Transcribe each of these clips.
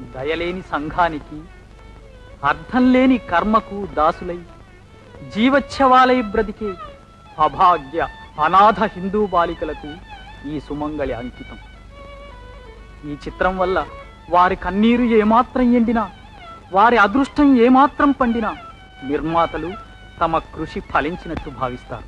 దయలేని సంఘానికి అర్థం లేని కర్మకు దాసులై జీవచ్ఛవాలై బ్రతికే అభాగ్య అనాథ హిందూ బాలికలకు ఈ సుమంగళి అంకితం ఈ చిత్రం వల్ల వారి కన్నీరు ఏమాత్రం ఎండినా వారి అదృష్టం ఏమాత్రం పండినా నిర్మాతలు తమ కృషి ఫలించినట్టు భావిస్తారు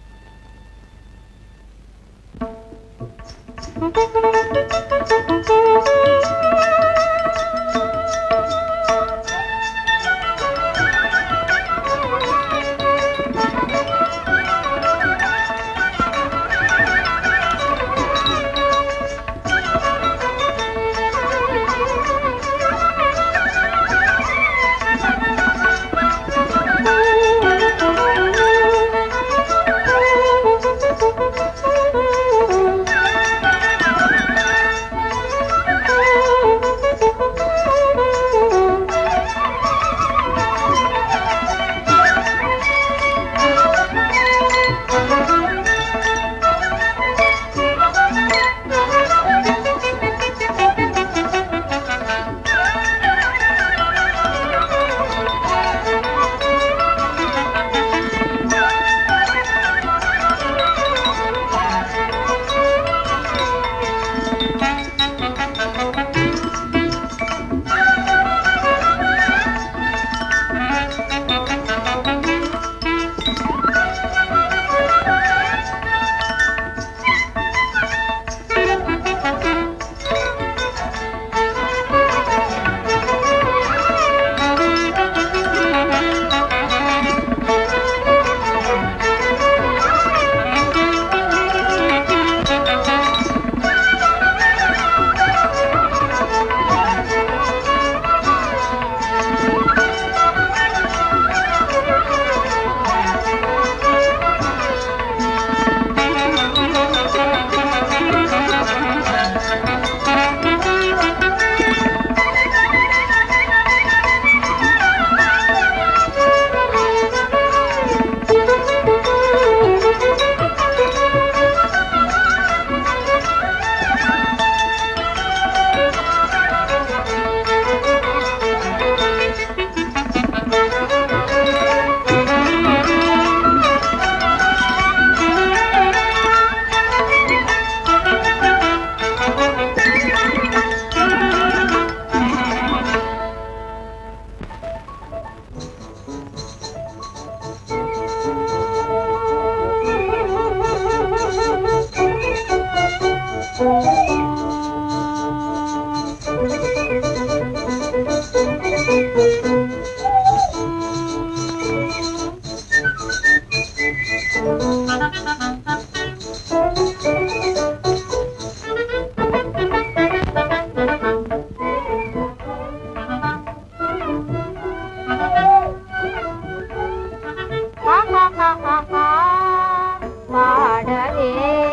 పాడవే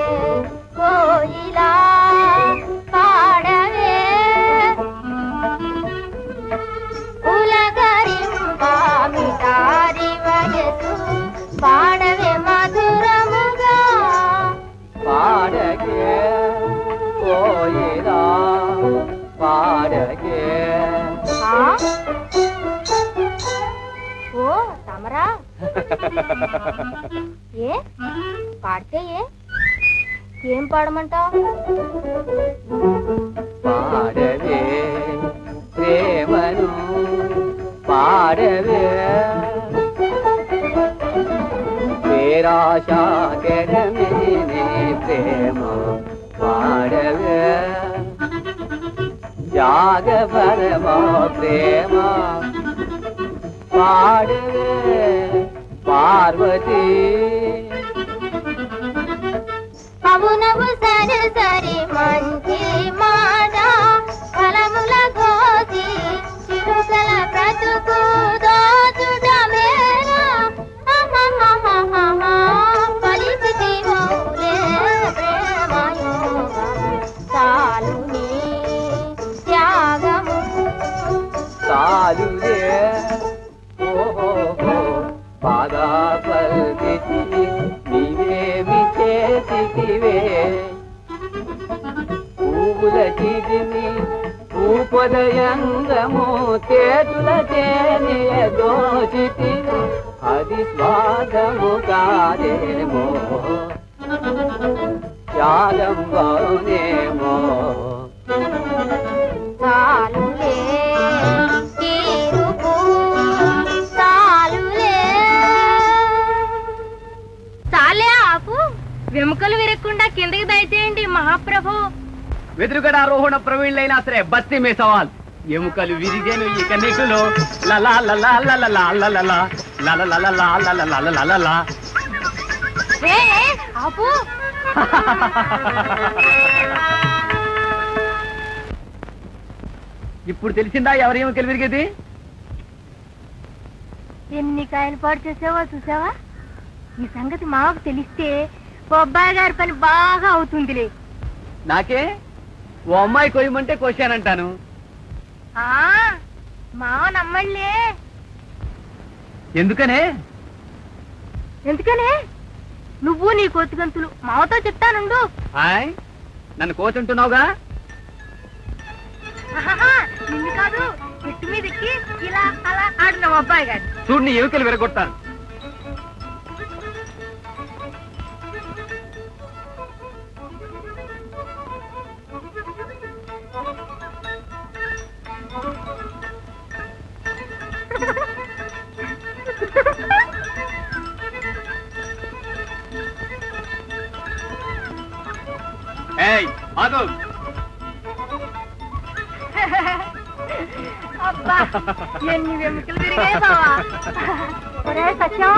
కోయిలా పాడవే ఉలగరింపామిటారి వయసు పాడవే మధురముగా పాడగే కోయిలా పాడగే ఆ? ఓ తమరా ఏ పాడితే ఏ ఏం పాడమంటావు పాడవే ప్రేమను పాడవే పేరాశ కెరమిని ప్రేమ పాడవే జాగపరమ ప్రేమ పాడవే పార్వతీ అవునవు సరి సరి మంచి మాట ఫలముల కోసి చిరుకల బ్రతుకు దోచుట మేనా అహహహహహ, పలికితి మౌలే ప్రేమయోగము, చాలు నీ త్యాగము సాలులే ఓహో బాగా పల్కితి నీవేమి చేసితివే పువ్వుల చిదిమి భూపదయంగము చేతుల తేనియ దోచితివి అది స్వాదము కాదేమో త్యాగం బానేమో చాలులే తీరుపు చాలులే చాలే ఆపు వెముకలు విరక్కుండా కిందకి దయచేయండి మహాప్రభు వెదురుగడ ఆరోహణ ప్రవీణులైనా సరే బస్తీ మే సవాల్ ఎముకలు విరిగేను ఇక నెకులో లలా లలా లలా లలా లలా లలా లలా ఏ ఏ, ఆపు ఇప్పుడు తెలిసిందా ఎవరి ఎముకలు విరిగేది ఎన్ని కాయలు పాడు చేసావో చూసావా ఈ సంగతి మాకు తెలిస్తే ఓ అబ్బాయి గారి పని బాగా అవుతుందిలే నాకే ఓ అమ్మాయి కొయ్యమంటే కోశానంటాను ఆ మావ నమ్మళ్ళే ఎందుకనే ఎందుకనే నువ్వు నీ కోతిగంతులు మావతో చెప్తానుండు హాయ్ నన్ను కోచుంటున్నావుగా ఆహాహా, నిన్ను కాదు చెట్టు మీద ఎక్కి ఇలా అలా ఆడినావు అబ్బాయి గారు చూడు నీ ఎముకలు విరగొట్టాను ఏయ్ ఆగు అబ్బా ఎన్ని వెముకలు తిరిగాయి బావా ఒరే సత్యం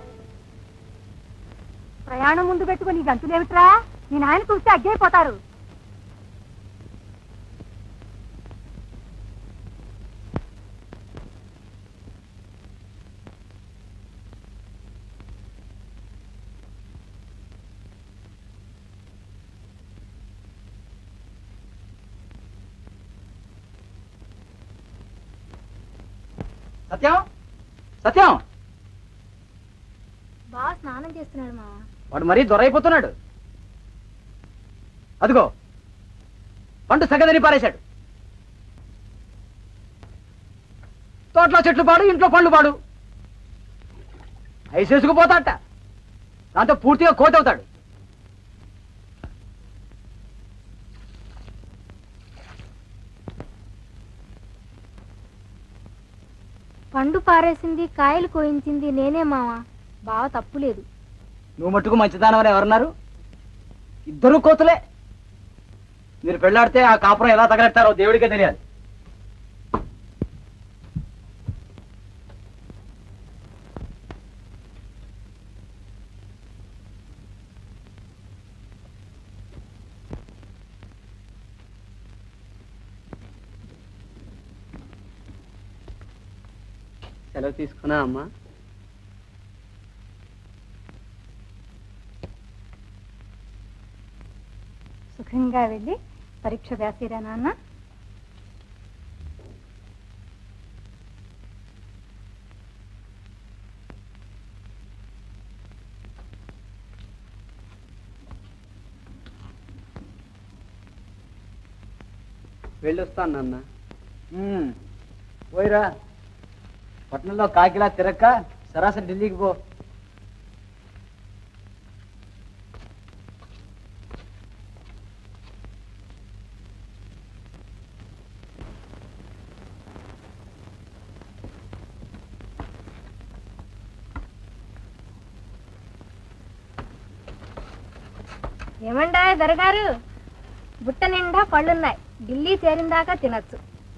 ప్రయాణం ముందు పెట్టుకుని గంతులేమిట్రా నీ నాయన చూస్తే అగ్గైపోతారు సత్యం సత్యం బాగా స్నానం చేస్తున్నాడు మావా వాడు మరీ దొరైపోతున్నాడు అదిగో పండు సగదని పారేశాడు తోటలో చెట్లు పాడు ఇంట్లో పండ్లు పాడు ఐసేసుకుపోతాట దాంతో పూర్తిగా కోత అవుతాడు పండు పారేసింది కాయలు కోయించింది నేనే మావా బావ తప్పులేదు నువ్వు మట్టుకు మంచిదానం అని ఎవరన్నారు ఇద్దరు కోతులే మీరు పెళ్ళాడితే ఆ కాపురం ఎలా తగలెట్టారో దేవుడికే తెలియాలి సెలవు తీసుకున్నా అమ్మా సుఖంగా వెళ్ళి పరీక్ష వేసిరా నాన్న వెళ్ళొస్తాను నాన్న ఉమ్, పోయిరా పట్నంలో కాకిలా తిరక్క సరాసరి ఢిల్లీకి పో ఏమండా దొరగారు బుట్ట నిండా పళ్ళున్నాయి ఢిల్లీ చేరిందాకా తినచ్చు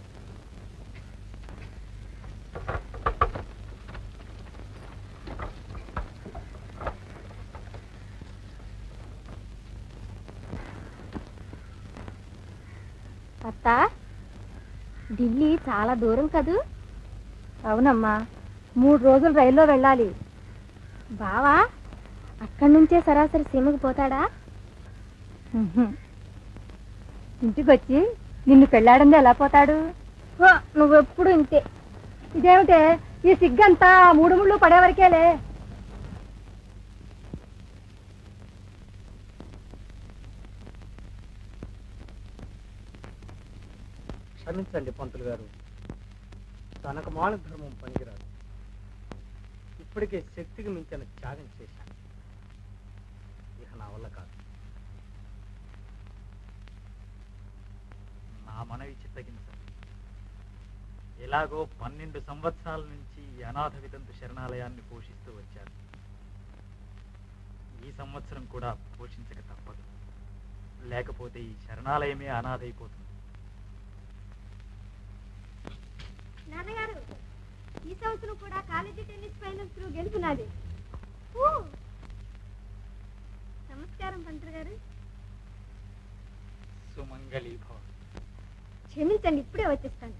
అత్త ఢిల్లీ చాలా దూరం కదూ అవునమ్మా మూడు రోజులు రైల్లో వెళ్ళాలి బావా అక్కడి నుంచే సరాసరి సీమకు పోతాడా ఇంటికి వచ్చి నిన్ను పెళ్ళాడంది ఎలా పోతాడు నువ్వెప్పుడు ఇంతే ఇదేమిటే ఈ సిగ్గంతా మూడు ముళ్ళు పడే వరకేలే క్షమించండి పంతులు గారు తనకు మాన ధర్మం పనికిరాదు ఇప్పటికే శక్తికి మించిన త్యాగం చేశాను ఇక నా వల్ల కాదు నా మనవి చిత్తగించండి ఎలాగో పన్నెండు సంవత్సరాల నుంచి ఈ అనాథ వితంతు శరణాలయాన్ని పోషిస్తూ వచ్చారు ఈ సంవత్సరం కూడా పోషించక తప్పదు లేకపోతే ఈ శరణాలయమే అనాథైపోతుంది నాన్నగారు ఈ సంవత్సరం కూడా కాలేజీ టెన్నిస్ ఫైనల్స్ లో గెలుపునాది ఊ! నమస్కారం పంతులు గారు సుమంగళి భవ క్షమించండి ఇప్పుడే వచ్చేస్తాను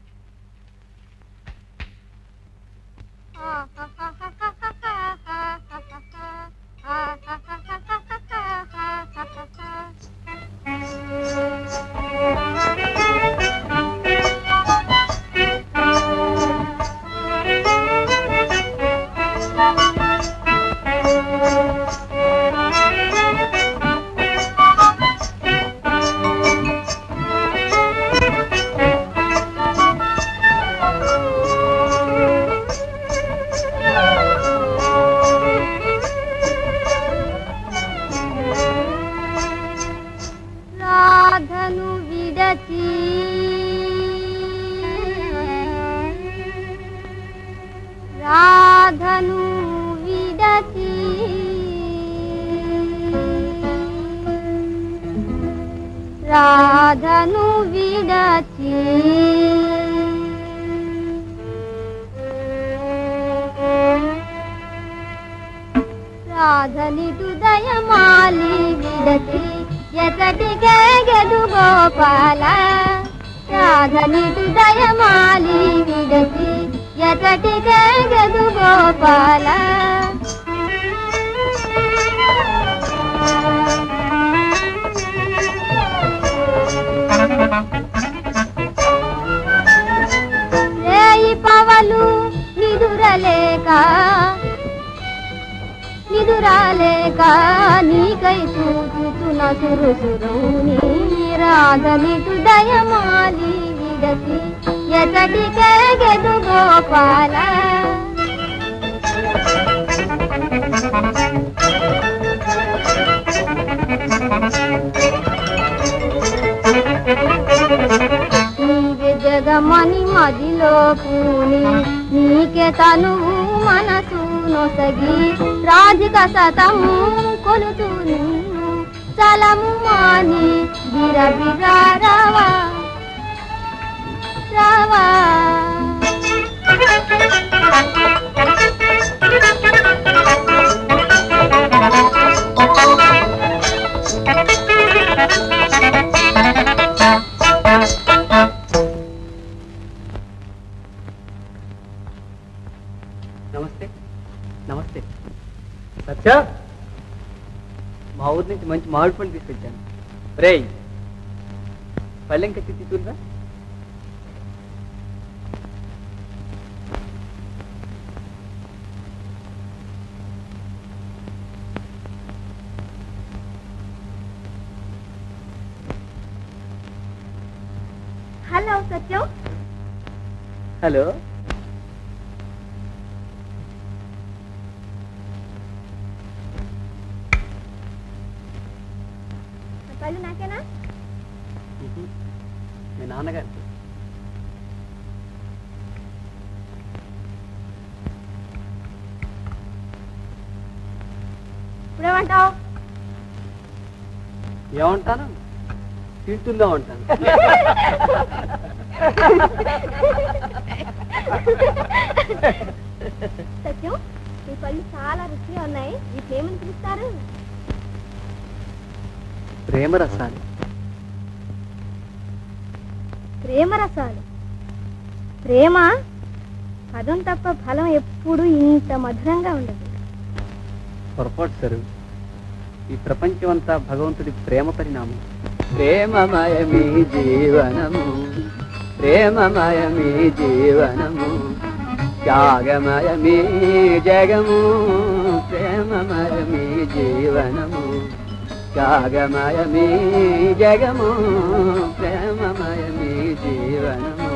రాధను విడచి రాధను విడచి రాధను విడచి రాధనిటు దయమాలి విడచి ఎతటికే గెదు గోపాల రాధనిటు దయమాలి విడచి ఎతటికే గెదు గోపాల రేయి పవలు నిదురలేక నిదురాలేక నీకై చూచుతున్న సురుసురు నీ రాధనిటు దయమాలి విడసి ఎతటికే గెదు గోపాల నీవే జగమని మదిలో పూని నీకే తనువు మనసు నొసగి రాధిక సతము కొలుతూ నిన్ను చలము మాని బిరబిరా రావా రావా నమస్తే నమస్తే సత్య మా ఊరి నుంచి మంచి మామిడి పళ్ళు తీసుకొచ్చాను రేయ్ పళ్ళెం కట్టి తీసుకురా హలో సత్యం హలో నా పళ్ళు నాకేనా మీ నాన్నగారు ఇప్పుడేమంటావు ఏమంటాను తింటుందా ఉంటాను సత్యం ఈ పళ్ళు చాలా రుచిగా ఉన్నాయి వీటిని ఏమని పిలుస్తారు ప్రేమ రసాలు ప్రేమ రసాలు ప్రేమ పదం తప్ప ఫలం ఎప్పుడు ఇంత మధురంగా ఉండదు పొరపాటు సరు ఈ ప్రపంచం అంతా భగవంతుడి ప్రేమ పరిణామం ప్రేమమయమీ జీవనము ప్రేమమయమీ జీవనము త్యాగమయమీ జగము ప్రేమమయమీ జీవనము త్యాగమయమీ జగము ప్రేమమయమీ జీవనము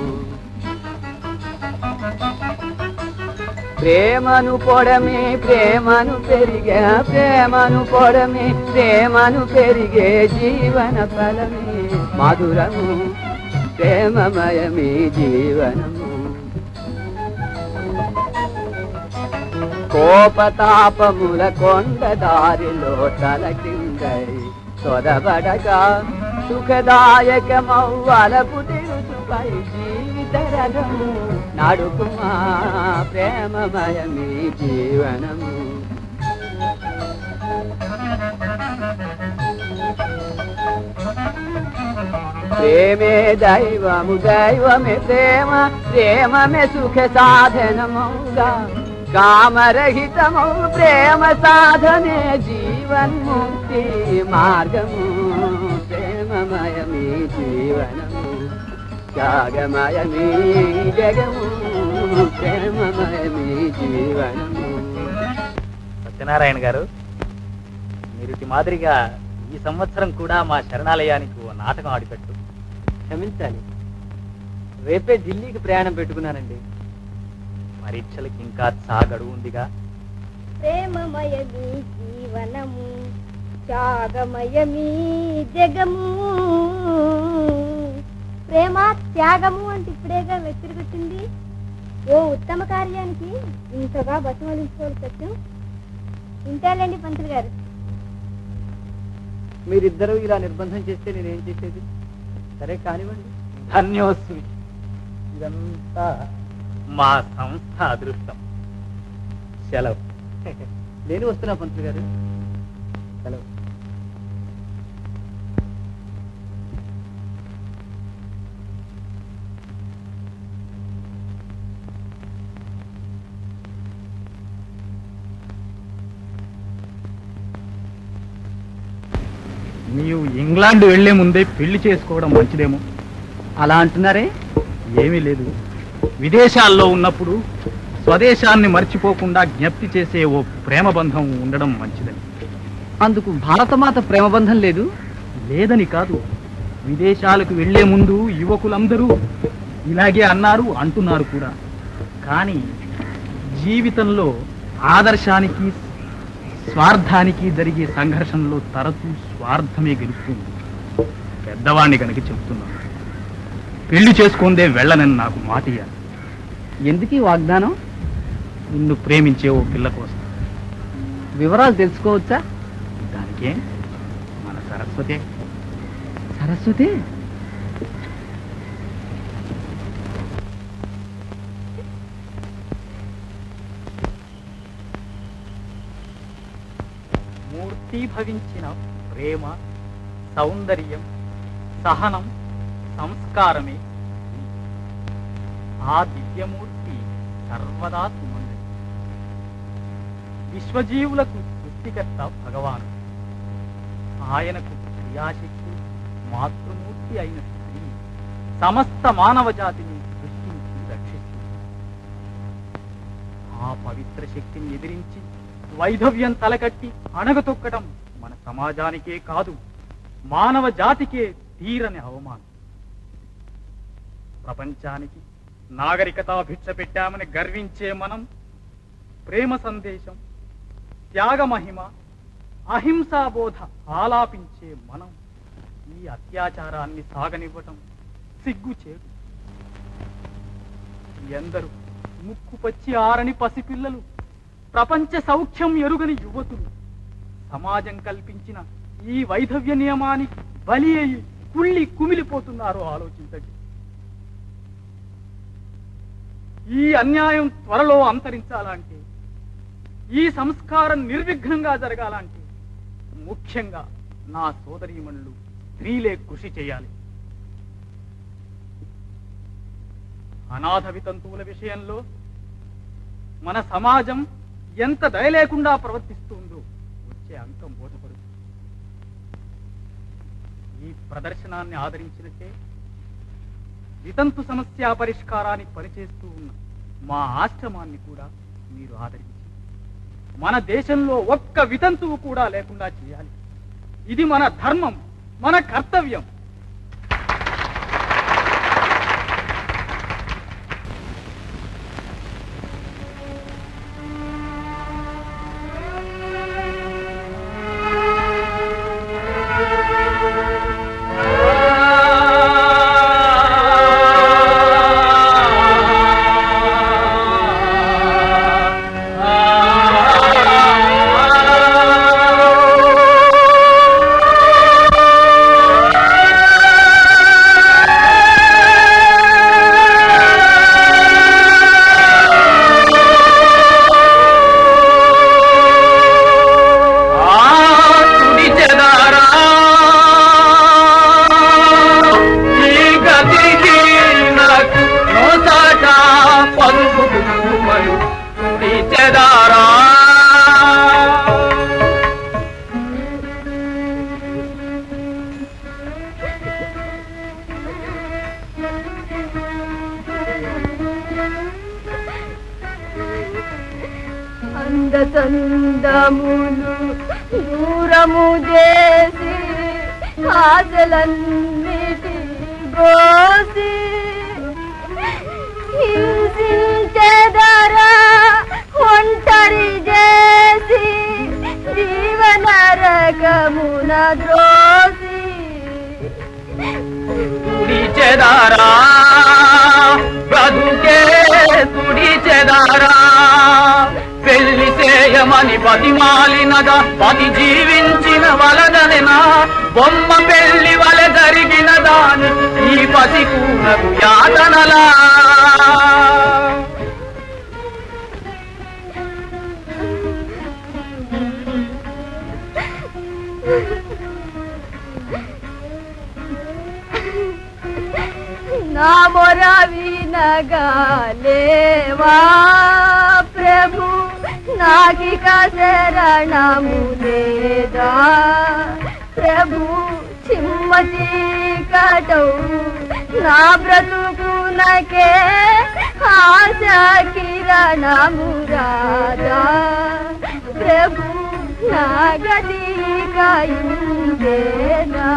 ప్రేమను పొడమే ప్రేమను పెరిగే ప్రేమను పొడమే ప్రేమను పెరిగే జీవన ఫలమే మధురము ప్రేమమయమే జీవనము కోపతాపముల కొండ దారిలో తల కిందై సొదబడగా సుఖదాయకమవ్వలపు తెలుసుపై జీవిత రథము నడుకుమా ప్రేమమయమే జీవనము ప్రేమే దైవము దైవమే ప్రేమ ప్రేమమే సుఖ సాధనముగా కామరహితము ప్రేమ సాధనే జీవన్ముక్తి మార్గము ప్రేమమయమే జీవనము త్యాగమయమే జగము ప్రేమమయమే జీవనము సత్యనారాయణ గారు మీరు ఇటు మాదిరిగా ఈ సంవత్సరం కూడా మా శరణాలయానికి ఓ నాటకం ఆడిపెట్టు క్షమించాలి రేపే ఢిల్లీకి ప్రయాణం పెట్టుకున్నానండి పరీక్షలకి ఇంకా చా గడువు ఉందిగా ప్రేమమయమి జీవనము త్యాగమయమి జగము ప్రేమ త్యాగము అంటే ఇప్పుడేగా వ్యతిరేకొచ్చింది ఓ ఉత్తమ కార్యానికి ఇంతగా బసవలించుకోవాలి సత్యం ఇంతేలేండి పంతులు గారు మీరిద్దరూ ఇలా నిర్బంధం చేస్తే నేనేం చేసేది సరే కానివ్వండి ధన్యోస్మి ఇదంతా మా సంస్థ అదృష్టం సెలవు నేను వస్తున్నా పంతులు గారు సెలవు నీవు ఇంగ్లాండ్ వెళ్లే ముందే పెళ్లి చేసుకోవడం మంచిదేమో అలా అంటున్నారే ఏమీ లేదు విదేశాల్లో ఉన్నప్పుడు స్వదేశాన్ని మర్చిపోకుండా జ్ఞప్తి చేసే ఓ ప్రేమ బంధం ఉండడం మంచిదని అందుకు భారతమాత ప్రేమబంధం లేదు లేదని కాదు విదేశాలకు వెళ్లే ముందు యువకులందరూ ఇలాగే అన్నారు అంటున్నారు కూడా కానీ జీవితంలో ఆదర్శానికి స్వార్థానికి జరిగే సంఘర్షణలో తరచూ స్వార్థమే గెలుస్తుంది పెద్దవాణ్ణి కనుక చెప్తున్నాను పెళ్లి చేసుకుందే వెళ్ళనని నాకు మాట ఇయ్యాలి ఎందుకు ఈ వాగ్దానం నిన్ను ప్రేమించే ఓ పిల్ల కోసం వివరాలు తెలుసుకోవచ్చా దానికే మన సరస్వతే సరస్వతి మూర్తీభవించిన ప్రేమ సౌందర్యం సహనం సంస్కారమే నీ. ఆ దివ్యమూర్తి సర్వదా సుమంగళి విశ్వజీవులకు సృష్టికర్త భగవాను ఆయనకు క్రియాశక్తి మాతృమూర్తి అయిన స్త్రీ సమస్త మానవ జాతిని సృష్టించి రక్షిస్తుంది ఆ పవిత్ర శక్తిని ఎదిరించి వైధవ్యం తలకట్టి అణగతొక్కడం మన సమాజానికే కాదు మానవ జాతికే తీరని అవమానం ప్రపంచానికి నాగరికత భిక్ష పెట్టామని గర్వించే మనం ప్రేమ సందేశం త్యాగ మహిమ అహింసాబోధ ఆలాపించే మనం ఈ అత్యాచారాన్ని సాగనివ్వటం సిగ్గుచేటు ఎందరు ముక్కు పచ్చి ఆరని పసిపిల్లలు ప్రపంచ సౌఖ్యం ఎరుగని యువతులు సమాజం కల్పించిన ఈ వైధవ్య నియమానికి బలి అయి కుళ్ళి కుమిలిపోతున్నారో ఆలోచించండి ఈ అన్యాయం త్వరలో అంతరించాలంటే ఈ సంస్కారం నిర్విఘ్నంగా జరగాలంటే ముఖ్యంగా నా సోదరీమణులు స్త్రీలే కృషి చేయాలి అనాథ వితంతువుల విషయంలో మన సమాజం ఎంత దయ లేకుండా ప్రవర్తిస్తుందో వచ్చే అంకం బోధపడుతుంది ఈ ప్రదర్శనాన్ని ఆదరించినట్టే వితంతు సమస్య పరిష్కారానికి పనిచేస్తూ ఉన్న మా ఆశ్రమాన్ని కూడా మీరు ఆదరించి మన దేశంలో ఒక్క వితంతువు కూడా లేకుండా చేయాలి ఇది మన ధర్మం మన కర్తవ్యం అందచందములు దూరము చేసి ఆశలన్నిటి గోసి హింసించెదరా ఒంటరి చేసి జీవనరకమున ద్రోసి తుడిచెదారా బ్రతుకే తుడిచెదారా పెళ్లి చేయమని బతిమాలినగా పతి జీవించిన వలదనెనా బొమ్మ పెళ్లి వల జరిగిన దాని ఈ పసికూనకు యాతనలా నా మొర వినగాలేవా ప్రభు నాకిక శరణము లేదా ప్రభు చిమ్మ చీకటౌ నా బ్రతుకునకే ఆశ కిరణము రాదా ప్రభు నా గతి కయుందేనా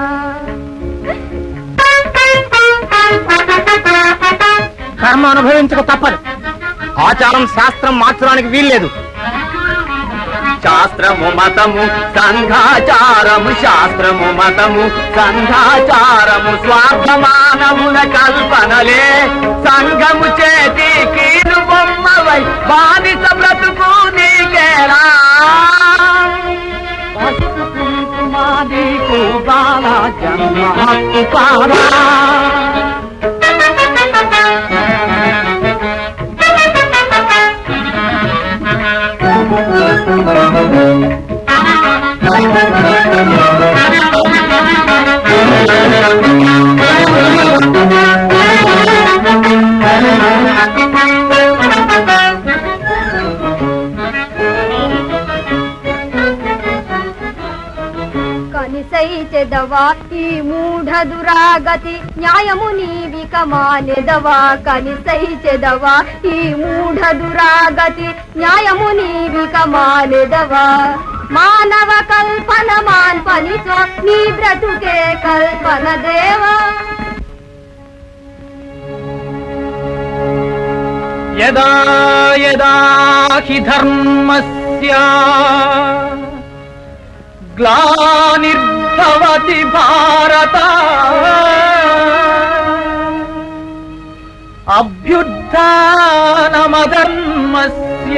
కర్మ అనుభవించక తప్పదు ఆచారం శాస్త్రం మార్చడానికి వీల్లేదు శాస్త్రము మతము సంఘాచారము శాస్త్రము మతము సంఘాచారము స్వార్థ మానవుల కల్పనలే సంఘము చేతి కీలు బొమ్మవై బానిస బ్రతుకు నీకేలా పసుపు కుంకుమ నీకు బాల జన్మ హక్కు కాదా కనిసై చెదవా ఈ మూఢ దురాగతి న్యాయము నీవిక మానెదవా కనిసై చెదవా ఈ మూఢ దురాగతి న్యాయము నీవిక మానెదవా మానవ కల్పన మాన్ పనిచో నీ బ్రతుకే కల్పన దేవా యదా యదా హి ధర్మస్య గ్లానిర్భవతి భారత అభ్యుత్నమధర్మస్య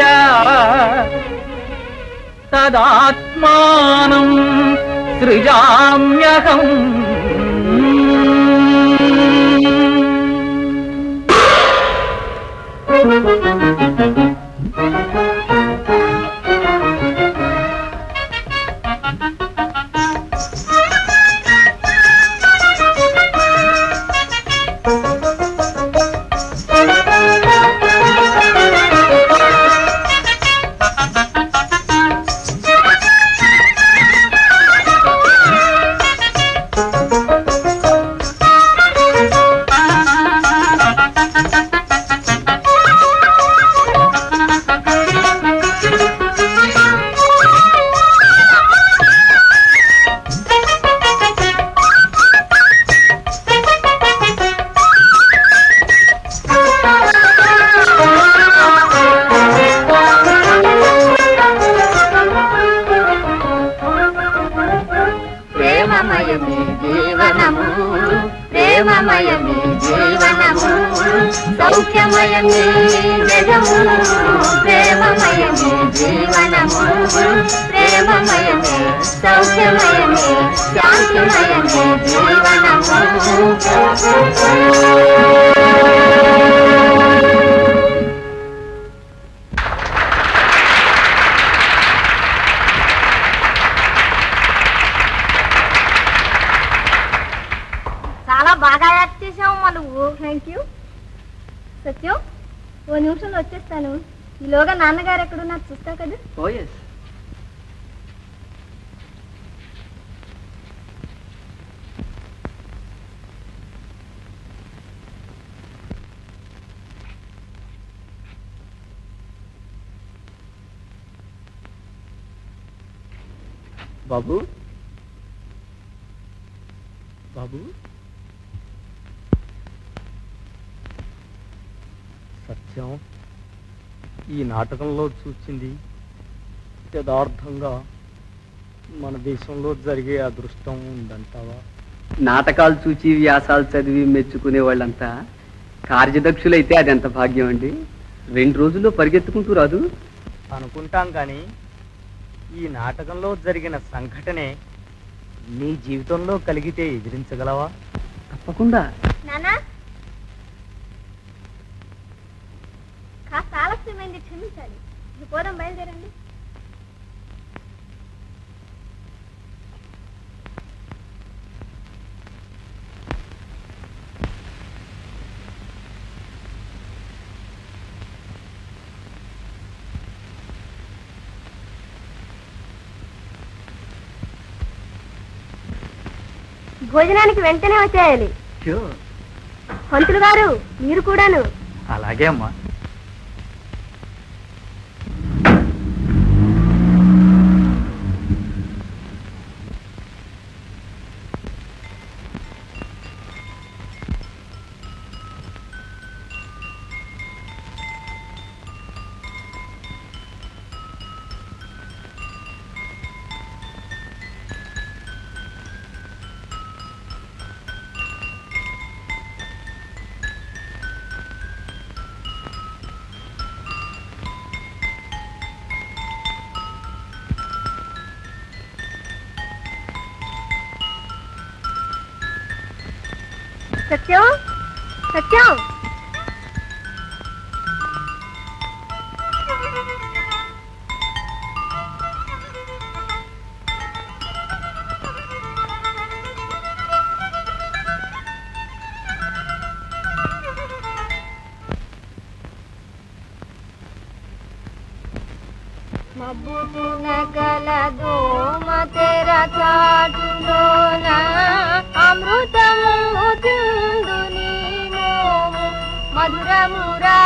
తదాత్మానం సృజామ్యహం ప్రేమమయమే జీవనము ప్రేమమయమే జీవనము సౌఖ్యమయమే జగము ప్రేమమయమే జీవనము ప్రేమమయమే సౌఖ్యమయమే శాంతిమయమే జీవనము చాలా బాగా యాక్ట్ చేసావు మా నువ్వు థ్యాంక్ యూ సత్యం ఓ నిమిషంలో వచ్చేస్తాను ఈలోగా నాన్నగారు ఎక్కడున్నారు చూస్తావు కదా ఓ ఎస్ బాబు బాబు సత్యం ఈ నాటకంలో చూచింది యథార్థంగా మన దేశంలో జరిగే అదృష్టం ఉందంటావా నాటకాలు చూచి వ్యాసాలు చదివి మెచ్చుకునే వాళ్ళంతా కార్యదక్షులైతే అది ఎంత భాగ్యం అండి రెండు రోజుల్లో పరిగెత్తుకుంటూ రాదు అనుకుంటాం కానీ ఈ నాటకంలో జరిగిన సంఘటనే నీ జీవితంలో కలిగితే ఎదిరించగలవా తప్పకుండా నానా కాస్త ఆలస్యమైంది క్షమించాలి ఇక పోదాం బయలుదేరండి భోజనానికి వెంటనే వచ్చేయాలి పంతులు గారు మీరు కూడాను అలాగే అమ్మా సత్యం సత్యం మబ్బుతున కలదో మతెర చాటులోన అమృతము చిందు నీ మోము మధురమురా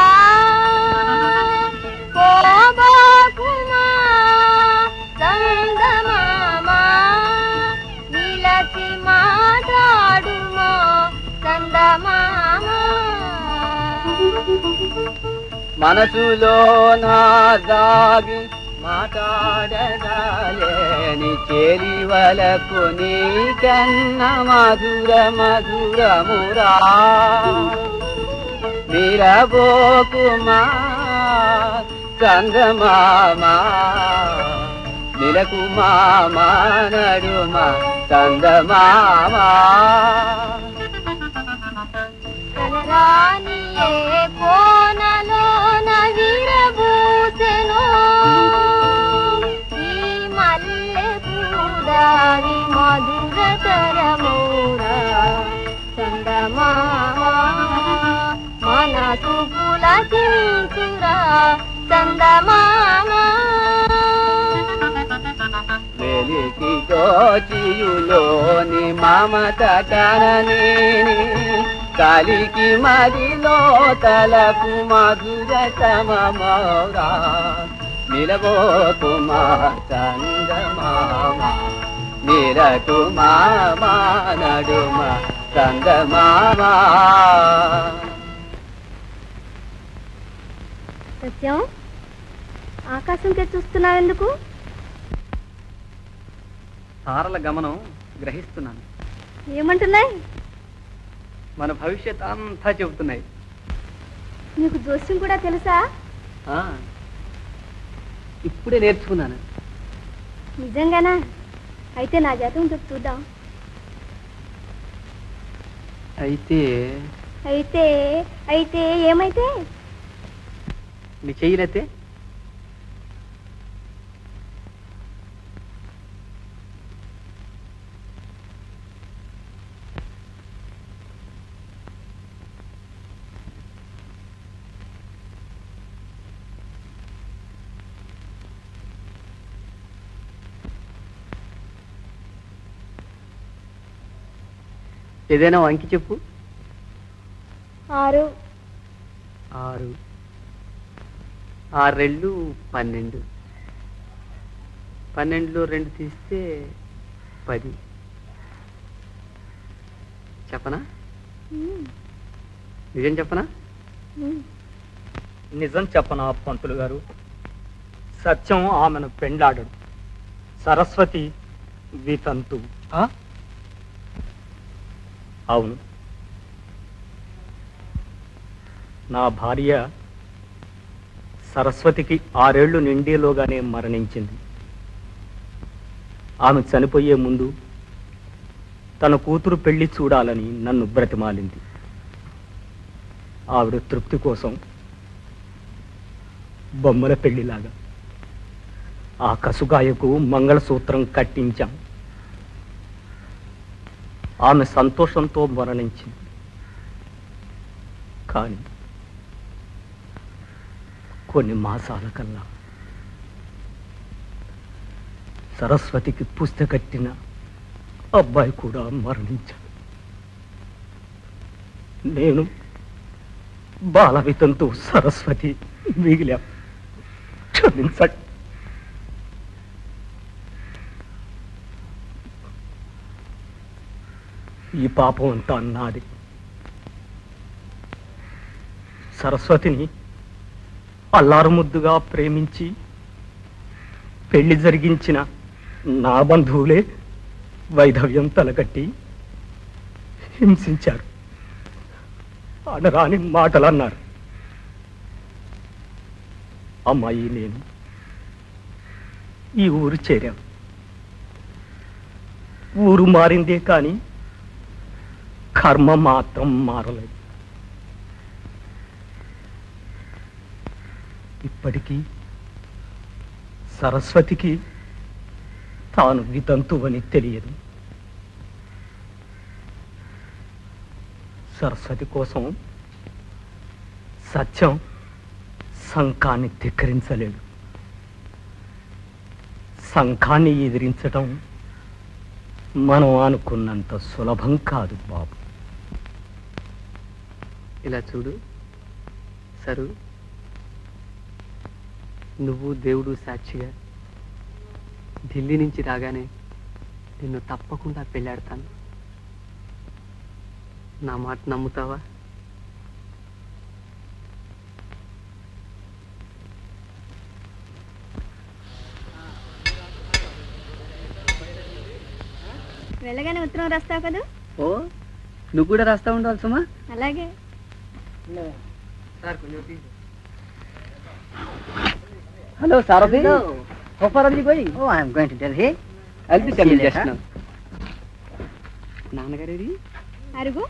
పోబాకుమా సంగమామా నిలచి మాట్లాడుమా సందమామా మనసులో నా దాగి మాట్లాడగాలేని చేరివలకు నీ కన్న మధుర మధురమురా నిరబోకుమా చందమామా నిలకుమా నడుమా చందమామా కనరానియే కోనలోన విరబూసెను ఈ మల్లె పూదారి మధురతరమౌరా చందమామ మనసు పులకించురా చందమామ వెలికి దోచియులోని మమత కననేని కలికి మదిలో తలకు మధుర సమమౌరా నిలబోకుమా చందమామ నిరకు మామా నడుమ చందమామా సత్యం ఆకాశంకే చూస్తున్నావెందుకు తారల గమనం గ్రహిస్తున్నాను ఏమంటున్నాయి మన భవిష్యత్ అంతా చెబుతున్నాయి నీకు జోస్యం కూడా తెలుసా ఆ, ఇప్పుడే నేర్చుకున్నాను నిజంగానా అయితే నా జాతకం చెప్పు చూద్దాం అయితే అయితే అయితే ఏమైతే నీ చెయ్యలేతే ఏదైనా వంకి చెప్పు ఆరు ఆరు ఆరెళ్ళు పన్నెండు పన్నెండులో రెండు తీస్తే పది చెప్పనా నిజం చెప్పనా నిజం చెప్పనా పంతులు గారు సత్యం ఆమెను పెండ్లాడడు సరస్వతి వితంతు అవును నా భార్య సరస్వతికి ఆరేళ్లు నిండేలోగానే మరణించింది ఆమె చనిపోయే ముందు తన కూతురు పెళ్లి చూడాలని నన్ను బ్రతిమాలింది ఆవిడ తృప్తి కోసం బొమ్మల పెళ్లిలాగా ఆ కసుగాయకు మంగళసూత్రం కట్టించాం ఆమె సంతోషంతో మరణించింది కానీ కొన్ని మాసాల కల్లా సరస్వతికి పుస్తక కట్టిన అబ్బాయి కూడా మరణించాడు నేను బాలవితంతో సరస్వతి మిగిలాం క్షమించండి ఈ పాపం అంతా నాది సరస్వతిని అల్లారు ముద్దుగా ప్రేమించి పెళ్లి జరిగించిన నా బంధువులే వైధవ్యం తలకట్టి హింసించారు అనరాని మాటలు అన్నారు అమ్మాయి నేను ఈ ఊరు చేరాం ఊరు మారిందే కానీ కర్మ మాత్రం మారలేదు ఇప్పటికీ సరస్వతికి తాను వితంతువని తెలియదు సరస్వతి కోసం సత్యం శంఖాన్ని ధిక్కరించలేడు శంఖాన్ని ఎదిరించటం మనం అనుకున్నంత సులభం కాదు బాబు ఇలా చూడు సరు నువ్వు దేవుడు సాక్షిగా ఢిల్లీ నుంచి రాగానే నిన్ను తప్పకుండా పెళ్ళాడతాను నా మాట నమ్ముతావా వెళ్ళగానే ఉత్తరం రాస్తావు కదా ఓ నువ్వు కూడా రాస్తా ఉండాలి సుమా అలాగే hello Sarathi How far are you going? Oh, I am going to Delhi. I'll be See coming you just later. now. నాన్నగారేది అరుగు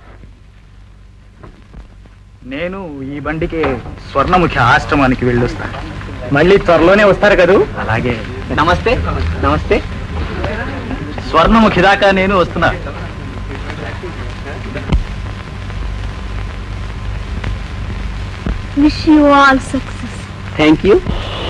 నేను ఈ బండికి స్వర్ణముఖి ఆశ్రమానికి వెళ్ళొస్తా మళ్ళీ త్వరలోనే వస్తారు కదూ అలాగే నమస్తే నమస్తే స్వర్ణముఖి దాకా నేను వస్తున్నా wish you all success thank you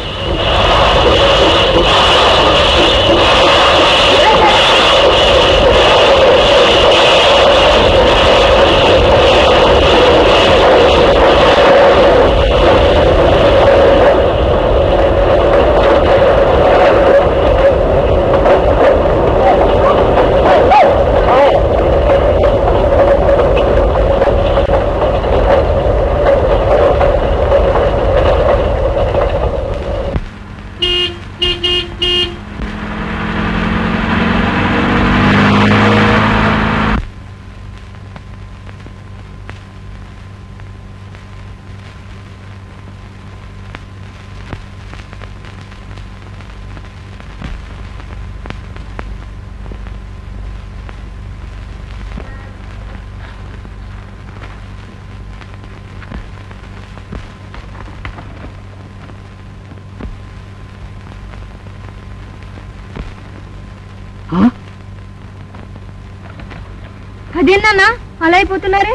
అదేనా అలా అయిపోతున్నారే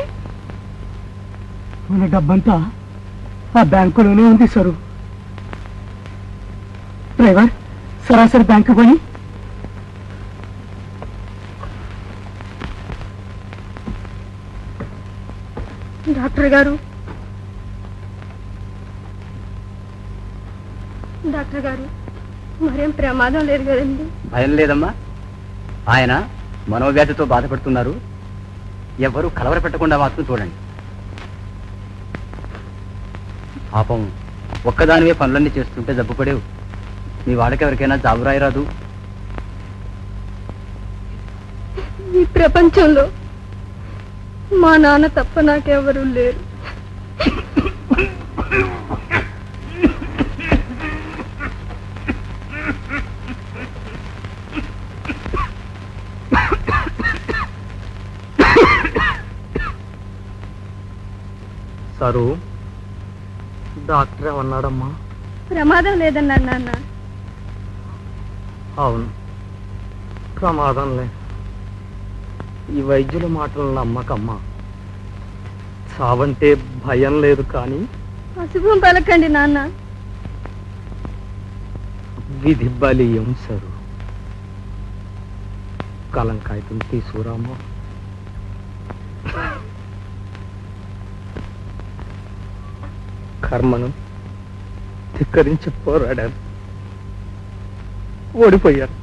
మన డబ్బంతా ఆ బ్యాంకులోనే ఉంది సరు డ్రైవర్ సరాసరి బ్యాంకు పోయి డాక్టర్ గారు డాక్టర్ గారు మరేం ప్రమాదం లేదు కదండి భయం లేదమ్మా ఆయన మనోవ్యాధితో బాధపడుతున్నారు ఎవరు కలవర పెట్టకుండా మాత్రం చూడండి పాపం ఒక్కదానివే పనులన్నీ చేస్తుంటే జబ్బు పడేవు మీ వాళ్ళకి ఎవరికైనా జాబు రాయరాదు ఈ ప్రపంచంలో మా నాన్న తప్ప నాకెవరూ లేరు సరు డాక్టర్ ఏమన్నాడమ్మా ప్రమాదం లేదన్నాడు నాన్న అవును ప్రమాదంలే ఈ వైద్యుల మాటలు నమ్మకమ్మా చావంటే భయం లేదు కానీ అశుభం పలకండి నాన్న విధి బలీయం సరు కలంకాయతం తీసుకురామా కర్మను ధిక్కరించి పోరాడాను ఓడిపోయాను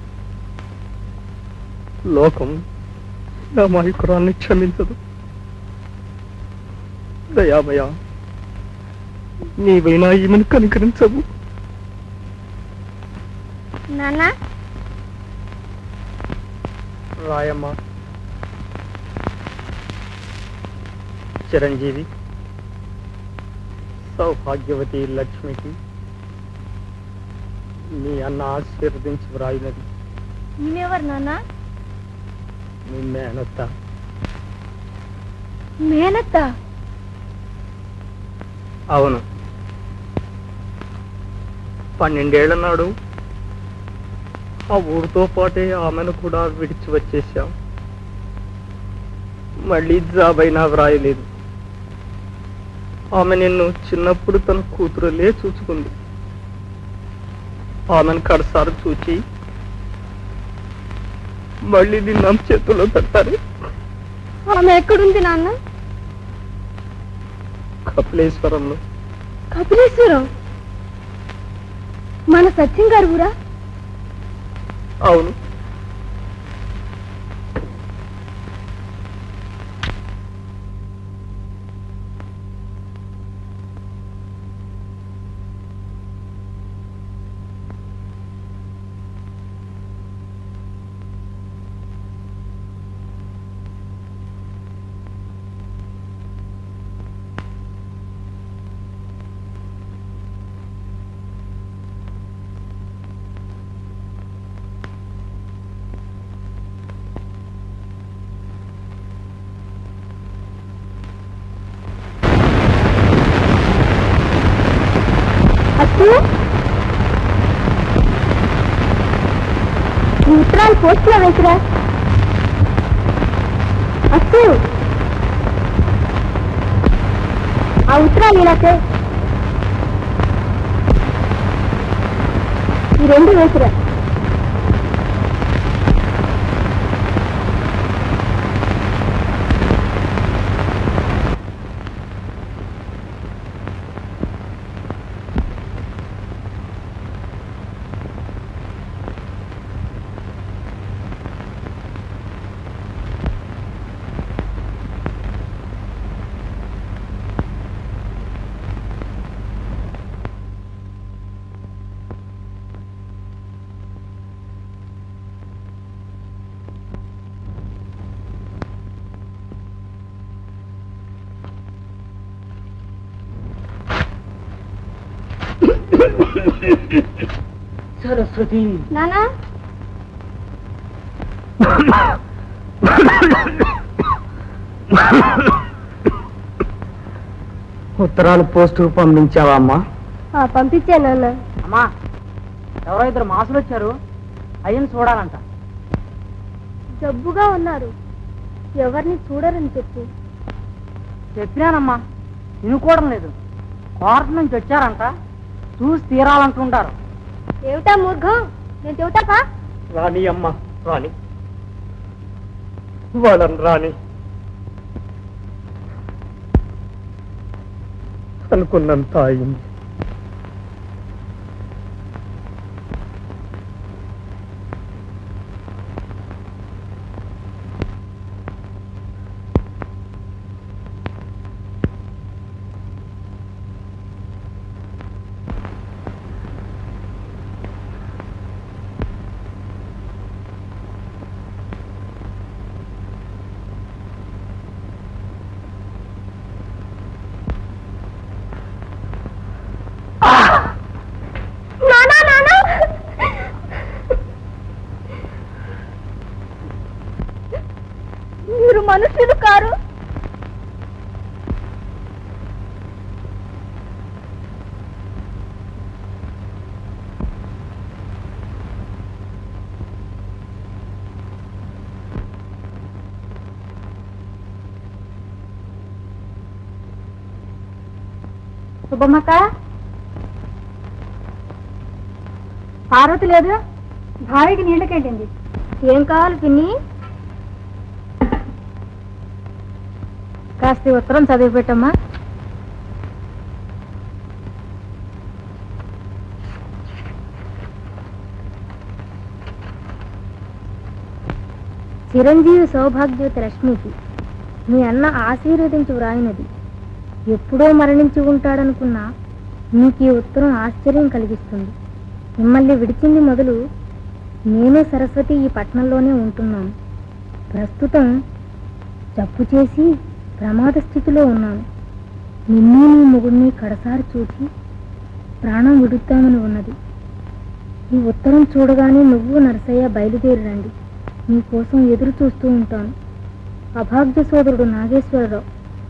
లోకం నా మాయకురాన్ని క్షమించదు దయామయ నీవైనా ఈమెను కనికరించవు నాన్న రాయమ్మ చిరంజీవి సౌభాగ్యవతి లక్ష్మికి మీ అన్న ఆశీర్వదించి వ్రాయినది ఈమెవరు నాన్న మీ మేనత్త మేనత్త అవును పన్నెండేళ్ల నాడు ఆ ఊరితో పాటే ఆమెను కూడా విడిచి వచ్చేసాం మళ్ళీ జాబైనా వ్రాయలేదు ఆమె నిన్ను చిన్నప్పుడు తన కూతురులే చూసుకుంది ఆమెను కడసారి చూచి మళ్ళీ నిన్న ఆమె చేతుల్లో పెట్టారు ఆమె ఎక్కడుంది నాన్న కపిలేశ్వరంలో కపిలేశ్వరం మన సత్యం గారు ఊరా అవును అత్తు ఈ ఉత్తరాలు పోస్ట్ లో వేసిరా అత్తు ఆ ఉత్తరాలు ఇలాకే ఈ రెండు వేసిరా సరస్వతి నానా ఉత్తరాలు పోస్టు పంపించావా అమ్మా పంపించాను నాన్న అమ్మా ఎవరో ఇద్దరు మాసులు వచ్చారు అయ్యని చూడాలంట జబ్బుగా ఉన్నారు ఎవరిని చూడరని చెప్పు చెప్పినానమ్మా వినుకోవడం లేదు కోర్టు నుంచి వచ్చారంట చూసి తీరాలంటుంటారు ఏమిటా మూర్ఘం నేను చెబుతాపా రాని అమ్మ రాని వాళ్ళని రాని అనుకున్నంత అయింది సుబ్బమ్మక్క పార్వతి లేదు భావికి నీళ్ళకెళ్ళింది ఏం కావాలి పిన్ని కాస్త ఈ ఉత్తరం చదివి పెట్టమ్మా చిరంజీవి సౌభాగ్యవతి రశ్మికి మీ అన్న ఆశీర్వదించి వ్రాయినది ఎప్పుడో మరణించి ఉంటాడనుకున్నా మీకు ఈ ఉత్తరం ఆశ్చర్యం కలిగిస్తుంది మిమ్మల్ని విడిచింది మొదలు నేనే సరస్వతి ఈ పట్టణంలోనే ఉంటున్నాను ప్రస్తుతం జబ్బు చేసి ప్రమాద స్థితిలో ఉన్నాను నిన్ను నీ మొగుడిని కడసారి చూసి ప్రాణం విడుద్దామని ఉన్నది ఈ ఉత్తరం చూడగానే నువ్వు నరసయ్య బయలుదేరి రండి నీకోసం ఎదురు చూస్తూ ఉంటాను అభాగ్య సోదరుడు నాగేశ్వరరావు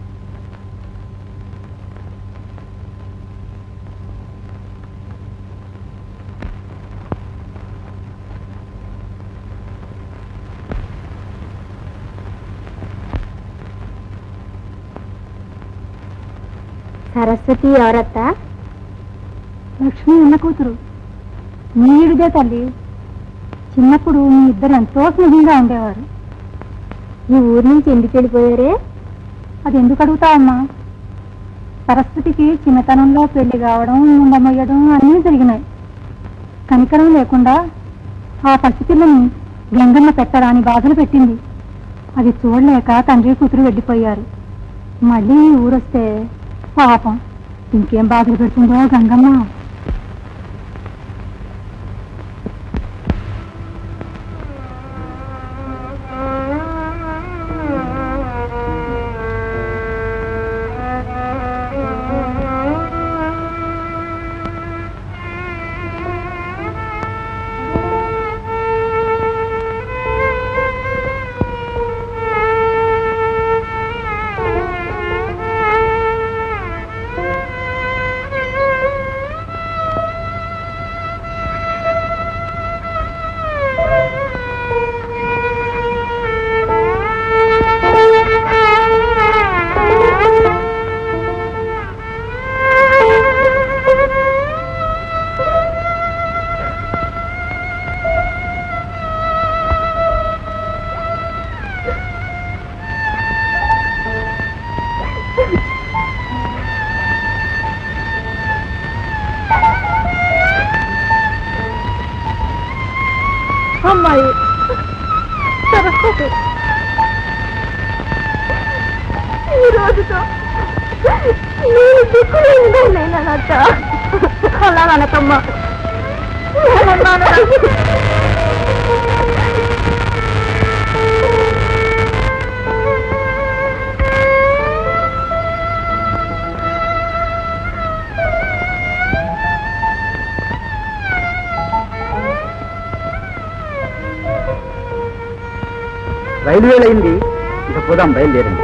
సరస్వతి ఎవరత్త లక్ష్మి అన్న కూతురు నీడిదే తల్లి చిన్నప్పుడు మీ ఇద్దరు ఎంతో స్నేహంగా ఉండేవారు ఈ ఊరి నుంచి ఎందుకు వెళ్ళిపోయారే అది ఎందుకు అడుగుతావమ్మా సరస్వతికి చిన్నతనంలో పెళ్లి కావడం ఉండమయ్యడం అన్నీ జరిగినాయి కనికరం లేకుండా ఆ పసిపిల్లని గంగమ్మ పెట్టరాని బాధలు పెట్టింది అది చూడలేక తండ్రి కూతురు వెళ్ళిపోయారు మళ్ళీ ఈ ఊరొస్తే పాపం ఇంకేం బాధలు పెడుతుందో గంగమ్మ అమ్మాయి సరస్వతి ఈ రోజుతో నేను దిక్కులేదట అలా అనకమ్మా నేనన్నాను. రైల్వేలు అయింది ఇక పోదాం బయలుదేరింది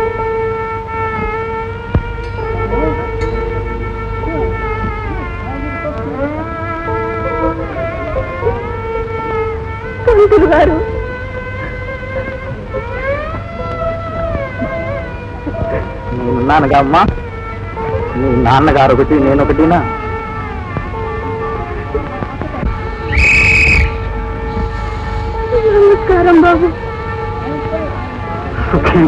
పంతులు గారు నేనున్నానుగా అమ్మా నీ నాన్నగారు ఒకటి నేను ఒకటినా నమస్కారం బాబు సుఖీ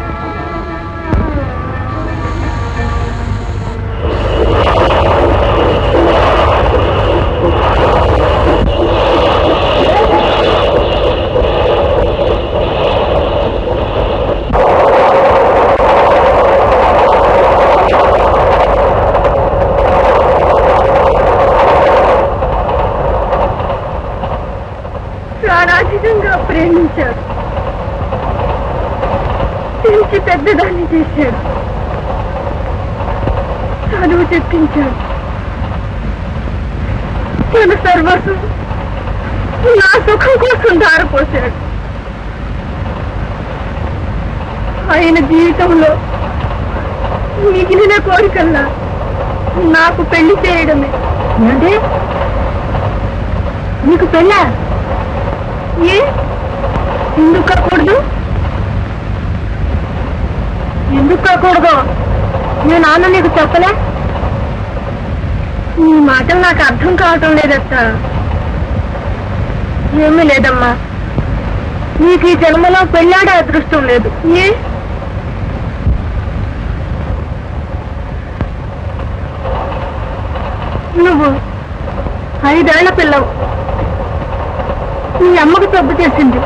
ప్రాణాధికంగా ప్రేమించాడు పెంచి పెద్దదాన్ని చేశాడు చదువు చెప్పించాడు తన సర్వస్వం నా సుఖం కోసం దారిపోశాడు ఆయన జీవితంలో మిగిలిన కోరికల్లా నాకు పెళ్లి చేయడమే అంటే నీకు పెళ్ళా ఏ ఎందుకు కాకూడదు ఎందుకు కాకూడదు మీ నాన్న నీకు చెప్పలే నీ మాటలు నాకు అర్థం కావటం లేదత్త ఏమీ లేదమ్మా నీకు ఈ జన్మలో పెళ్ళాడే అదృష్టం లేదు ఏ నువ్వు ఐదేళ్ల పిల్లవు నీ అమ్మకు తప్పు చేసింది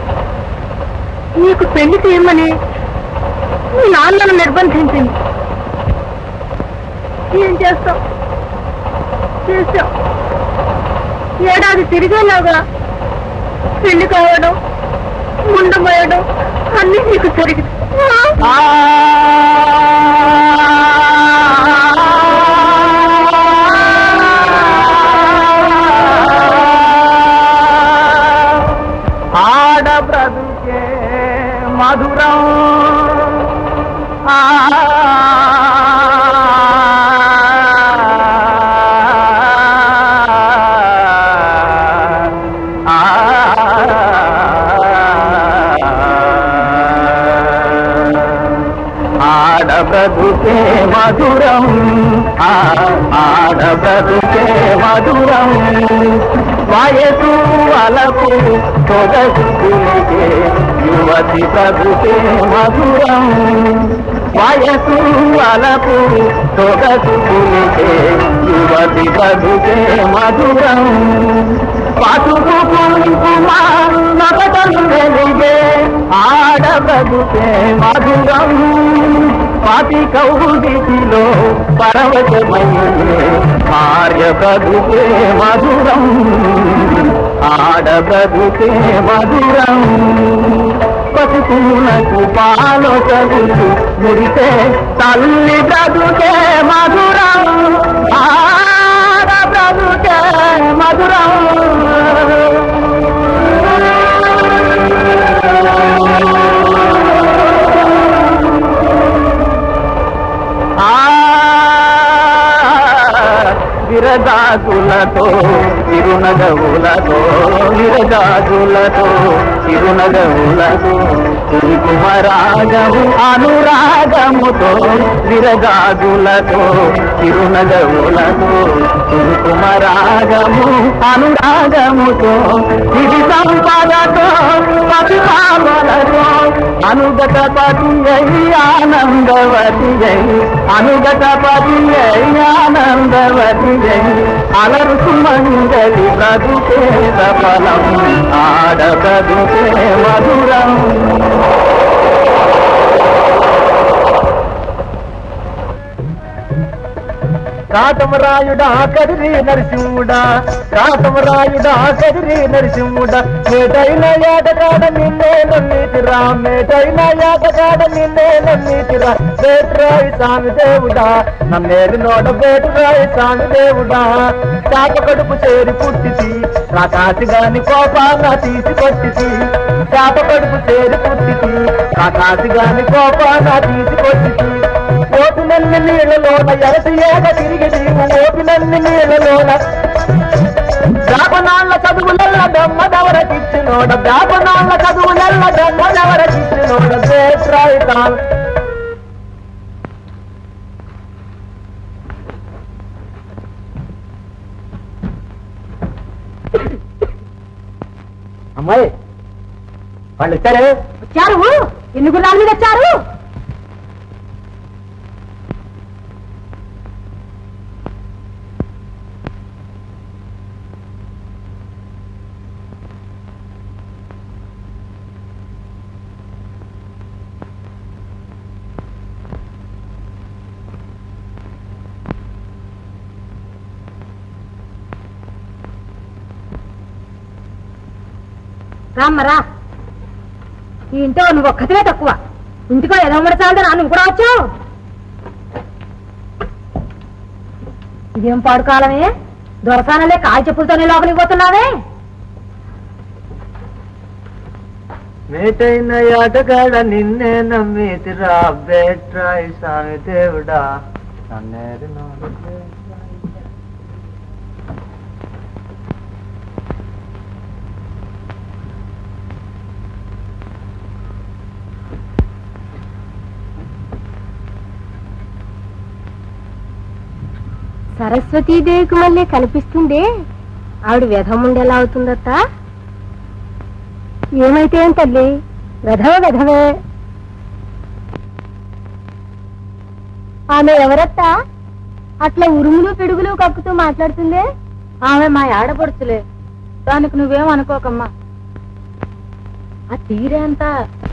నీకు పెళ్లి చేయమని మీ నాన్నను నిర్బంధించింది ఏం చేస్తావు చేస్తావు ఏడాది తిరిగేలాగా పెళ్లి కావడం ముండమోయడం అన్ని నీకు జరిగింది ఆడ బ్రతుకే మధురం ఆ ఆడ బ్రతుకే మధురం ఆ ఆడ బ్రతుకే మధురం వయసు అలకు తొగసుకునికే యువతి బ్రతుకే మధురం వయసు అలకు తొగసుకునికే యువతి బ్రతుకే మధురం పసుపు కుంకుమా నగటం వెలిగే ఆడ బ్రతుకే మధురం పాతి కౌగిటిలో పరవశమయ్యే భార్య బ్రతుకే మధురం ఆడ బ్రతుకే మధురం పసుపునకు పాలో చదువు మురితే తల్లి బ్రతుకే మధురం ఆడ బ్రతుకే మధురం ఆ విరదాగులతో తిరునగవులతో విరదాగులతో తిరునగవులతో కుంకుమరాగము అనురాగముతో విరగాగులతో తిరునగవులతో కుంకుమరాగము అనురాగముతో ఇది సంపదతో పతిపావలతో అనుగత పతి ఆనందవతి అనుగత పతి ఆనందవతి అలరు సుమంగళి బ్రతుకే సఫలం ఆడ బ్రతుకే మధురం కాటమరాయుడా కదిరి నరసింహుడా కాటమరాయుడా కదిరి నరసింహుడా మేటైన ఏటగాడ నిన్నే నమ్మితిరా మేటైన ఏటగాడ నిన్నే నమ్మితిరా బేట్రాయి స్వామి దేవుడా నన్నేరు నోట బేట్రాయి స్వామి దేవుడా చాప కడుపు చేరి పుట్టితి నా కాసి గాని కోపాన తీసి కొట్టితి చాప కడుపు చేరి పుట్టితి నా కాసి గాని కోపాన తీసి కొట్టితి ఓపినన్ని నీళ్ళలోన ఎరసి ఏక తిరిగి నీవు ఓపినన్ని నీళ్ళలోన శాపనాళ్ళ చదువులల్ల దమ్మదవరకిచ్చినోడ శాపనాళ్ళ చదువులల్ల దమ్మదవరకిచ్చినోడ దేశాయితాన్ అమ్మాయి వాళ్ళు వచ్చారే వచ్చారు ఎన్ని గుర్రాల మీద వచ్చారు రామ్మరా ఈ ఇంట్లో నువ్వు ఒక్కతివే తక్కువ ఇంటికో ఏదో మరి చాలదా నువ్వు కూడా వచ్చావు ఇదేం పాడుకాలమే దొరసానలే కాయ చెప్పులతోనే లోపలికి పోతున్నావే మేటైన ఆటగాడ నిన్నే నమ్మితిరా బేట్రాయి స్వామి దేవుడా నన్నేరు నోడు సరస్వతీదేవికి మళ్ళీ కనిపిస్తుందే ఆవిడ వ్యధముండెలా అవుతుందత్త ఏమైతే ఏం తల్లి వెధవ వెధవే ఆమె ఎవరత్తా అట్లా ఉరుములు పిడుగులు కక్కుతూ మాట్లాడుతుందే ఆమె మా ఆడపడుచులే దానికి నువ్వేం అనుకోకమ్మా ఆ తీరే అంతా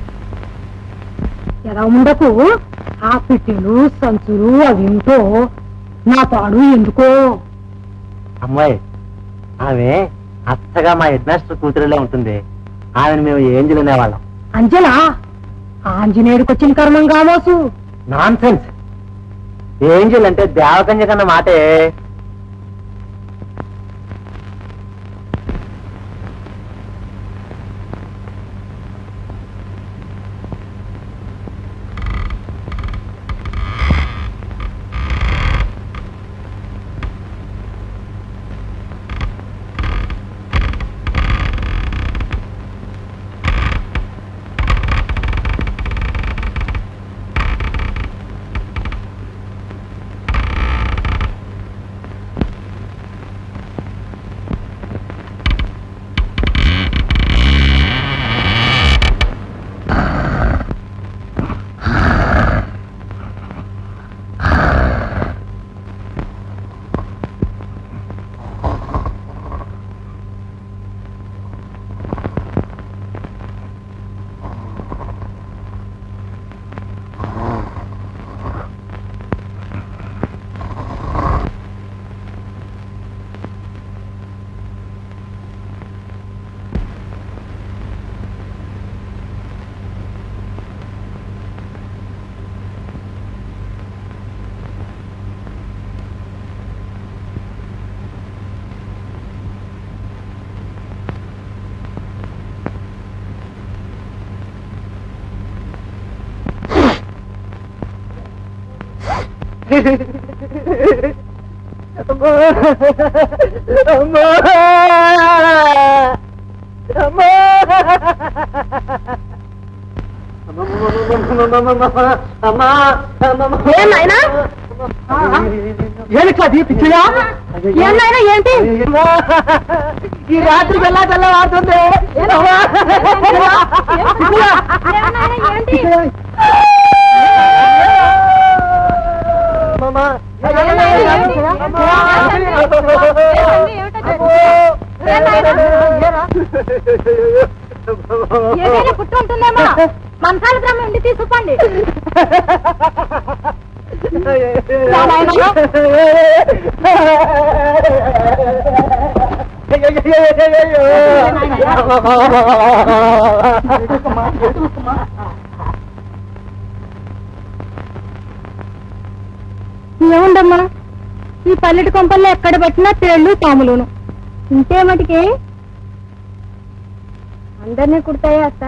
ఎలా ఉండకు ఆ పెట్టెలు సంచులు అవింటో నా పాడు ఎందుకో అమ్మాయి ఆమె అత్తగా మా హెడ్ మాస్టర్ కూతురులే ఉంటుంది ఆమెను మేము ఏంజల్ అనేవాళ్ళం అంజనా ఆంజనేయుడికి వచ్చిన కర్మం కావచ్చు నాన్ సెన్స్ ఏంజల్ అంటే దేవకన్య కన్న మాటే పిచ్చిగా ఏనాయనా ఏంటి ఈ రాత్రి వెళ్ళా తెల్లవారుతుంది ఏదైనా పుట్టు ఉంటుందేమో మంచాల బ్రహ్మ ఇంటి తీసుకుపోండి ఏముందమ్మా ఈ పల్లెటి కొంపల్లో ఎక్కడ పెట్టినా తేళ్లు పాములును ఇంతే మటుకి అందరినీ కుడతాయా అత్త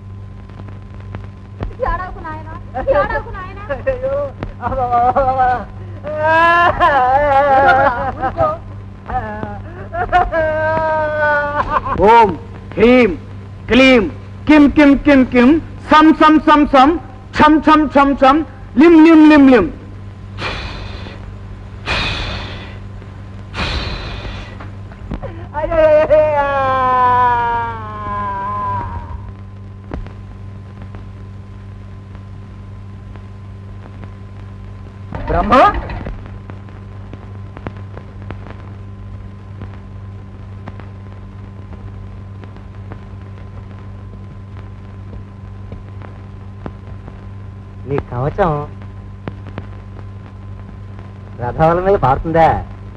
ఓం హ్రీం క్లీం కిం కిం కిం కిం సం సం సం సం ఛం ఛం ఛం ఛం లిం లిం లిం లిం బ్రహ్మ నీ కవచం రథాల మీద పారుతుందా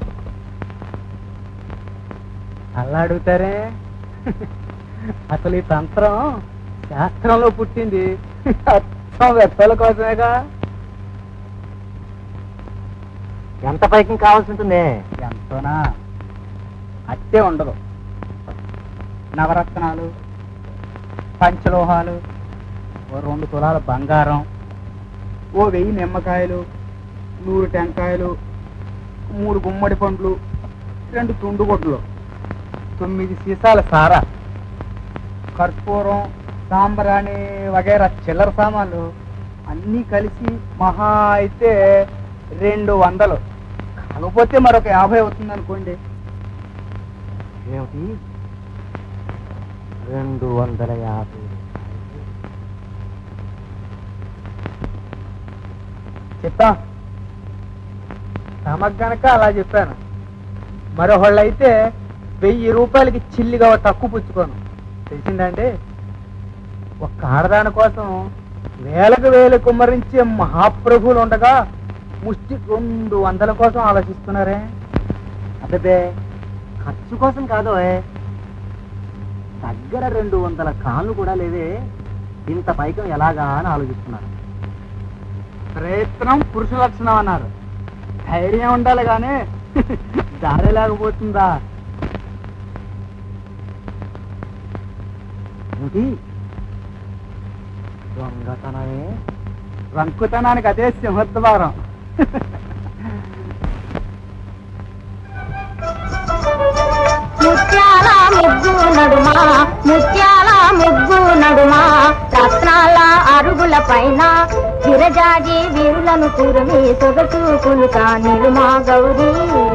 అలా అడుగుతారే అసలు ఈ తంత్రం శాస్త్రంలో పుట్టింది అచ్చం వెత్తల కోసమేగా ఎంత పైకి కావాల్సి ఉంటుంది ఎంతోనా అట్టే ఉండదు నవరత్నాలు పంచలోహాలు ఓ రెండు తులాల బంగారం ఓ వెయ్యి నిమ్మకాయలు నూరు టెంకాయలు మూడు గుమ్మడి పండ్లు రెండు తుండుగొడ్లు తొమ్మిది సీసాల సారా కర్పూరం సాంబ్రాణి వగైరా చిల్లర సామాన్లు అన్నీ కలిసి మహా అయితే రెండు వందలు సగపోతే మరొక యాభై అవుతుంది అనుకోండి ఏమిటి రెండు వందల యాభై చెప్తా తమకు గనక అలా చెప్పాను మరొకళ్ళైతే వెయ్యి రూపాయలకి చిల్లిగా ఓ తక్కువ పుచ్చుకోను తెలిసిందండి ఒక్క ఆడదాని కోసం వేలకు వేలు కుమ్మరించే మహాప్రభువులు ఉండగా ముష్టి రెండు వందల కోసం ఆలోచిస్తున్నారే అదే ఖర్చు కోసం కాదు దగ్గర రెండు వందల కాళ్ళు కూడా లేవే ఇంత పైకం ఎలాగా అని ఆలోచిస్తున్నారు ప్రయత్నం పురుష లక్షణం అన్నారు ధైర్యం ఉండాలి కానీ దారి లేకపోతుందా ఏమిటి దొంగతనమే రంకుతనానికి అదే సింహద్వారం ముత్యాల ముగ్గు నడుమా ముత్యాల ముగ్గు నడుమా రత్నాల అరుగుల పైన చిరజాజి వీరులను కురిమి సొగసు కులుక నిలుమా గౌరీ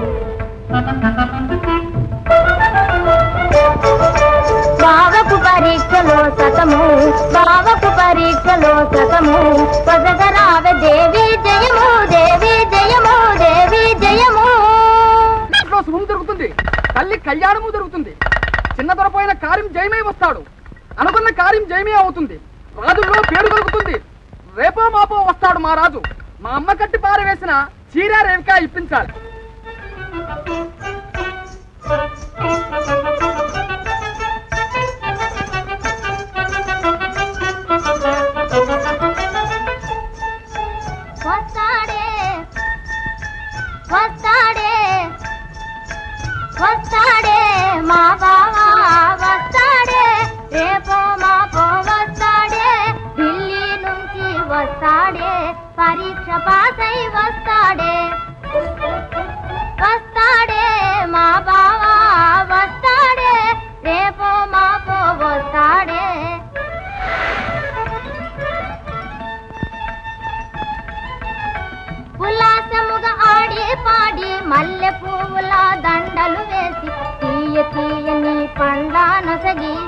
బావకు పరీక్షలో సతము బావకు పరీక్షలో సతము పదగరావె దేవి జయము దేవి జయము దేవి జయము ఇంట్లో శుభం జరుగుతుంది తల్లి కళ్యాణము జరుగుతుంది చిన్న దొరపోయిన కార్యం జయమే వస్తాడు అనుకున్న కార్యం జయమే అవుతుంది రాజుల్లో పేరు కలుగుతుంది రేపో మాపో వస్తాడు మా రాజు మా అమ్మ కట్టి పారవేసిన చీర రేవిక ఇప్పించాలి వస్తాడే వస్తాడే వస్తాడే మా బావా వస్తాడే రేపో మాపో వస్తాడే ఢిల్లీ నుంచి వస్తాడే పరీక్ష పాస్ అయి వస్తాడే వస్తాడే మా బావా వస్తాడే రేపో మాపో వస్తాడే ఉల్లాసముగా ఆడి పాడి మల్లె పువ్వుల దండలు వేసి తీయ తీయని పండ్ల నొసగి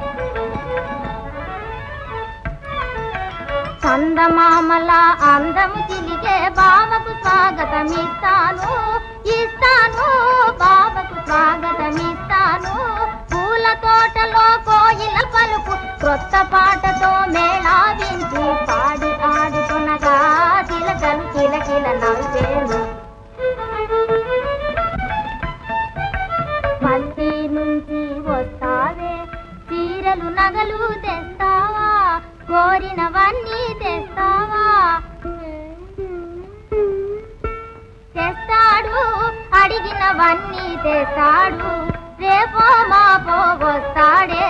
చందమామల అందము చిలిగే బావకు స్వాగతం ఇస్తాను ఇస్తాను బావకు స్వాగతం ఇస్తాను పూల తోటలో కోయిల పలుకు క్రొత్త పాటతో మేళావించి పాడి ఆడుతున్నగా చిలకలు కిలకిల నవ్వేను పల్లి నుంచి వస్తావే చీరలు నగలు తెస్తావా కోరినవన్నీ తెస్తావా తెస్తాడు అడిగినవన్నీ తెస్తాడు రేపో మాపో వస్తాడే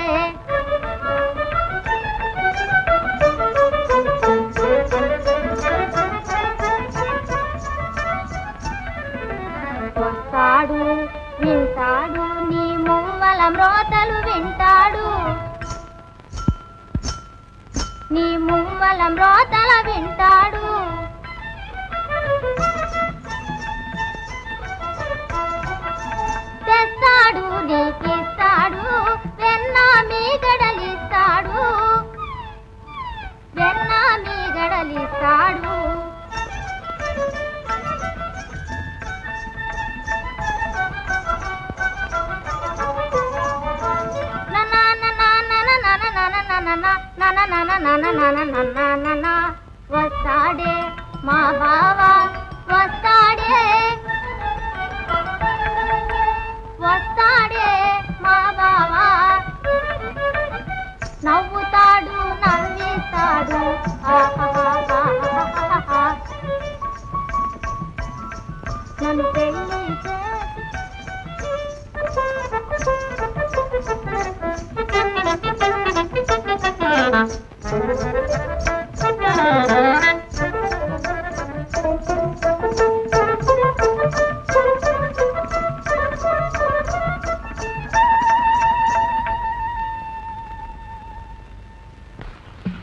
వస్తాడు వింటాడు నీ మువ్వల మ్రోతలు వింటాడు నీ మువ్వల మ్రోతల వింటాడు తెస్తాడు నీకిస్తాడు వెన్న మీ గడలిస్తాడు వెన్న మీ గడలిస్తాడు వస్తాడే మా బావ వస్తాడే వస్తాడే మా బావ నవ్వుతాడు నవ్విస్తాడు ఆహాహాహాహాహా. నన్ను పెళ్లి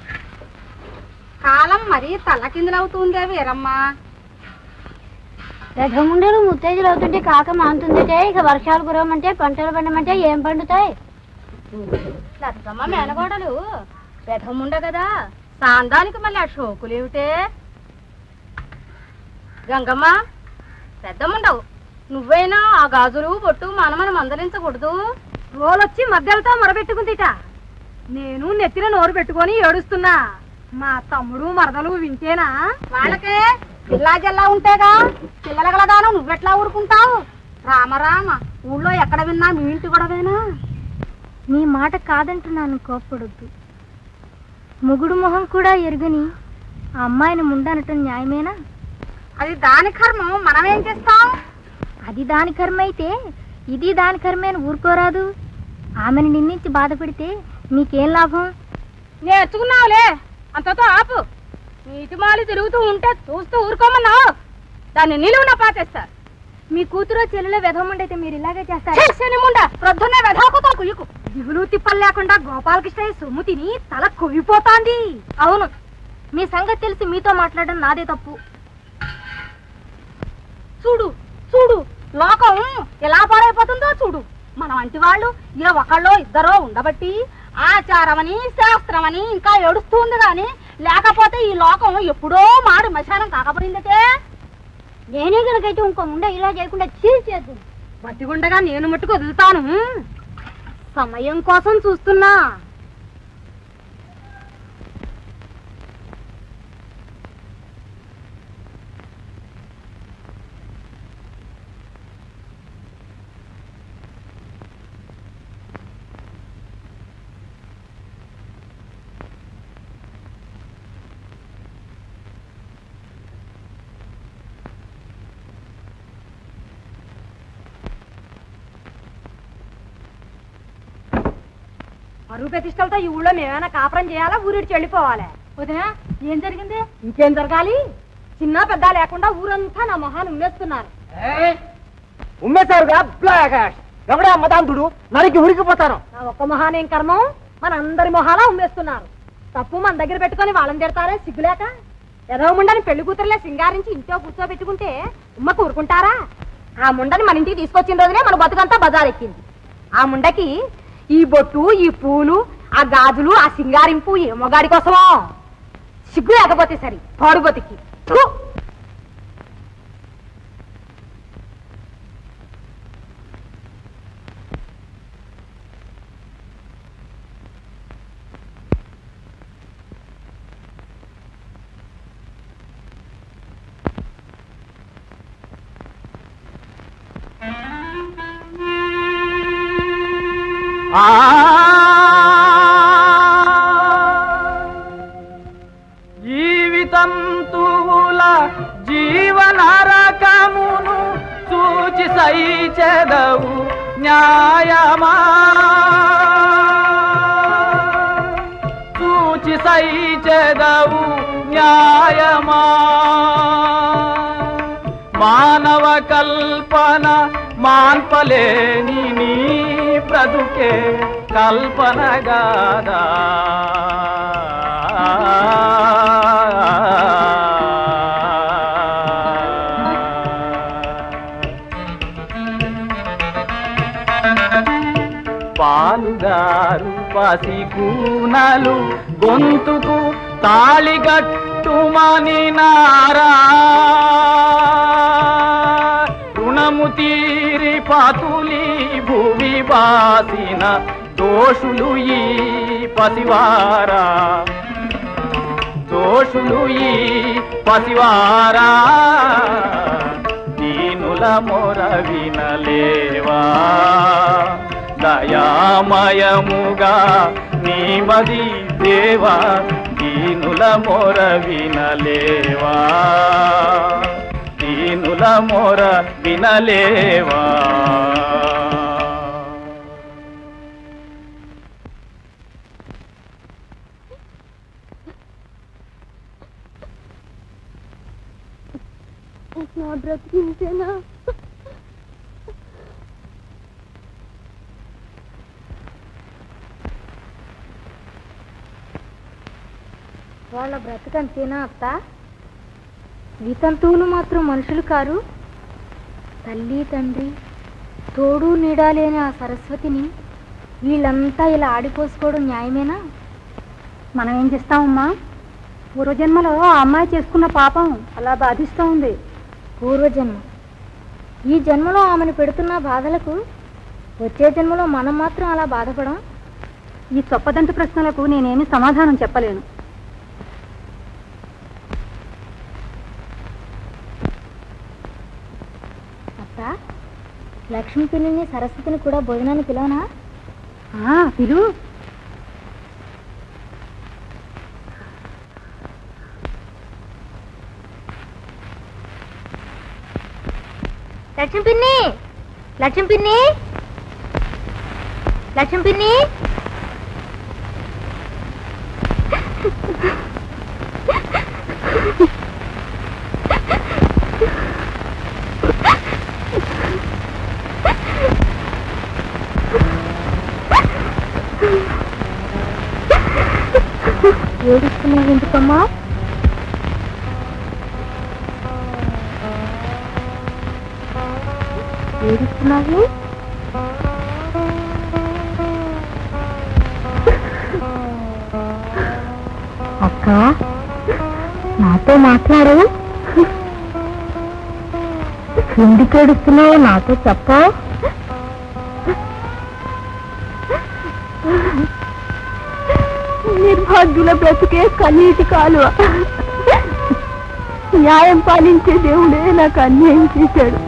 కాలం మరీ తల్లకిందులవుతుందే వీరమ్మా పెద్దముండలు ముత్తైదులు అవుతుంటే కాక మాంతుందటే ఇక వర్షాలు కురవమంటే పంటలు పండమంటే ఏం పండుతాయి లతకమ్మ మేనగోడలు పెద్దముండ కదా సాందానికి మళ్ళీ ఆ షోకులు ఏమిటే గంగమ్మ పెద్దముండవు నువ్వైనా ఆ గాజులు బొట్టు మనమని మందలించకూడదు రోలొచ్చి మధ్యలతో మొరబెట్టుకుందిట నేను నెత్తిన నోరు పెట్టుకొని ఏడుస్తున్నా మా తమ్ముడు మరదలు వింటేనా వాళ్ళకే పిల్లా జల్లా ఉంటేగా పిల్లలగలగాను నువ్వెట్లా ఊరుకుంటావు రామరామ ఊళ్ళో ఎక్కడ విన్నా మీ ఇంటి గొడవేనా నీ మాట కాదంటున్నాను కోప్పడొద్దు మొగుడు మొహం కూడా ఎరుగని ఆ అమ్మాయిని ముండనటం న్యాయమేనా అది దాని కర్మం మనమేం చేస్తాం అది దాని కర్మ అయితే ఇది దాని కర్మే అని ఊరుకోరాదు ఆమెను నిందించి బాధ పెడితే నీకేం లాభం నేర్చుకున్నావులే అంతతో ఆపు నీటి మాలి తిరుగుతూ ఉంటే చూస్తూ ఊరుకోమన్నావు దాన్ని నిలువున పాతేస్తా మీ కూతురు చెల్లెలో వెధవమండైతే మీరు ఇలాగే చేస్తారు శనిముండ ప్రొద్దున్నే వెధాకుతో కుయ్యకు దిగులు తిప్పలు లేకుండా గోపాలకృష్ణయ్య సొమ్ము తిని తల కొవ్విపోతాంది అవును మీ సంగతి తెలిసి మీతో మాట్లాడడం నాదే తప్పు చూడు చూడు లోకం ఎలా పాడైపోతుందో చూడు మన వంటి వాళ్ళు ఏ ఒకళ్ళో ఇద్దరో ఉండబట్టి ఆచారమని శాస్త్రమని ఇంకా ఏడుస్తుంది గాని లేకపోతే ఈ లోకం ఎప్పుడో మాడి మశానం కాకపోయిందటే నేనే కనుకైతే ఇంకో ముండ ఇలా చేయకుండా చీల్చేద్దు బతిగుండగా నేను మట్టుకు వదులుతాను సమయం కోసం చూస్తున్నా అరువు ప్రతిష్టలతో ఈ ఊళ్ళో మేమైనా కాపురం చేయాలా ఊరిడిచి వెళ్ళిపోవాలి వదినా ఏం జరిగింది ఇంకేం జరగాలి చిన్న పెద్ద లేకుండా ఊరంతా నా మొహాన్ని ఉమ్మేస్తున్నారు ఉమ్మేశారుగా బ్లాకాష్ ఎవడే అమ్మదాంతుడు నరికి ఉరికిపోతాను నా ఒక్క మొహానేం కర్మం మన అందరి మొహాలా ఉమ్మేస్తున్నారు తప్పు మన దగ్గర పెట్టుకొని వాళ్ళని తిడతారే సిగ్గులేక ఎదవ ముండని పెళ్లి కూతురులే సింగారించి ఇంట్లో కూర్చోబెట్టుకుంటే ఉమ్మ కూరుకుంటారా ఆ ముండని మన ఇంటికి తీసుకొచ్చిన రోజునే మన బతుకంతా బజారెక్కింది ఆ ముండకి ఈ బొట్టు ఈ పూలు ఆ గాజులు ఆ సింగారింపు ఏ మొగాడి కోసమో సిగ్గు లేకపోతే సరి పాడు బతికి థు! జీవితం తూల జీవన రకమును చూచి సైచెదవు న్యాయమా చూచి సైచెదవు న్యాయమా మానవ కల్పన మాన్పలేని నీ బ్రతుకే కల్పనగాదా పాలుగారు పసి కూనలు గొంతుకు తాళిగట్టుమని నారా రుణము తీరి పాతులి భూమి బాసిన దోషులు ఈ పసివారా దోషులు ఈ పసివారా దీనుల మొర వినలేవా దయామయముగా నీమది దేవా దీనుల మొర వినలేవా దీనుల మొర వినలేవా నా బ్రతికించేనా వాళ్ళ బ్రతకంతేనా అత్త వితంతువులు మాత్రం మనుషులు కారు తల్లి తండ్రి తోడు నీడా లేని ఆ సరస్వతిని వీళ్ళంతా ఇలా ఆడిపోసుకోవడం న్యాయమేనా మనం ఏం చేస్తామమ్మా పూర్వజన్మలో ఆ అమ్మాయి చేసుకున్న పాపం అలా బాధిస్తూ ఉంది పూర్వజన్మ ఈ జన్మలో ఆమెను పెడుతున్న బాధలకు వచ్చే జన్మలో మనం మాత్రం అలా బాధపడం ఈ చొప్పదంత ప్రశ్నలకు నేనేమి సమాధానం చెప్పలేను అత్త లక్ష్మి పిల్లిని సరస్వతిని కూడా భోజనానికి పిలవనా ఆ, పిలు లక్ష్మి పిన్ని లక్ష్మి పిన్ని లక్ష్మి పిన్ని ఏడుస్తున్నావు ఎందుకమ్మా ఏడుస్తున్నావు అక్క నాతో మాట్లాడు ఎందుకు ఏడుస్తున్నావు నాతో చెప్పావు నిర్భాగ్యుల బ్రతుకే కన్నీటి కాలువ న్యాయం పాలించే దేవుడే నాకు అన్యాయం చేశాడు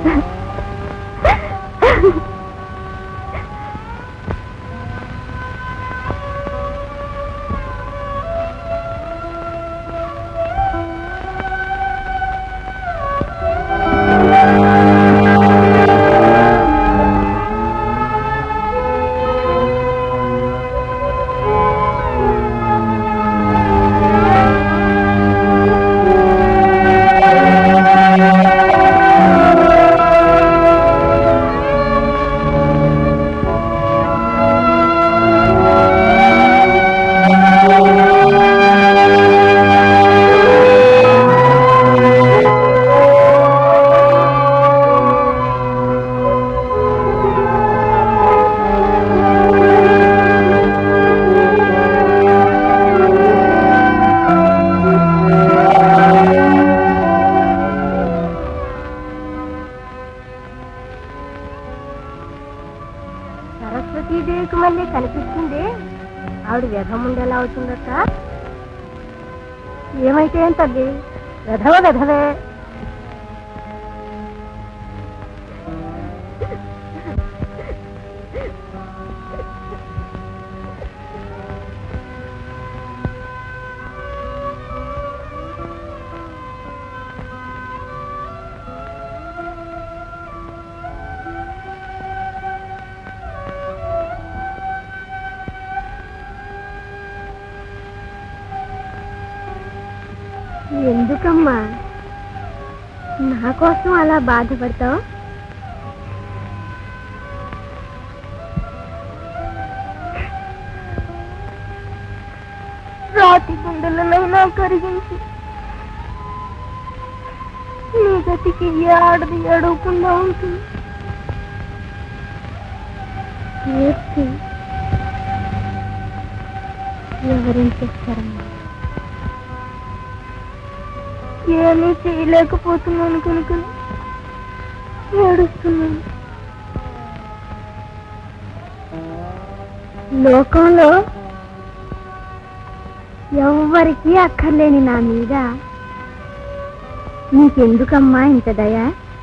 సరస్వతీదేవికి మళ్ళీ కనిపిస్తుంది ఆవిడ వ్యధముండి ఎలా అవుతుందట ఏమైతే ఏం తల్లి వెధవ వెధవే ఎందుకమ్మా నా కోసం అలా బాధపడతావు రాతి గుండెలనైనా కరిగించి నీ గతికి ఏ ఆడది అడగకుండా ఉంటుంది ఏడ్చి ఎవరేం చేస్తారమ్మా ఏమీ చేయలేకపోతున్నాను కనుక ఏడుస్తున్నాను లోకంలో ఎవ్వరికీ అక్కర్లేని నా మీద నీకెందుకమ్మా ఇంత దయ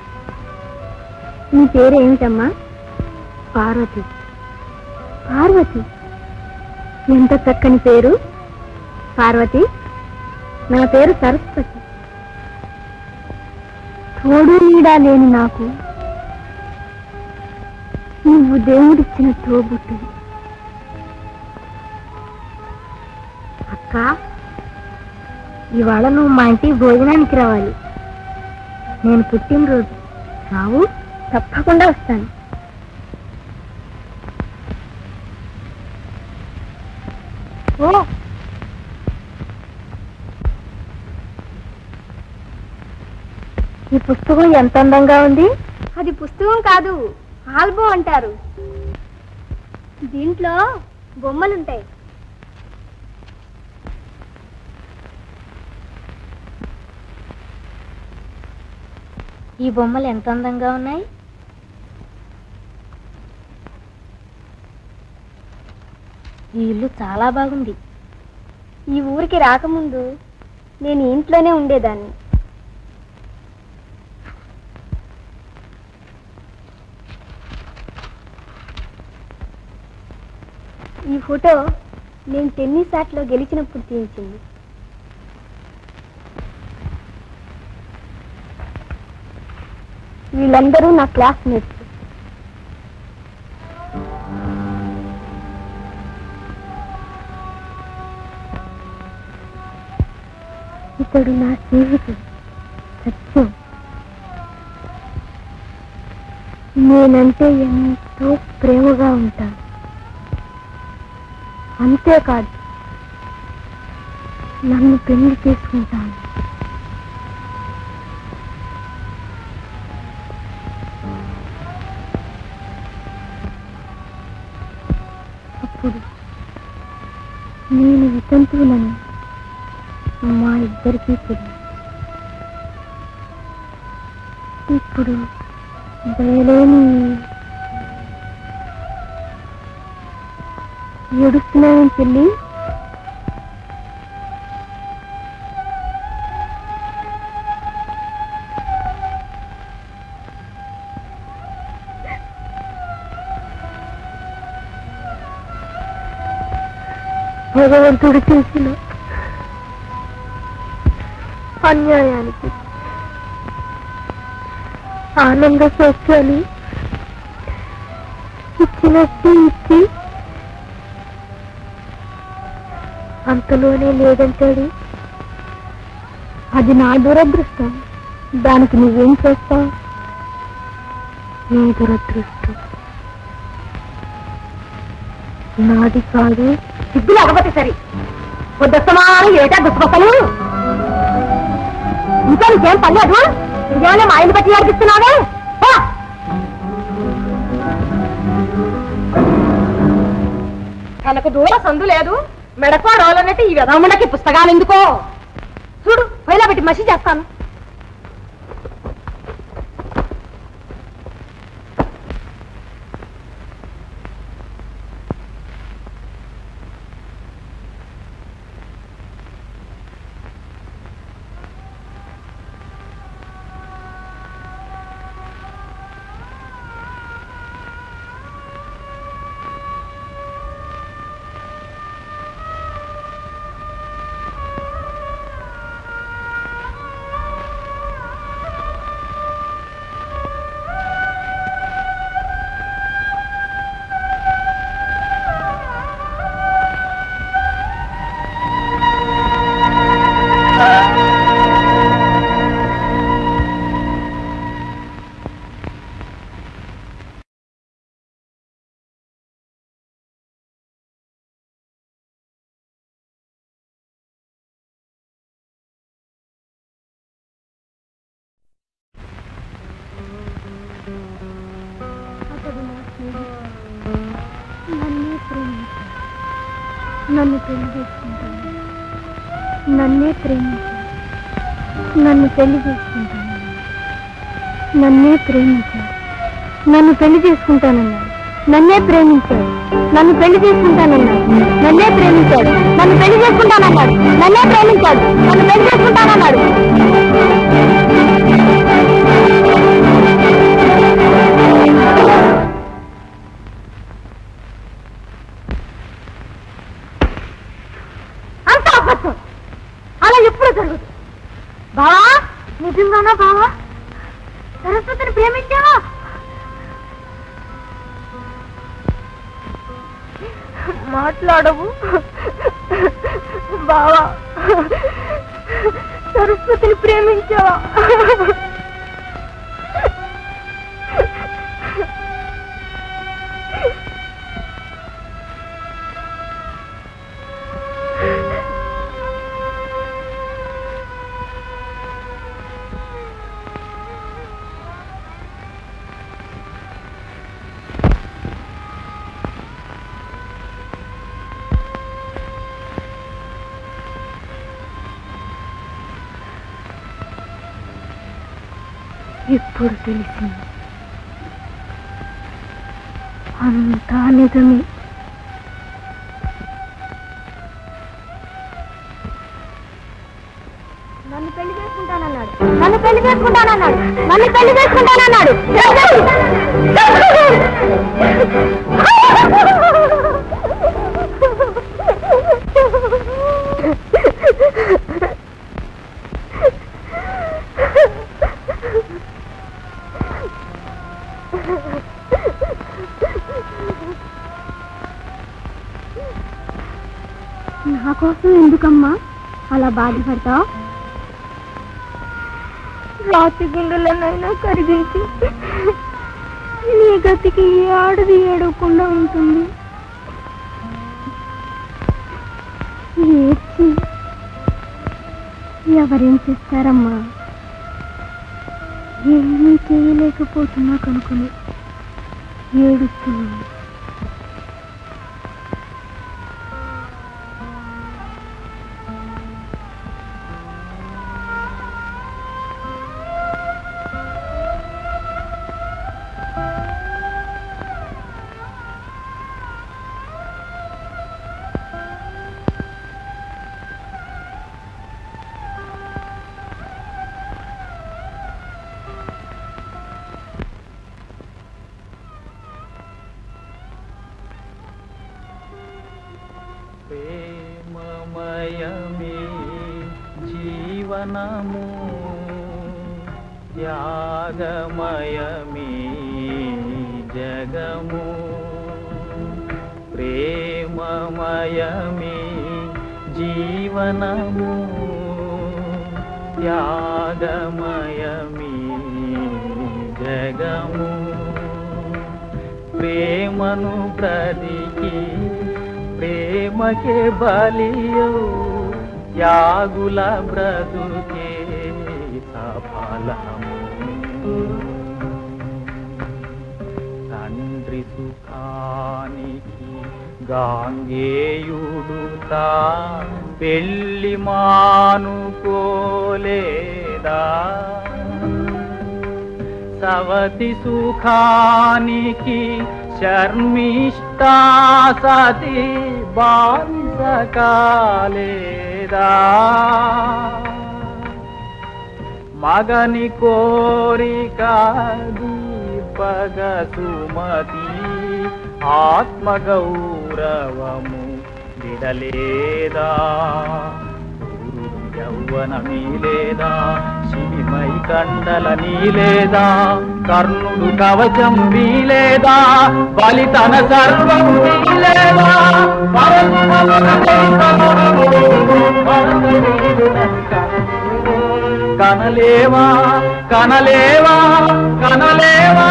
నీ పేరేమిటమ్మా పార్వతి పార్వతి ఎంత చక్కని పేరు పార్వతి నా పేరు సరస్వతి తోడు నీడా లేని నాకు నువ్వు దేవుడిచ్చిన తోబుట్టు అక్క ఇవాళ నువ్వు మా ఇంటికి భోజనానికి రావాలి నేను పుట్టినరోజు రావు తప్పకుండా వస్తాను ఓ ఈ పుస్తకం ఎంత అందంగా ఉంది అది పుస్తకం కాదు ఆల్బమ్ అంటారు దీంట్లో బొమ్మలుంటాయి ఈ బొమ్మలు ఎంత అందంగా ఉన్నాయి ఈ ఇల్లు చాలా బాగుంది ఈ ఊరికి రాకముందు నేను ఈ ఇంట్లోనే ఉండేదాన్ని ఈ ఫోటో నేను టెన్నిస్ ఆటలో గెలిచినప్పుడు తీయించింది వీళ్ళందరూ నా క్లాస్మేట్స్ ఇతడు నా స్నేహితుడు సత్యం నేనంటే ఎంతో ప్రేమగా ఉంటాను అంతేకాదు నన్ను పెళ్లి చేసుకుంటాను అప్పుడు నేను వితంతువులను మా ఇద్దరికీ తెలియదు ఇప్పుడు దయలేని ఏడుస్తున్నానని చెల్లి భగవంతుడు చేసిన అన్యాయానికి ఆనంద సౌఖ్యాలు ఇచ్చినట్టు ఇచ్చి అంతలోనే లేదంటాడు అది నా దురదృష్టం దానికి నువ్వేం చేస్తావు నీ దురదృష్టం నాది కాదు సిగ్గు లేకపోతే సరి పొద్దుస్తమానం ఏటా గుర్తుకొస్తాను ఇంకా నీకేం పర్లేదు ఇదేమైనా మా ఇల్లు పట్టి ఏడిపిస్తున్నావే పో. తనకు దూర సందు లేదు మెడకో రోలన్నట్టు ఈ విధముండకి పుస్తకాలు ఎందుకో చూడు పైలా పెట్టి మసి చేస్తాను అతడు నా స్నేహితుడు. నన్నే ప్రేమించాడు నన్ను పెళ్లి చేసుకుంటాను నన్నే ప్రేమించాడు నన్ను పెళ్లి చేసుకుంటాను నన్నే ప్రేమించాడు నన్ను పెళ్లి చేసుకుంటానన్నాడు నన్నే ప్రేమించాడు నన్ను పెళ్లి చేసుకుంటానన్నాడు నన్నే ప్రేమించాడు నన్ను పెళ్లి చేసుకుంటానన్నాడు నన్నే ప్రేమించాడు నన్ను పెళ్లి చేసుకుంటానన్నాడు అంత అబద్ధం అలా ఎప్పుడు జరుగుతుంది బావా నిజంగానా బావా సరస్వతిని ప్రేమించావా మాట్లాడవు బావా సరస్వతిని ప్రేమించావా ఇప్పుడు తెలిసింది అంతా నిజమే నన్ను పెళ్లి చేసుకుంటానన్నాడు నన్ను పెళ్లి చేసుకుంటానన్నాడు నన్ను పెళ్లి చేసుకుంటానన్నాడు నా కోసం ఎందుకమ్మా అలా బాధపడతావు రాతి గుండెలనైనా కరిగించి నీ గతికి ఏ ఆడది ఏడవకుండా ఉంటుంది ఏడ్చి ఎవరేం చేస్తారమ్మా ఏమీ చేయలేకపోతున్నా కనుకొని ఏడుస్తున్నాను ప్రేమమయమే జీవనము త్యాగమయమే జగము ప్రేమమయమే జీవనము త్యాగమయమే జగము ప్రేమను బ్రతికి ప్రేమకే బలియో యాగుల బ్రతుకే సఫలము తండ్రి సుఖానికి గాంగేయుడుతా పెళ్లి మానుకోలేదా సవతి సుఖానికి శర్మిష్టా సతి బాంసకాలేదా మగని కోరిక దీపగ సుమతి ఆత్మగౌరవము విడలేదా యౌవనమీ లేదా శివిమై కండల నీలేదా కర్ణుడు కవచం వీలేదా బలితన సర్వం వీలేదా కనలేవా కనలేవా కనలేవా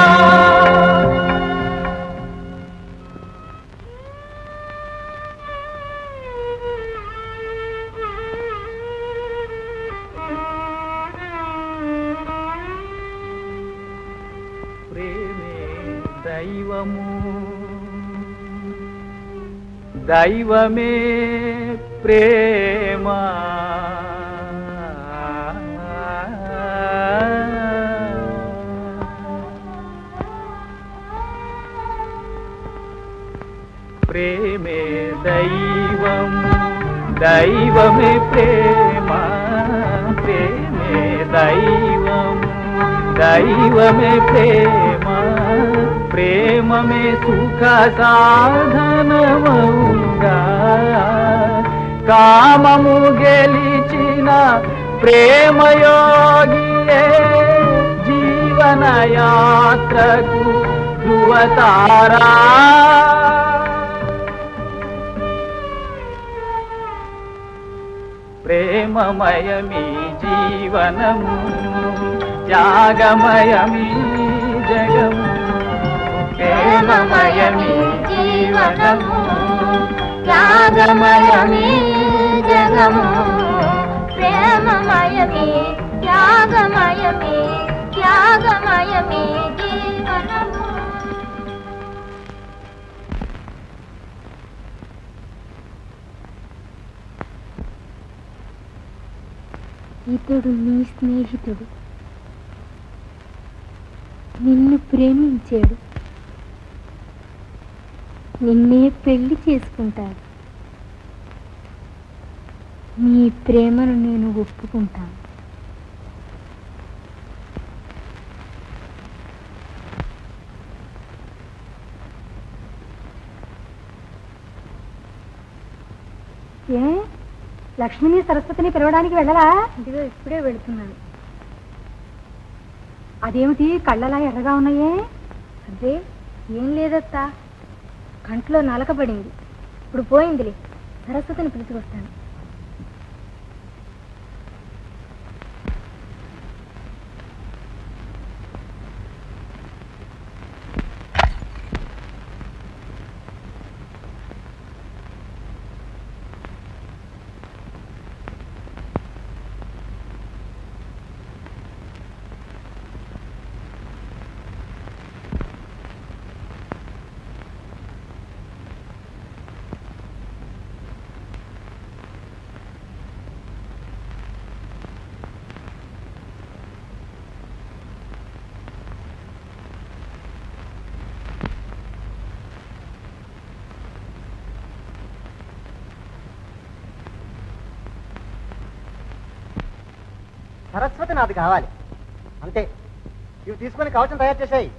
ప్రేమే దైవము దైవమే ప్రేమ ప్రేమే దైవము దైవమే ప్రేమ ప్రేమే దైవము దైవమే ప్రేమ ప్రేమమే సుఖ సాధనమౌగా కామము గెలిచిన ప్రేమయోగియే జీవన యాత్రకు ధృవతారా ప్రేమమయమీ జీవనము త్యాగమయమీ జగము ప్రేమమయమీ జీవనము త్యాగమయమే జగము ప్రేమమయమే త్యాగమయమే త్యాగమయమే జీవనము ఇతడు నీ స్నేహితుడు నిన్ను ప్రేమించాడు నిన్నే పెళ్లి చేసుకుంటాడు నీ ప్రేమను నేను ఒప్పుకుంటాను ఏ లక్ష్మిని సరస్వతిని పిలవడానికి వెళ్ళరా ఇదిగో ఇప్పుడే వెళుతున్నాను అదేమిటి కళ్ళలా ఎర్రగా ఉన్నాయే అదే ఏం లేదత్తా కంట్లో నలకబడింది ఇప్పుడు పోయిందిలే సరస్వతిని పిలుచుకొస్తాను సరస్వతి నాది కావాలి అంతే ఇవి తీసుకొని కవచం తయారు చేసాయి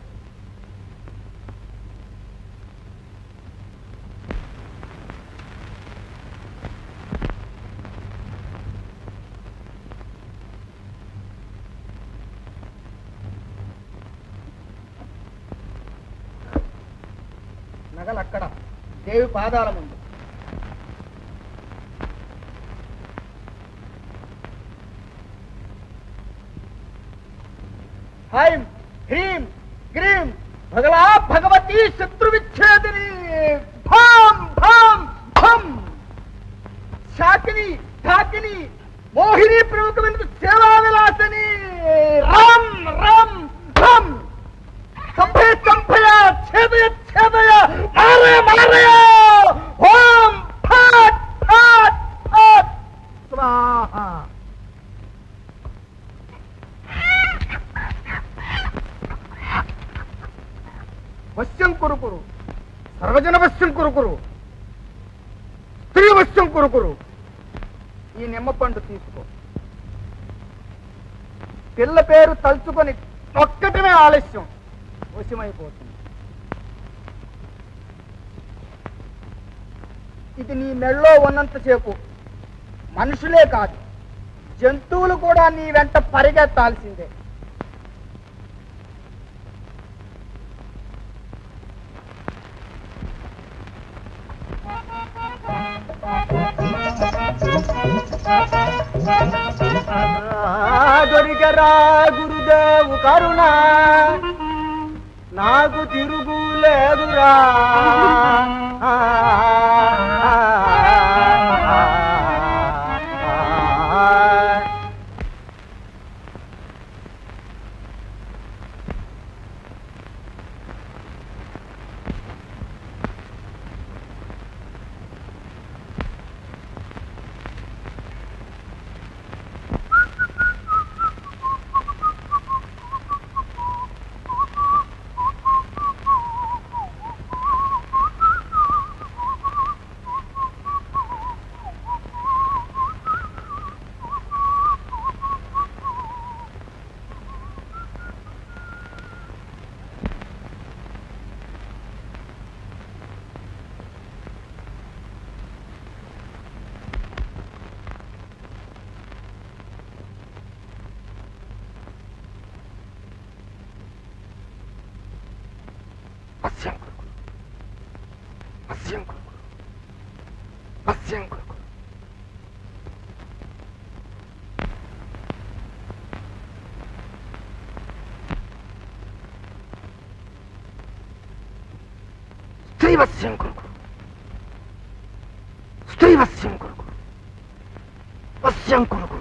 నగలు అక్కడ దేవి పాదాల ముందు హైం హ్రీం గ్రీం భగలా భగవతి శత్రు విచ్ఛేదిని భాం భాం భం శాకిని ఢాకిని మోహిని ప్రముఖమైన సేవా విలాసని రామ్ రామ్ రామ్ సంభయ సంభయ ఛేదయ ఛేదయ మారయ మారయ ఓం ఫాట్ ఫాట్ ఫాట్ స్వాహ వశ్యం కురుకురు సర్వజన వశ్యం కురుకురు స్త్రీ వశ్యం కురుకురు ఈ నిమ్మ పండు తీసుకో పిల్ల పేరు తలుచుకొని ఒక్కటమే ఆలస్యం వశమైపోతుంది ఇది నీ మెళ్ళో ఉన్నంతసేపు మనుషులే కాదు జంతువులు కూడా నీ వెంట పరిగెత్తాల్సిందే దొరికరా గురుదేవు కరుణ నాకు తిరుగు లేదురా ఆ, ఆ, ఆ, ఆ. మత్స్యం కొడుకులు మత్స్యం కొడుకులు మత్స్యం కొడుకులు స్త్రీవత్స్యం కొడుకులు స్త్రీవత్స్యం కొడుకులు వత్స్యం కొడుకులు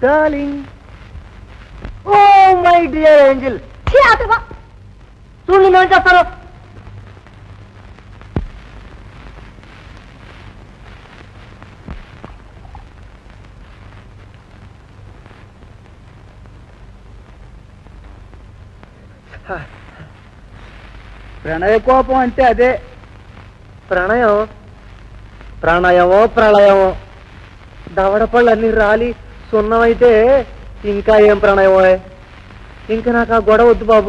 darling oh my dear angel ఛీ, ఆతువా. చూడు నేను ఏం చేస్తాను ప్రణయ కోపం అంటే అదే ప్రణయం ప్రణయమో ప్రళయమో దవడ పళ్ళన్నీ రాలి సున్నమైతే ఇంకా ఏం ప్రణయమో ఇంకా నాకు ఆ గొడవ వద్దు బాబు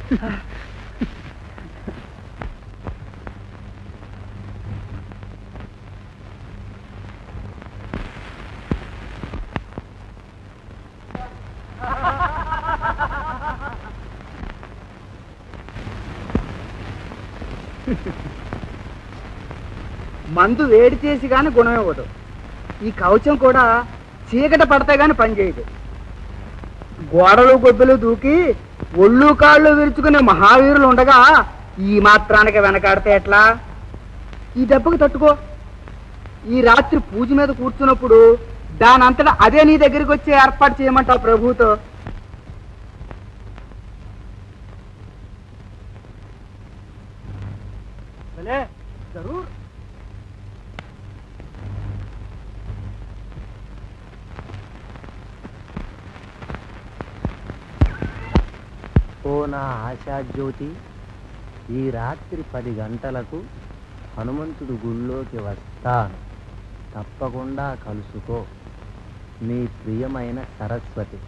మందు వేడి చేసి గాని గుణం ఇవ్వదు ఈ కవచం కూడా చీకట పడితే గాని పనిచేయదు గోడలు గొబ్బెలు దూకి ఒళ్ళు కాళ్ళు విరుచుకునే మహావీరులు ఉండగా ఈ మాత్రానికి వెనకాడితే ఎట్లా ఈ దెబ్బకు తట్టుకో ఈ రాత్రి పూజ మీద కూర్చున్నప్పుడు దానంతటా అదే నీ దగ్గరికి వచ్చి ఏర్పాటు చేయమంటావు ప్రభుతో జరూర్ ఓ నా ఆశా జ్యోతి ఈ రాత్రి పది గంటలకు హనుమంతుడు గుళ్ళోకి వస్తాను తప్పకుండా కలుసుకో మీ ప్రియమైన సరస్వతి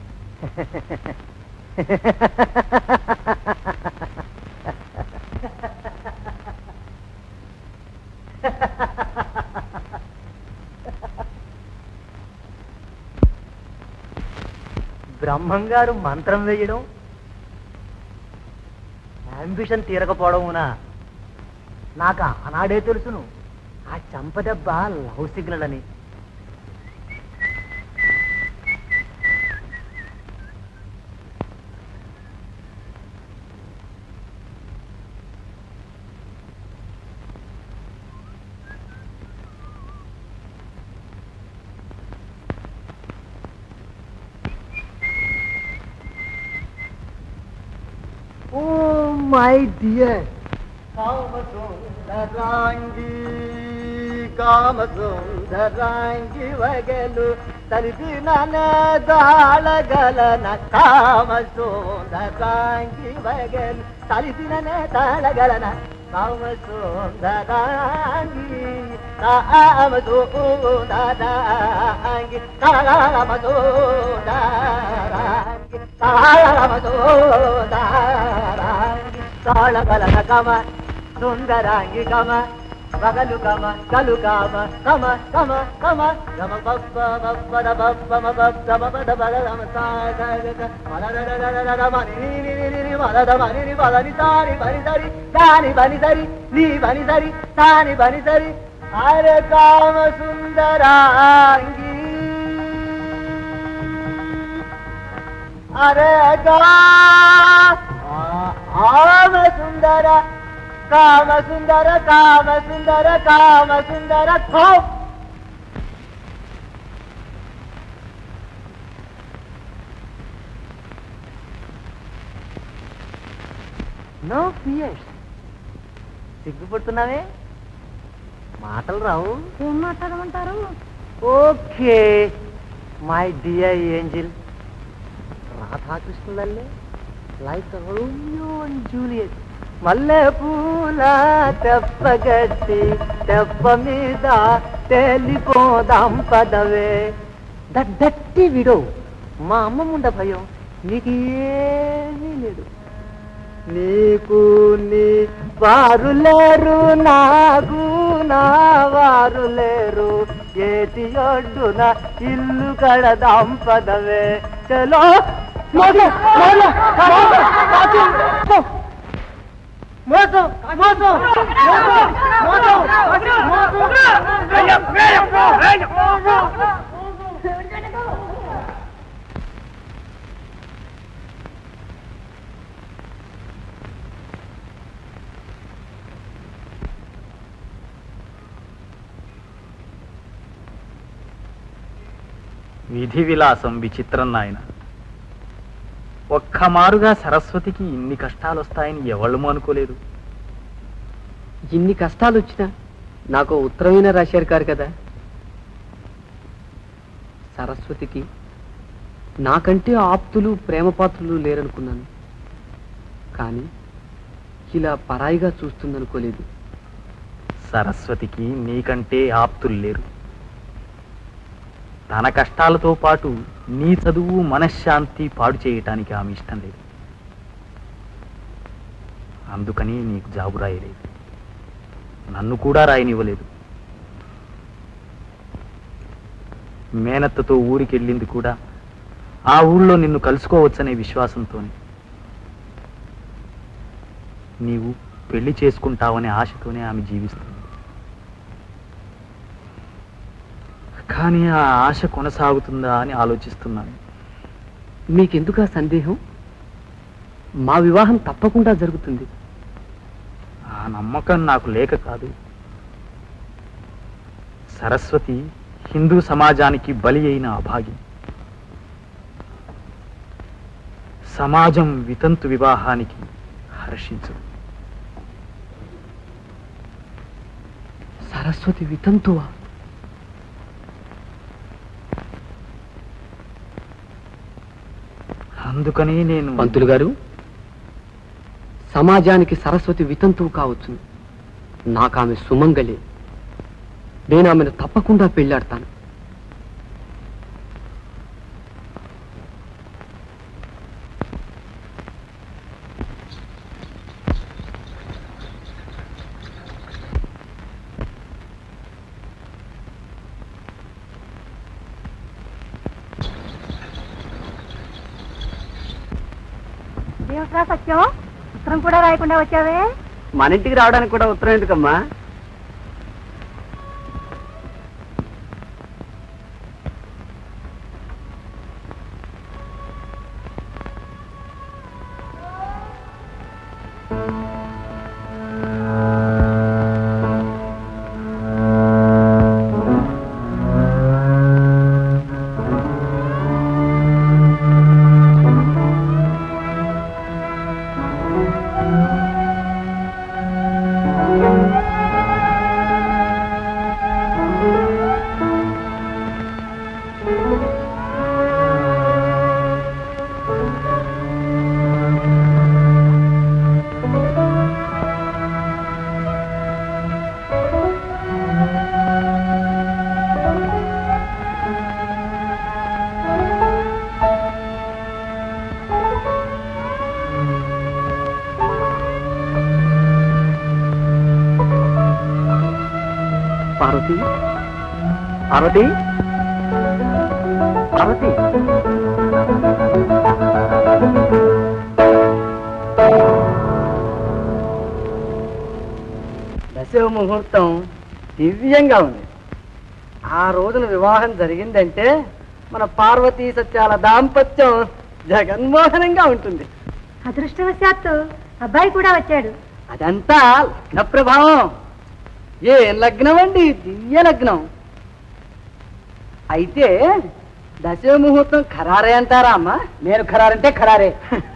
బ్రహ్మంగారు మంత్రం వేయడం అంబిషన్ తీరకపోవడమునా నాకు ఆనాడే తెలుసును ఆ చంపదెబ్బ లవ్ సిగ్నల్ అని ఓ మై డియర్ కామసుందరాంగి కామసుందరాంగి వగలు తలిపిన దాళగలన కామసుందరాంగి వగలు తలిపిన తాళగలన కామసుందరాంగి కామసుందరాంగి కామసుందరాంగి కామసుందరాంగి తాళగలన కమ సుందరాంగి కమ పగలు కమ కలు కామ కమ కమ కమ గమ బప్ప బప్ప ద బప్ప మ బప్ప మ పద పద రమ సా స గ గ మల ర ర ర ర ర మ ని ని ని ని ని ని మల ద మ ని ని మల ని తాని బని సరి దాని బని సరి నీ బని సరి తాని బని సరి అరే కామ సుందరాంగి అరే గా కామ సుందర కామ సుందర కామ సుందర కామ సుందర ఖో నో ఫియర్స్ సిగ్గుపడుతున్నావే మాటలు రావు ఏం మాట్లాడమంటారు ఓకే మై డియర్ ఏంజిల్ రాధాకృష్ణులల్లే లైక్ రోమియో అండ్ జూలియట్ మల్లె పూల తెప్పగట్టి తెప్ప మీద తేలిపోదాం పదవే దట్ దట్టి విడో మా అమ్మమ్మ భయం నీకు ఏమీ లేదు నీకు నీ వారు లేరు నాకు నా వారు లేరు ఏటి ఒడ్డున ఇల్లు కడదాం పదవే చలో మోసం మోసం విధి విలాసం విచిత్రం నాయన ఒక్క మారుగా సరస్వతికి ఇన్ని కష్టాలు వస్తాయని ఎవళ్ళు అనుకోలేదు ఇన్ని కష్టాలు వచ్చినా నాకు ఉత్తరమైన రాశారు కారు కదా సరస్వతికి నాకంటే ఆప్తులు ప్రేమపాత్రులు లేరనుకున్నాను కానీ ఇలా పరాయిగా చూస్తుందనుకోలేదు సరస్వతికి నీకంటే ఆప్తులు లేరు తన కష్టాలతో పాటు నీ చదువు మనశ్శాంతి పాడు చేయటానికి ఆమె ఇష్టం లేదు అందుకని నీకు జాబు రాయలేదు నన్ను కూడా రాయనివ్వలేదు మేనత్తతో ఊరికెళ్ళింది కూడా ఆ ఊళ్ళో నిన్ను కలుసుకోవచ్చనే విశ్వాసంతోనే నీవు పెళ్లి చేసుకుంటావనే ఆశతోనే ఆమె జీవిస్తుంది కానీ ఆ ఆశ కొనసాగుతుందా అని ఆలోచిస్తున్నాను మీకెందుకు ఆ సందేహం మా వివాహం తప్పకుండా జరుగుతుంది ఆ నమ్మకం నాకు లేక కాదు సరస్వతి హిందూ సమాజానికి బలి అయిన అభాగ్యం సమాజం వితంతు వివాహానికి హర్షించదు సరస్వతి వితంతువా అందుకని నేను పంతులు గారు సమాజానికి సరస్వతి వితంతువు కావచ్చు నాకు ఆమె సుమంగలే నేను ఆమెను తప్పకుండా పెళ్ళాడతాను ఏమిట్రా సత్యం ఉత్తరం కూడా రాయకుండా వచ్చావే మన ఇంటికి రావడానికి కూడా ఉత్తరం ఎందుకమ్మా పార్వతి పార్వతి పార్వతి దశమ ముహూర్తం దివ్యంగా ఉంది ఆ రోజున వివాహం జరిగిందంటే మన పార్వతీ సత్యాల దాంపత్యం జగన్మోహనంగా ఉంటుంది అదృష్టవశాత్తు అబ్బాయి కూడా వచ్చాడు అదంతా లగ్న ప్రభావం ఏ లగ్నం అండి దివ్య లగ్నం అయితే దశమ ముహూర్తం ఖరారే అంటారా అమ్మా నేను ఖరారంటే ఖరారే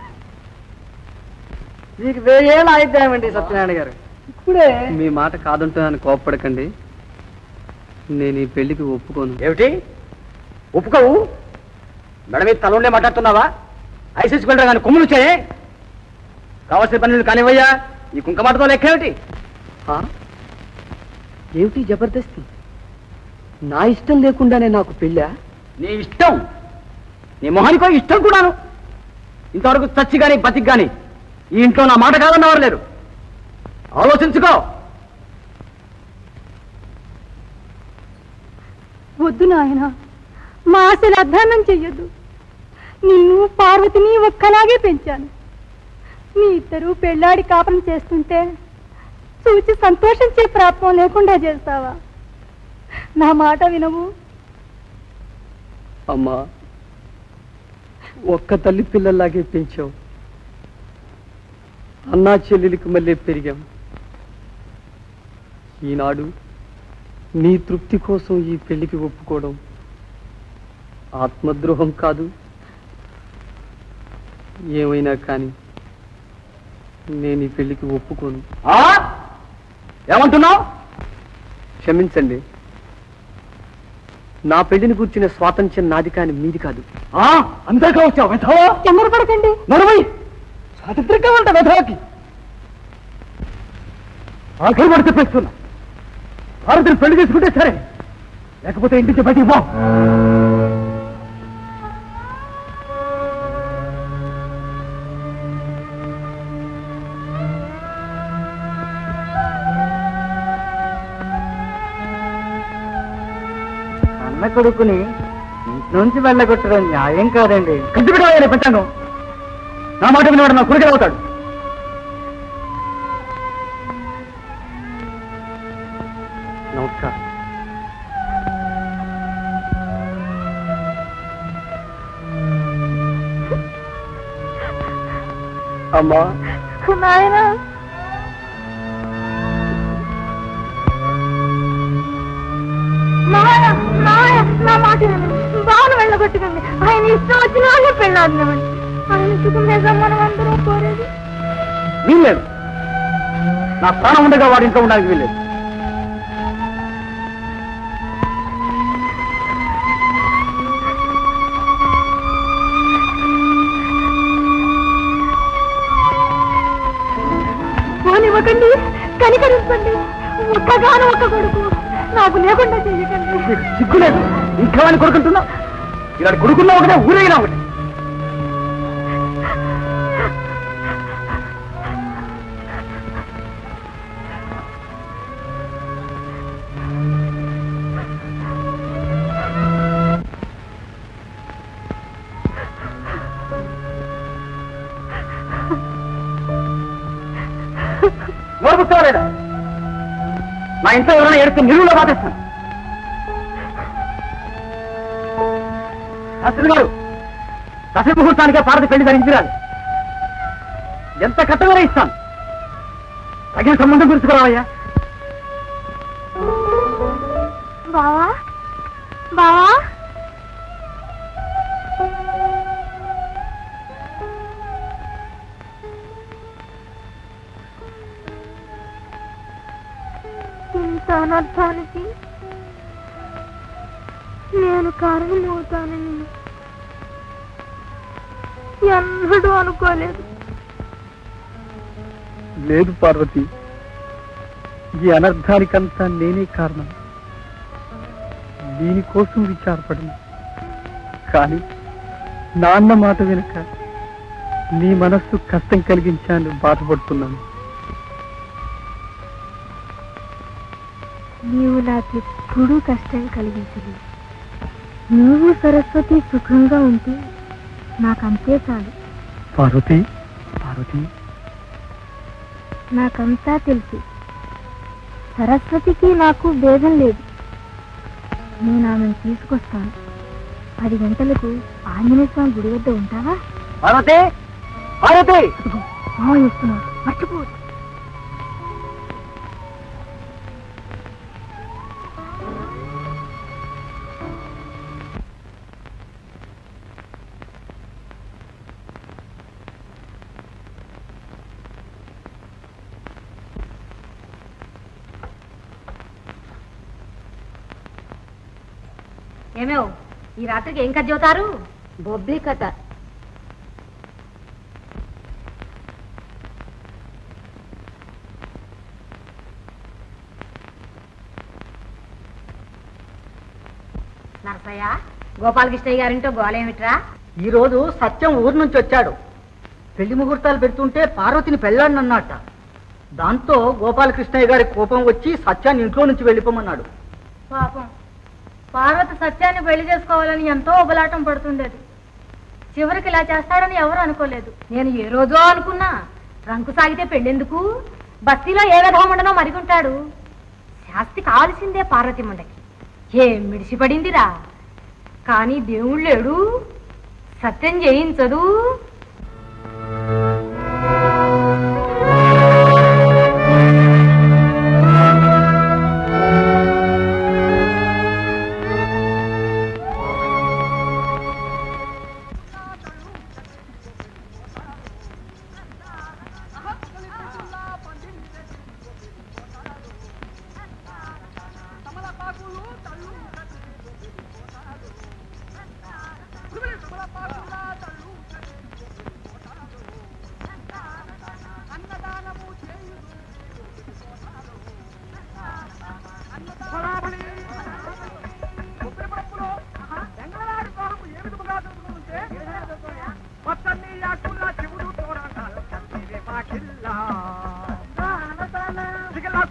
మీకు వేయేళ్ళు ఆయిద్దామండి సత్యనారాయణ గారు ఇప్పుడే మీ మాట కాదంటున్నాను కోప్పడకండి నేను ఈ పెళ్లికి ఒప్పుకోను ఏమిటి ఒప్పుకోవు మెడ మీద తలుండే మాట్లాడుతున్నావా ఐసీసీ వెళ్ళరా కానీ కొమ్ములు వచ్చాయి కావాల్సిన పనులు కానివయ్యా ఈ కుంకమాటతో లెక్క ఏమిటి ఆ? ఏమిటి జబర్దస్తి నా ఇష్టం లేకుండానే నాకు పెళ్ళా నీ ఇష్టం నీ మొహానికో ఇష్టం కూడాను ఇంతవరకు చచ్చి గాని బతికి గాని ఈ ఇంట్లో నా మాట కాదన్నవారు లేరు ఆలోచించుకో వద్దు నాయన మా ఆశలు అధ్వానం చెయ్యొద్దు నిన్ను పార్వతిని ఒక్కలాగే పెంచాను మీ ఇద్దరు పెళ్ళాడి కాపురం చేస్తుంటే చూచి సంతోషించే ప్రాప్తం లేకుండా చేస్తావా నా మాట వినవు అమ్మా ఒక్క తల్లి పిల్లల్లాగే పెంచావు అన్నా చెల్లెలికి మళ్ళీ పెరిగాం ఈనాడు నీ తృప్తి కోసం ఈ పెళ్లికి ఒప్పుకోవడం ఆత్మద్రోహం కాదు ఏమైనా కానీ నేను ఈ పెళ్లికి ఒప్పుకోను ఆ? ఏమంటున్నావు క్షమించండి నా పెళ్లిని కూర్చునే స్వాతంత్ర్యం నాది కాని మీది కాదు ఆ? అందరికీ వచ్చావు వెధవా తొందరపడకండి నడవై స్వాతంత్రం కావాలంట వెధవకి ఆఖరి మాట చెప్పేస్తున్నా భారతిని పెళ్లి చేసుకుంటే సరే లేకపోతే ఇంటి నుంచి బయటికి పో అన్న కొడుకుని ఇంట్లోంచి వెళ్ళగొట్టడం న్యాయం కాదండి కట్టుబెట్టాలి పెట్టాను నా మాట వినవాడు నా కొడుకు అవుతాడు నమస్కారం అమ్మా నాయనా మాయ మాయ నా మాట వినండి బాగా వెళ్ళగొట్టుకండి ఆయన ఇష్టం వచ్చిన వాళ్ళే పెళ్ళాడినామండి ఆయన సుఖమేగా మనం అందరం కోరేది వీల్లేదు నా ప్రాణం ఉండగా వాడి ఇంట్లో ఉండడానికి వీల్లేదు పోనివ్వకండి కనికరించండి ఒక్కగాను ఒక్క కొడుకు నాకు లేకుండా చెయ్యకండి నీకు సిగ్గులేదు ఇంకా వాడిని కొడుకుంటున్నా ఇలా కొడుకున్నా ఒకటే ఊరేగినా ఒకటి నోరుపుకోలేదా నా ఇంట్లో ఎవరైనా ఎడితే నిలువులో బాధేస్తాను శాస్త్రి గారు దశ ముహూర్తానికే పార్వతి పెళ్లి ధరించిరాలి ఎంత కట్టగానే ఇస్తాను తగిన సంబంధం పిలుచుకురావయ్యా బావా బావా ఇంత అనర్థానికి నేను కారణమవుతానని ఎన్నడూ అనుకోలేదు లేదు పార్వతి ఈ అనర్థానికంతా నేనే కారణం దీనికోసం విచారపడింది కానీ నాన్న మాట వెనుక నీ మనస్సు కష్టం కలిగించాను బాధపడుతున్నాను నీవు నాకెప్పుడూ కష్టం కలిగించలేదు నువ్వు సరస్వతి సుఖంగా ఉంటే నాకంతే చాలు పార్వతి పార్వతి నాకంతా తెలుసు సరస్వతికి నాకు భేదం లేదు నేను ఆమెను తీసుకొస్తాను పది గంటలకు ఆంజనేయ స్వామి గుడి వద్ద ఉంటావా పార్వతి పార్వతి మావ చేస్తున్నాడు మర్చిపోవద్దు ఏమేవ్ ఈ రాత్రికి ఏం కథ చెబుతారు బొబ్బి కథ నరసయ్య గోపాలకృష్ణయ్య గారింటో గోలేమిట్రా ఈ రోజు సత్యం ఊరు నుంచి వచ్చాడు పెళ్లి ముహూర్తాలు పెడుతుంటే పార్వతిని పెళ్ళాడనన్నట దాంతో గోపాలకృష్ణయ్య గారి కోపం వచ్చి సత్యాన్ని ఇంట్లో నుంచి వెళ్ళిపోమన్నాడు పాపం పార్వతి సత్యాన్ని పెళ్లి చేసుకోవాలని ఎంతో ఉబలాటం పడుతుండేది చివరికి ఇలా చేస్తాడని ఎవరు అనుకోలేదు నేను ఏ రోజో అనుకున్నా రంకు సాగితే పెళ్ళెందుకు బస్తీలో ఏ విధమండనో మరిగుంటాడు శాస్తి కావాల్సిందే పార్వతి ముండకి ఏం మిడిసిపడిందిరా కానీ దేవుడు లేడు సత్యం చేయించదు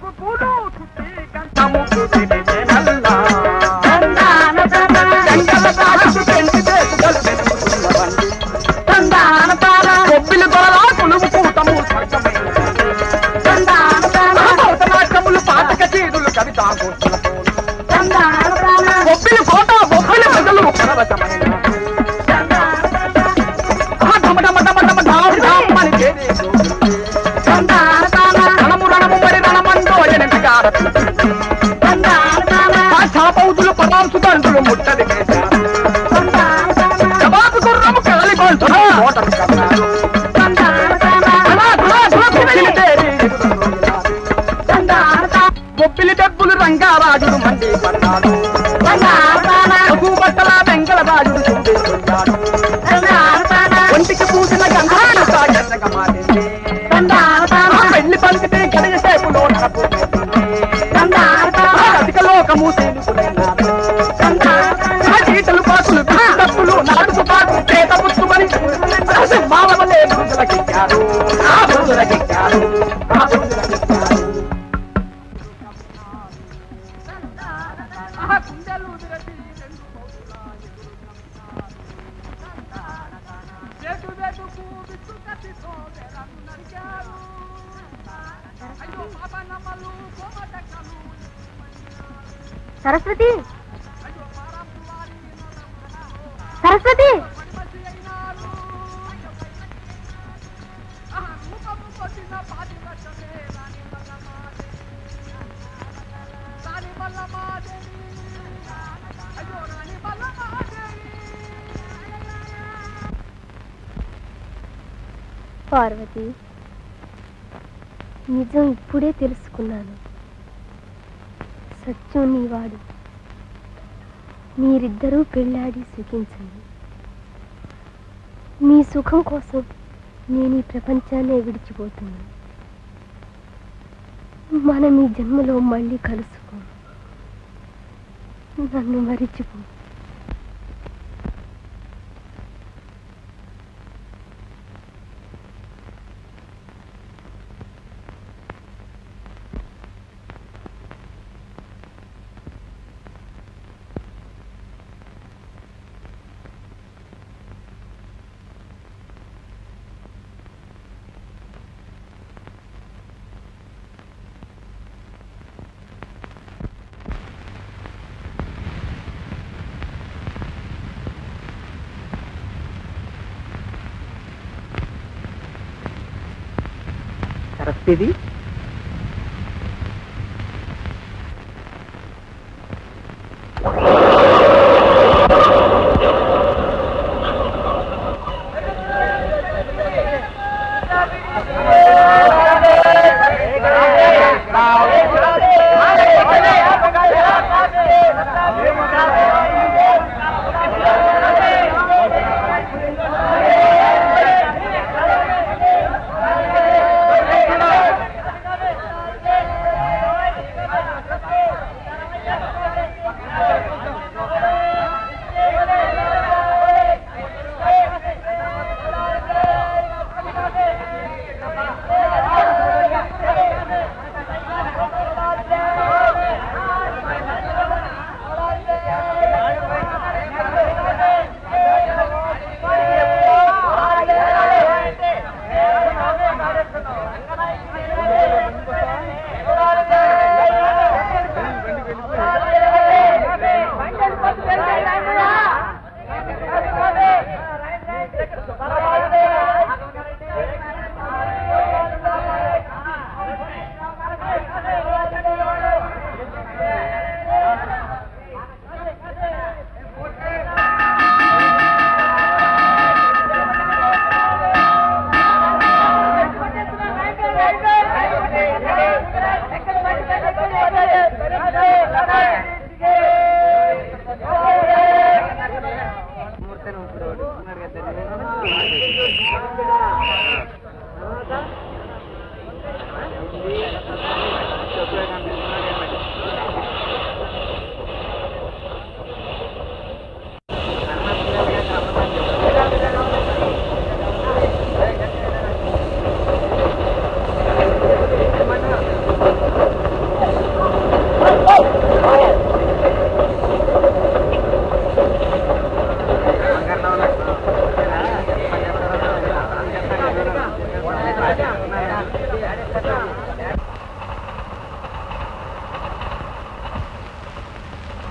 పసుపు పూలు చుట్టి కంచము కుదిరితే నల్లా. గంగల తాడుకు పెంచి చేసుగలు వెతుకుతున్నవండి. కొబ్బిలి దొరలా కొలువు కూటము స్వర్గమైన భరతనాట్యములు పాతక చీరులు కవితా బొబ్బిలి కోట బొబ్బిలి ప్రజలు పరవశమైన ఢమ ఢమ ఢమ ఢమ ఢామ్ ఢామ్ అని చేరి రణము రణము మరి రణమందో ఎనగార పౌదులు పరాంసు దండులు ముట్టది చేశారు జవాబు గుర్రము కదలి కొంటున్నా ఓటమి కన్నారు బొబ్బిలి డబ్బులు రంగారాజుడు మండి పడ్డాడు రఘు బట్టల వెంగళ రాజుడు చూపిస్తున్నాడు ఒంటికి పూసిన గంగాడు సాగంగా మారింది పెళ్లి పలికితే గడియ సేపులో అధిక లోకము తేలుకున్నాడు చీటలు పాకులు డబ్బులు నాటుకు పాకు చేత పుచ్చుమని మానవలే బురుదులకెక్కారు ఆ బురుదులకెక్కారు ఆ బురుదులకెక్కారు సరస్వతి సరస్వతి పార్వతి నిజం ఇప్పుడే తెలుసుకున్నాను సత్యం నీవాడు మీరిద్దరూ పెళ్ళాడి సుఖించండి మీ సుఖం కోసం నేను ఈ ప్రపంచాన్నే విడిచిపోతున్నాను మనం ఈ జన్మలో మళ్ళీ కలుసుకో నన్ను మరిచిపో సరస్వతి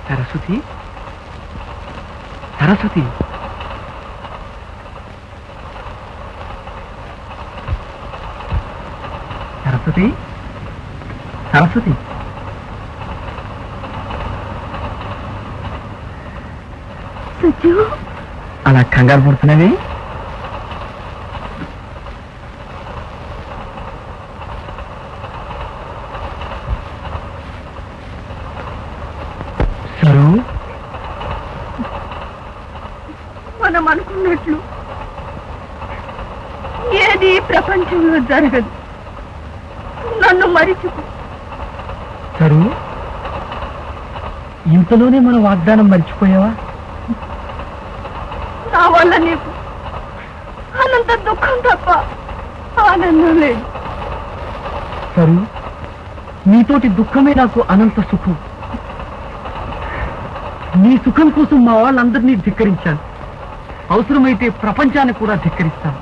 సరస్వతి సరస్వతి సరస్వతి సరస్వతి సజ్జు అలా కంగారు పడుతున్నవి సరు మనం అనుకున్నట్లు ఏది ప్రపంచంలో జరగదు నన్ను మరిచిపో సరు ఇంతలోనే మన వాగ్దానం మర్చిపోయావా నా వల్ల నీకు అనంత దుఃఖం తప్ప ఆనందం లేదు సరు నీతోటి దుఃఖమే నాకు అనంత సుఖం నీ సుఖం కోసం మా వాళ్ళందరినీ ధిక్కరించాను అవసరమైతే ప్రపంచాన్ని కూడా ధిక్కరిస్తాను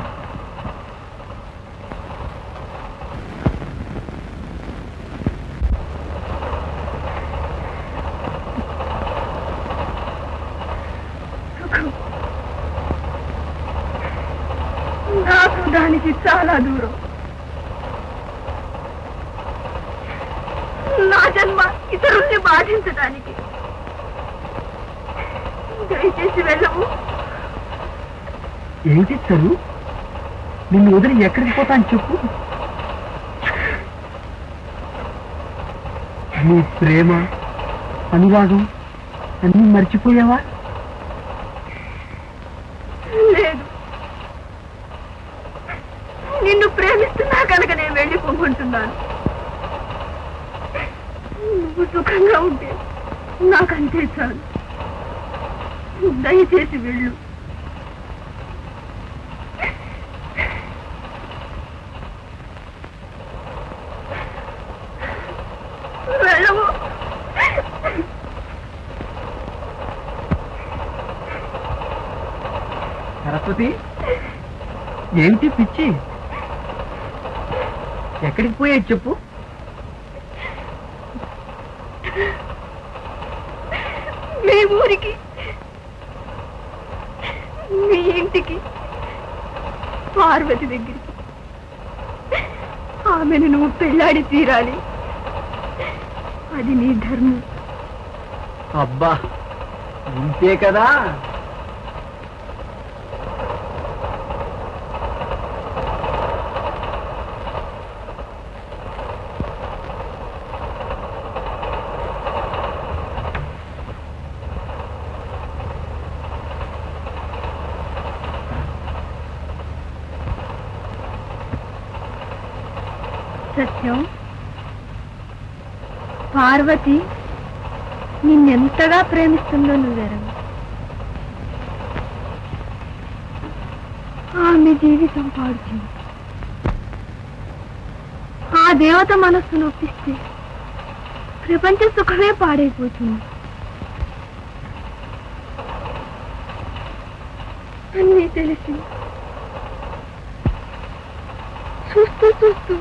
సుఖం నాకు దానికి చాలా దూరం నా జన్మ ఇతరుల్ని బాధించడానికి దయచేసి వెళ్ళము ఏంటి సరు నిన్ను వదిలి ఎక్కడికి పోతాను చెప్పు నీ ప్రేమ అనురాగం అన్నీ మర్చిపోయావా లేదు నిన్ను ప్రేమిస్తున్నా కనుక నేను వెళ్ళి పొంగుంటున్నాను నువ్వు సుఖంగా ఉంటే నాకంతే చాలు దయచేసి వెళ్ళు వెళ్ళవు సరస్వతి ఏంటి పిచ్చి ఎక్కడికి పోయాయి చెప్పు మీ ఊరికి మీ ఇంటికి పార్వతి దగ్గరికి ఆమెను నువ్వు పెళ్ళాడి తీరాలి అది నీ ధర్మం అబ్బా ఇంతే కదా సత్యం పార్వతి నిన్నెంతగా ప్రేమిస్తుందో నువ్వెరవు ఆమె జీవితం పాడుతుంది ఆ దేవత మనస్సు నొప్పిస్తే ప్రపంచ సుఖమే పాడైపోతుంది అన్నీ తెలిసి చూస్తూ చూస్తూ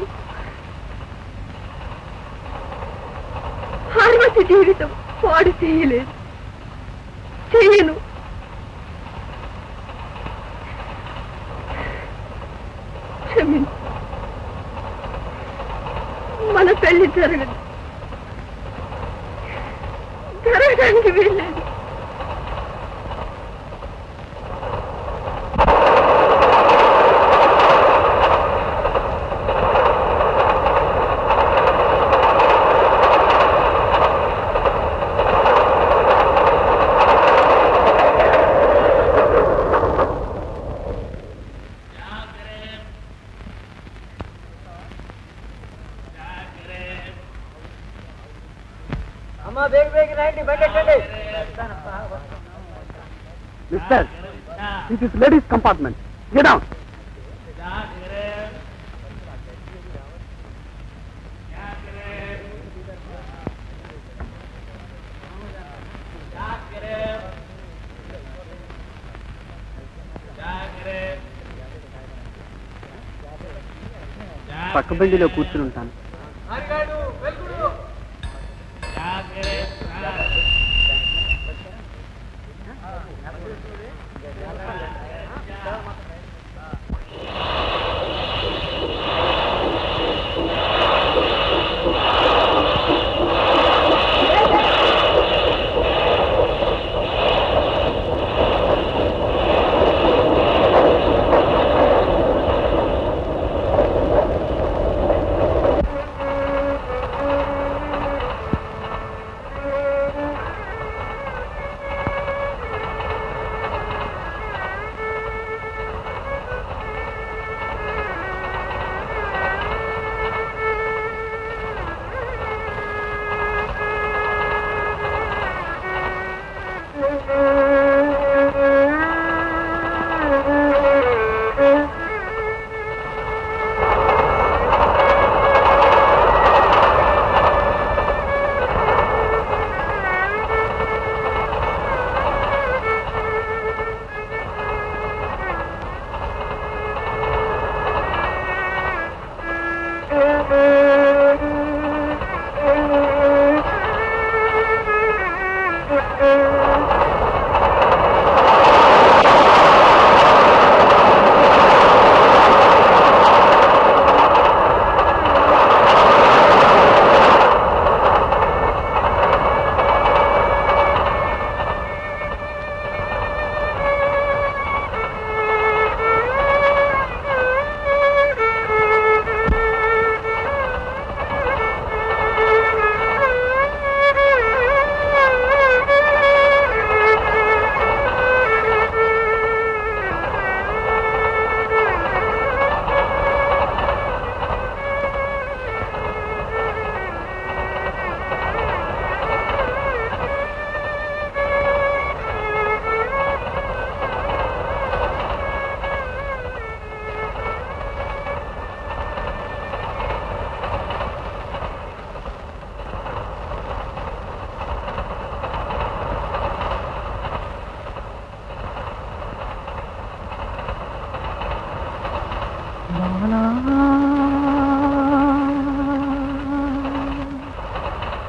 పార్వతి జీవితం పాడు చేయలేదు చెయ్యను క్షమించు మన పెళ్లి జరగదు జరగడానికి వెళ్ళలేదు అమ్మా బేగ బేగ రండి బయటెట్టండి mister this is ladies compartment get down పక్క బండిలో కూర్చుని ఉంటాను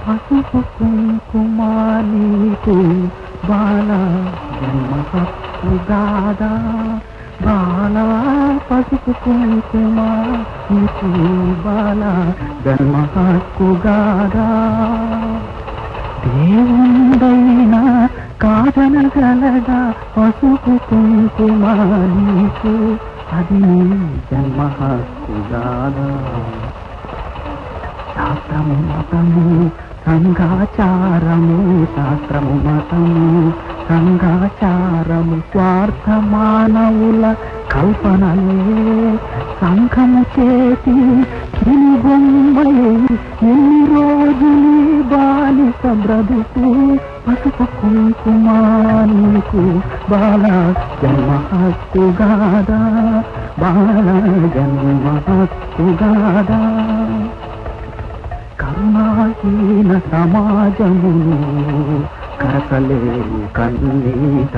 పసుపు కుంకుమ నీకు బాల జన్మ హక్కు గాదా బాల పసుపు కుంకుమ నీకు బాల జన్మ హక్కు గాదా దేవుండైనా కాదనగలగా పసుపు కుంకుమ నీకు అది నీ జన్మ హక్కు గాదా శాస్త్రము మతము సంఘాచారము శాస్త్రము మతము సంఘాచారము స్వార్థ మానవుల కల్పనలే సంఘము చేసి కిని బొమ్మయే ఎన్ని రోజులు బాలిక బ్రతుకు పసుపు కుంకుమ నీకు బాల జన్మ హక్కు గాదా బాల జన్మ హక్కు గాదా కరుణాహీన సమాజమును కరకలేని కన్నీట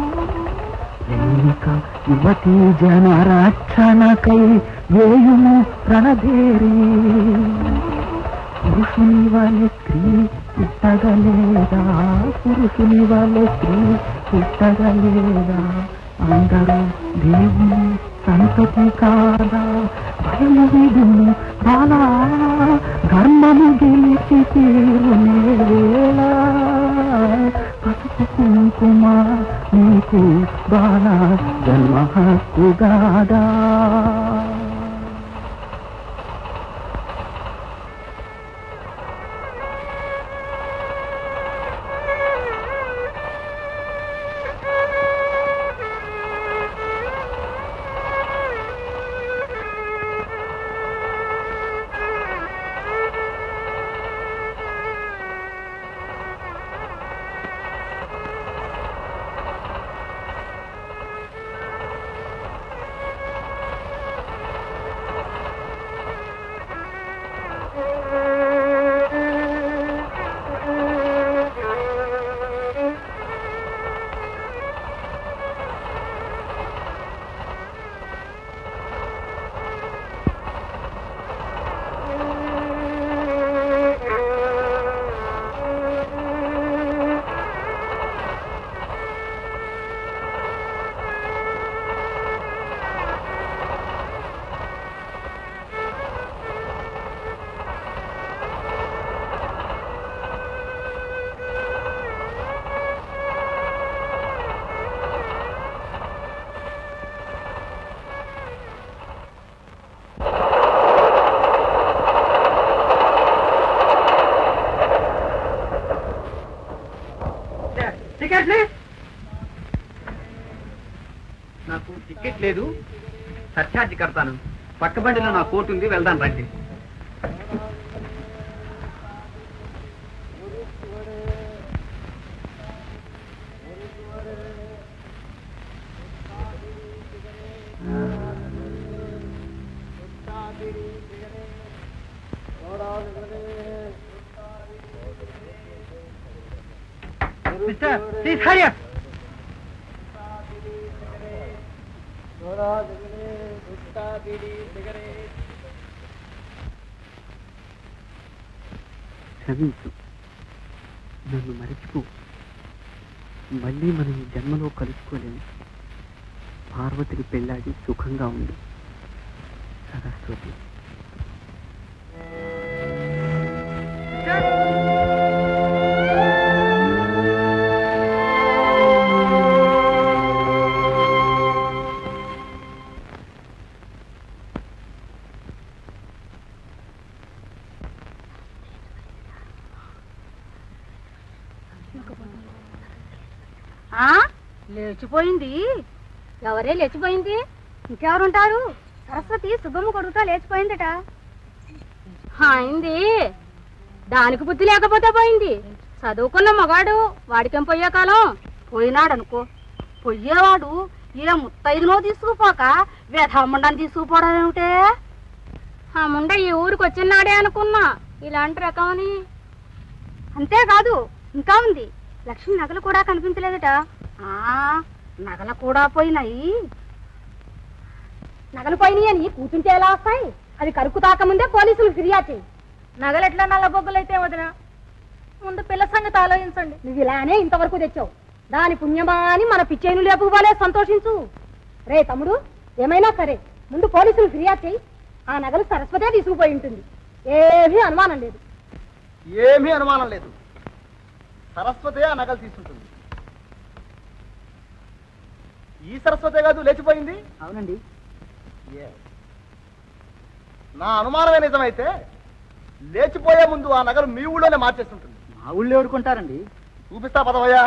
లేక యువతి జన రక్షణకై వేయుము రణదేరి పురుషుని వలె స్త్రీ పుట్టగలేదా పురుషుని వలె స్త్రీ పుట్టగలేదా అందరూ దేవుని సంతతి కాదా భయము విడును బాలా ధర్మము గెలిచి తీరునే వేళ పసుపు కుంకుమ నీకు బాల జన్మ హక్కు గాదా నాకు టికెట్ లేదు సర్ఛార్జ్ కడతాను పక్క బండిలో నా కోట్ ఉంది వెళ్దాం రండి మిస్టర్ ప్లీజ్ హరి అప్ క్షమించు నన్ను మరిచిపో మళ్ళీ మనం ఈ జన్మలో కలుసుకోలేము పార్వతికి పెళ్ళాడి సుఖంగా ఉంది సరస్వతి ఆ లేచిపోయింది ఎవరే లేచిపోయింది ఇంకెవరుంటారు సరస్వతి శుభము కొడుకుతో లేచిపోయిందట అయింది దానికి బుద్ధి లేకపోతే పోయింది చదువుకున్న మగాడు వాడికేం పోయే కాలం పోయినాడు అనుకో పొయ్యేవాడు ఇలా ముత్తైదునో తీసుకుపోక వేధమ్మండని తీసుకుపోవడం ఏమిటే ఆ ముండ ఈ ఊరికి వచ్చినాడే అనుకున్నా ఇలాంటి రకమని అంతేకాదు ఇంకా ఉంది లక్ష్మి నగలు కూడా కనిపించలేదట ఆ నగలు కూడా పోయినాయి నగలు పోయినాయి అని కూర్చుంటే ఎలా వస్తాయి అది కరుకు తాకముందే పోలీసులు ఫిర్యాదు చేయి నగలు ఎట్లా నల్ల బొగ్గులైతే వదిన ముందు పిల్ల సంగతి ఆలోచించండి నువ్వు ఇలానే ఇంతవరకు తెచ్చావు దాని పుణ్యమా అని మన పిచ్చేను లేపుకోవాలే సంతోషించు రే తమ్ముడు ఏమైనా సరే ముందు పోలీసులు ఫిర్యాదు చేయి ఆ నగలు సరస్వతే తీసుకుపోయి ఉంటుంది ఏమీ అనుమానం లేదు ఏమీ అనుమానం లేదు సరస్వతే ఆ నగలు తీసుకుంటుంది ఈ సరస్వతే కాదు లేచిపోయింది అవునండి నా అనుమానమే నిజమైతే లేచిపోయే ముందు ఆ నగలు మీ ఊళ్ళోనే మార్చేస్తుంటుంది మా ఊళ్ళో ఎవరుకుంటారండి చూపిస్తా పదవయ్యా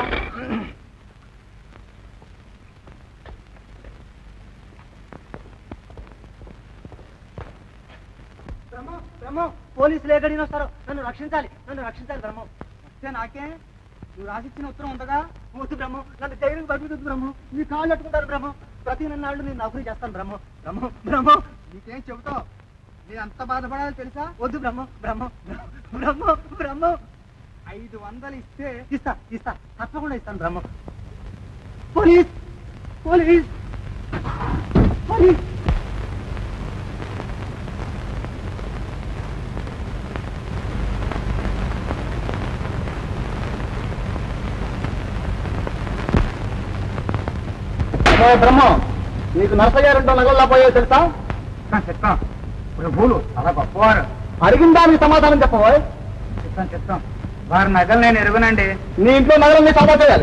బ్రహ్మం బ్రహ్మం పోలీసులు ఎక్కడికి వస్తారు నన్ను రక్షించాలి నన్ను రక్షించాలి బ్రహ్మం వస్తే నాకే నువ్వు రాసిచ్చిన ఉత్తరం ఉందగా వద్దు బ్రహ్మం నన్ను జైలుకి పంపించదు బ్రహ్మం నీ కాళ్ళు అట్టుకుంటారు బ్రహ్మం ప్రతి నన్నాళ్ళు నేను నౌకరీ చేస్తాను బ్రహ్మం బ్రహ్మం బ్రహ్మం నీకేం చెబుతావు నేను అంత బాధపడాలి తెలుసా వద్దు బ్రహ్మం బ్రహ్మం బ్రహ్మం బ్రహ్మం ఐదు వందలు ఇస్తే ఇస్తా ఇస్తా తప్పకుండా ఇస్తాను బ్రహ్మం పోలీస్ పోలీస్ పోలీస్ ఓ బ్రహ్మం నీకు నరసయ్య రెండో నగల్లో పోయో తెలుసా చెప్తాం ప్రభువులు చాలా గొప్పవారు అడిగిన దానికి సమాధానం చెప్పబోయ్ చెప్తాం చెప్తాం వారి నగలు నేను ఎరుగునండి నీ ఇంట్లో నగలన్నీ సభా చేయాలి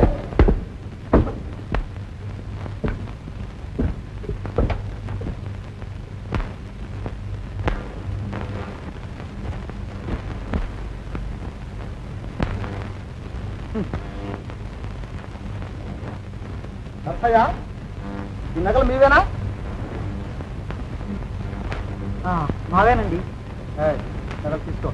నరసయ్య ఈ నగలు మీవేనా మావేనండి ఏయ్, నగలు తీసుకో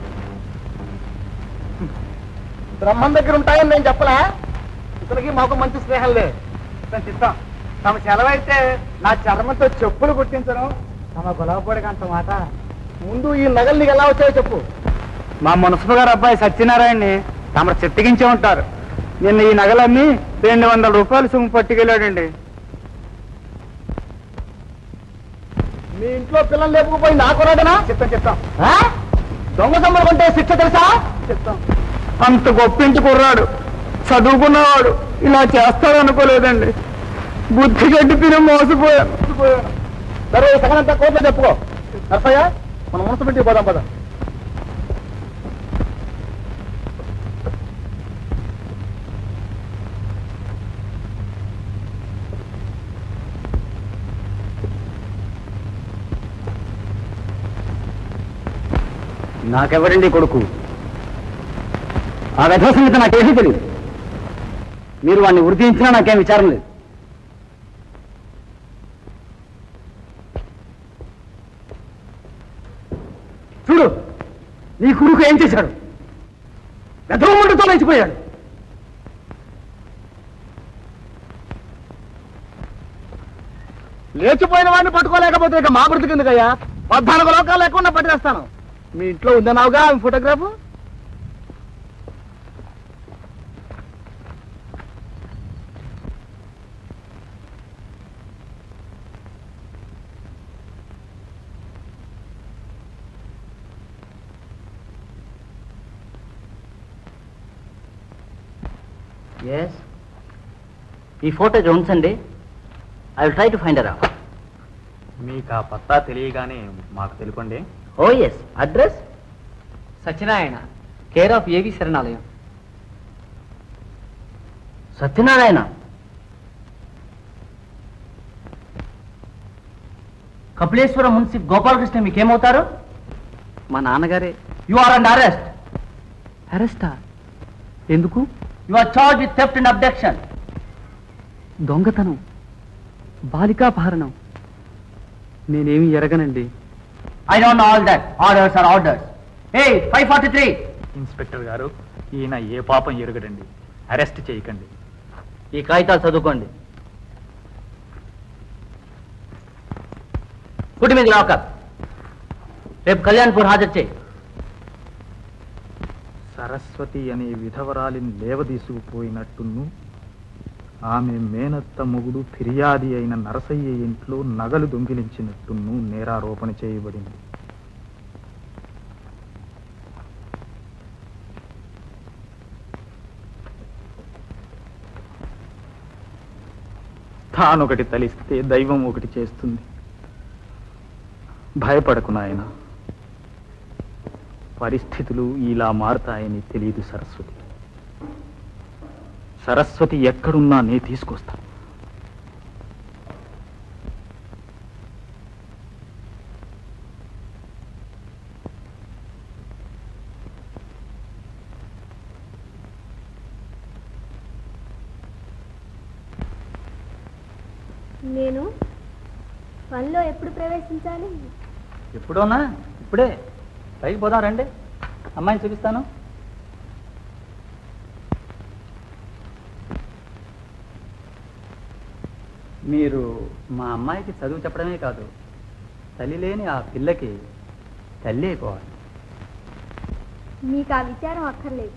బ్రహ్మం దగ్గర ఉంటాయని నేను చెప్పలే ఇతనికి మాకు మంచి స్నేహంలే చెప్తాం చెప్తాం తమ సెలవైతే నా చర్మంతో చెప్పులు కుట్టించను తమ గొలవపొడికి అంత మాట ముందు ఈ నగలు నీకు ఎలా వచ్చాయో చెప్పు మా మున్సిపల్ గారు అబ్బాయి సత్యనారాయణని తమరు చెట్టుకించే ఉంటారు నిన్న ఈ నగలన్నీ రెండు వందల రూపాయలు సొమ్ము పట్టుకెళ్ళాడండి మీ ఇంట్లో పిల్లలు లేపుకుపోయింది ఆ కొరాడనా చెప్తాం చెప్తాం ఆ? దొంగ సొమ్ములు కొంటే శిక్ష తెలుసా చెప్తాం అంత గొప్పింటి కుర్రాడు చదువుకున్నవాడు ఇలా చేస్తాడనుకోలేదండి బుద్ధి గడ్డి తిని మోసపోయాను మోసపోయాను. సరే ఈ సగనంతా కోర్టులో చెప్పుకో నర్సయ్య మన మున్సిపాలిటీ పోదాం పద నాకెవరండి కొడుకు ఆ వ్యధ సంగతి నాకేమీ తెలియదు మీరు వాడిని వృద్ధించినా నాకేం విచారం లేదు చూడు నీ కొడుకు ఏం చేశాడు గతముడితో లేచిపోయాడు లేచిపోయిన వాడిని పట్టుకోలేకపోతే ఇక మా బ్రతికి ఎందుకయ్యా పద్నాలుగు లోకాలు లేకుండా పట్టేస్తాను మీ ఇంట్లో ఉందన్నావుగా ఆమె ఫోటోగ్రాఫ్ ఎస్ ఈ ఫోటో ఉంచండి I will try to find అరా మీకు ఆ పత్తా తెలియగానే మాకు తెలుపండి oh yes address Satyanarayana care of ఏవి శరణాలయం సత్యనారాయణ కపిలేశ్వర మున్సిప్ గోపాలకృష్ణ మీకేమవుతారు మా నాన్నగారే యు ఆర్ అండ్ అరెస్ట్ అరెస్టా ఎందుకు you are charge with theft and abduction దొంగతనం బాలికాపహరణం నేనేమి ఎరగనండి I don't know all that orders are orders A five forty three inspector garu ఈయన ఏ పాపం ఎరుగడండి అరెస్ట్ చేయకండి ఈ కాగితాలు చదువుకోండి పుట్టి మీద లాకప్ రేపు కళ్యాణ్పూర్ హాజరు చేయి సరస్వతి అనే విధవరాలిని లేవదీసుకుపోయినట్టును ఆమె మేనత్త మొగుడు ఫిర్యాది అయిన నరసయ్య ఇంట్లో నగలు దొంగిలించినట్టును నేరారోపణ చేయబడింది తానొకటి తలిస్తే దైవం ఒకటి చేస్తుంది భయపడకు నాయన పరిస్థితులు ఇలా మారతాయని తెలియదు సరస్వతి సరస్వతి ఎక్కడున్నా నే తీసుకొస్తా నేను పనిలో ఎప్పుడు ప్రవేశించాలి ఎప్పుడోనా ఇప్పుడే పైకి పోదాం రండి అమ్మాయిని చూపిస్తాను మీరు మా అమ్మాయికి చదువు చెప్పడమే కాదు తల్లి లేని ఆ పిల్లకి తల్లి అయిపోవాలి మీకు ఆ విచారం అక్కర్లేదు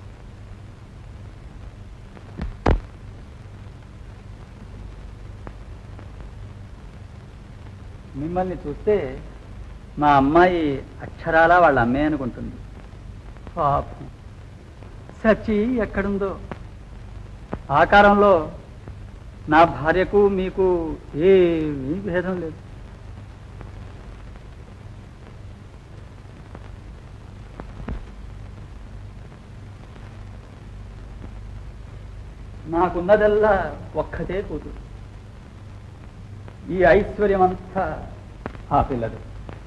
మిమ్మల్ని చూస్తే మా అమ్మాయి అక్షరాల వాళ్ళ అమ్మే అనుకుంటుంది పాపం సచి ఎక్కడుందో ఆకారంలో నా భార్యకు మీకు ఏమీ భేదం లేదు నాకున్నదల్లా ఒక్కటే కూతురు ఈ ఐశ్వర్యం అంతా ఆ పిల్లదు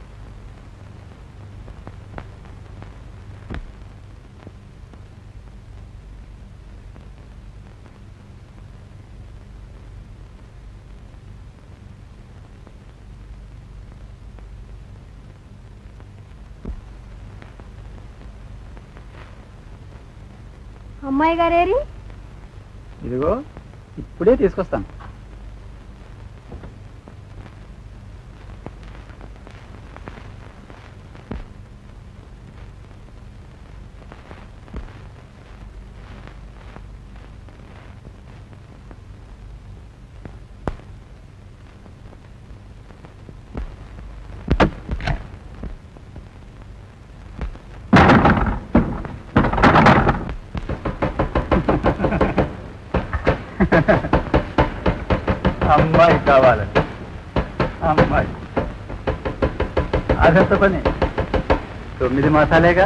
అమ్మాయి గారేరి ఇదిగో ఇప్పుడే తీసుకొస్తాను అమ్మాయి కావాలండి అమ్మాయి అదంత పని తొమ్మిది మాసాలేగా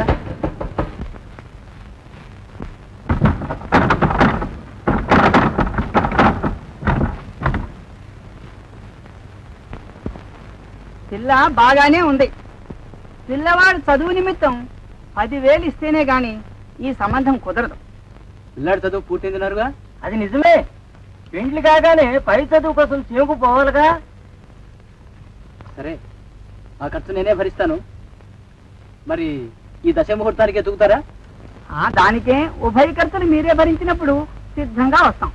పిల్ల బాగానే ఉంది పిల్లవాడు చదువు నిమిత్తం పదివేలు ఇస్తేనే గాని ఈ సంబంధం కుదరదు పిల్లాడి చదువు పూర్తయిందిన్నారుగా అది నిజమే పెండ్లి కాగానే పై చదువు కోసం చేకు పోవాలిగా సరే ఆ ఖర్చు నేనే భరిస్తాను మరి ఈ దశ ముహూర్తానికి ఎదుగుతారా ఆ దానికే ఉభయ ఖర్చులు మీరే భరించినప్పుడు సిద్ధంగా వస్తాం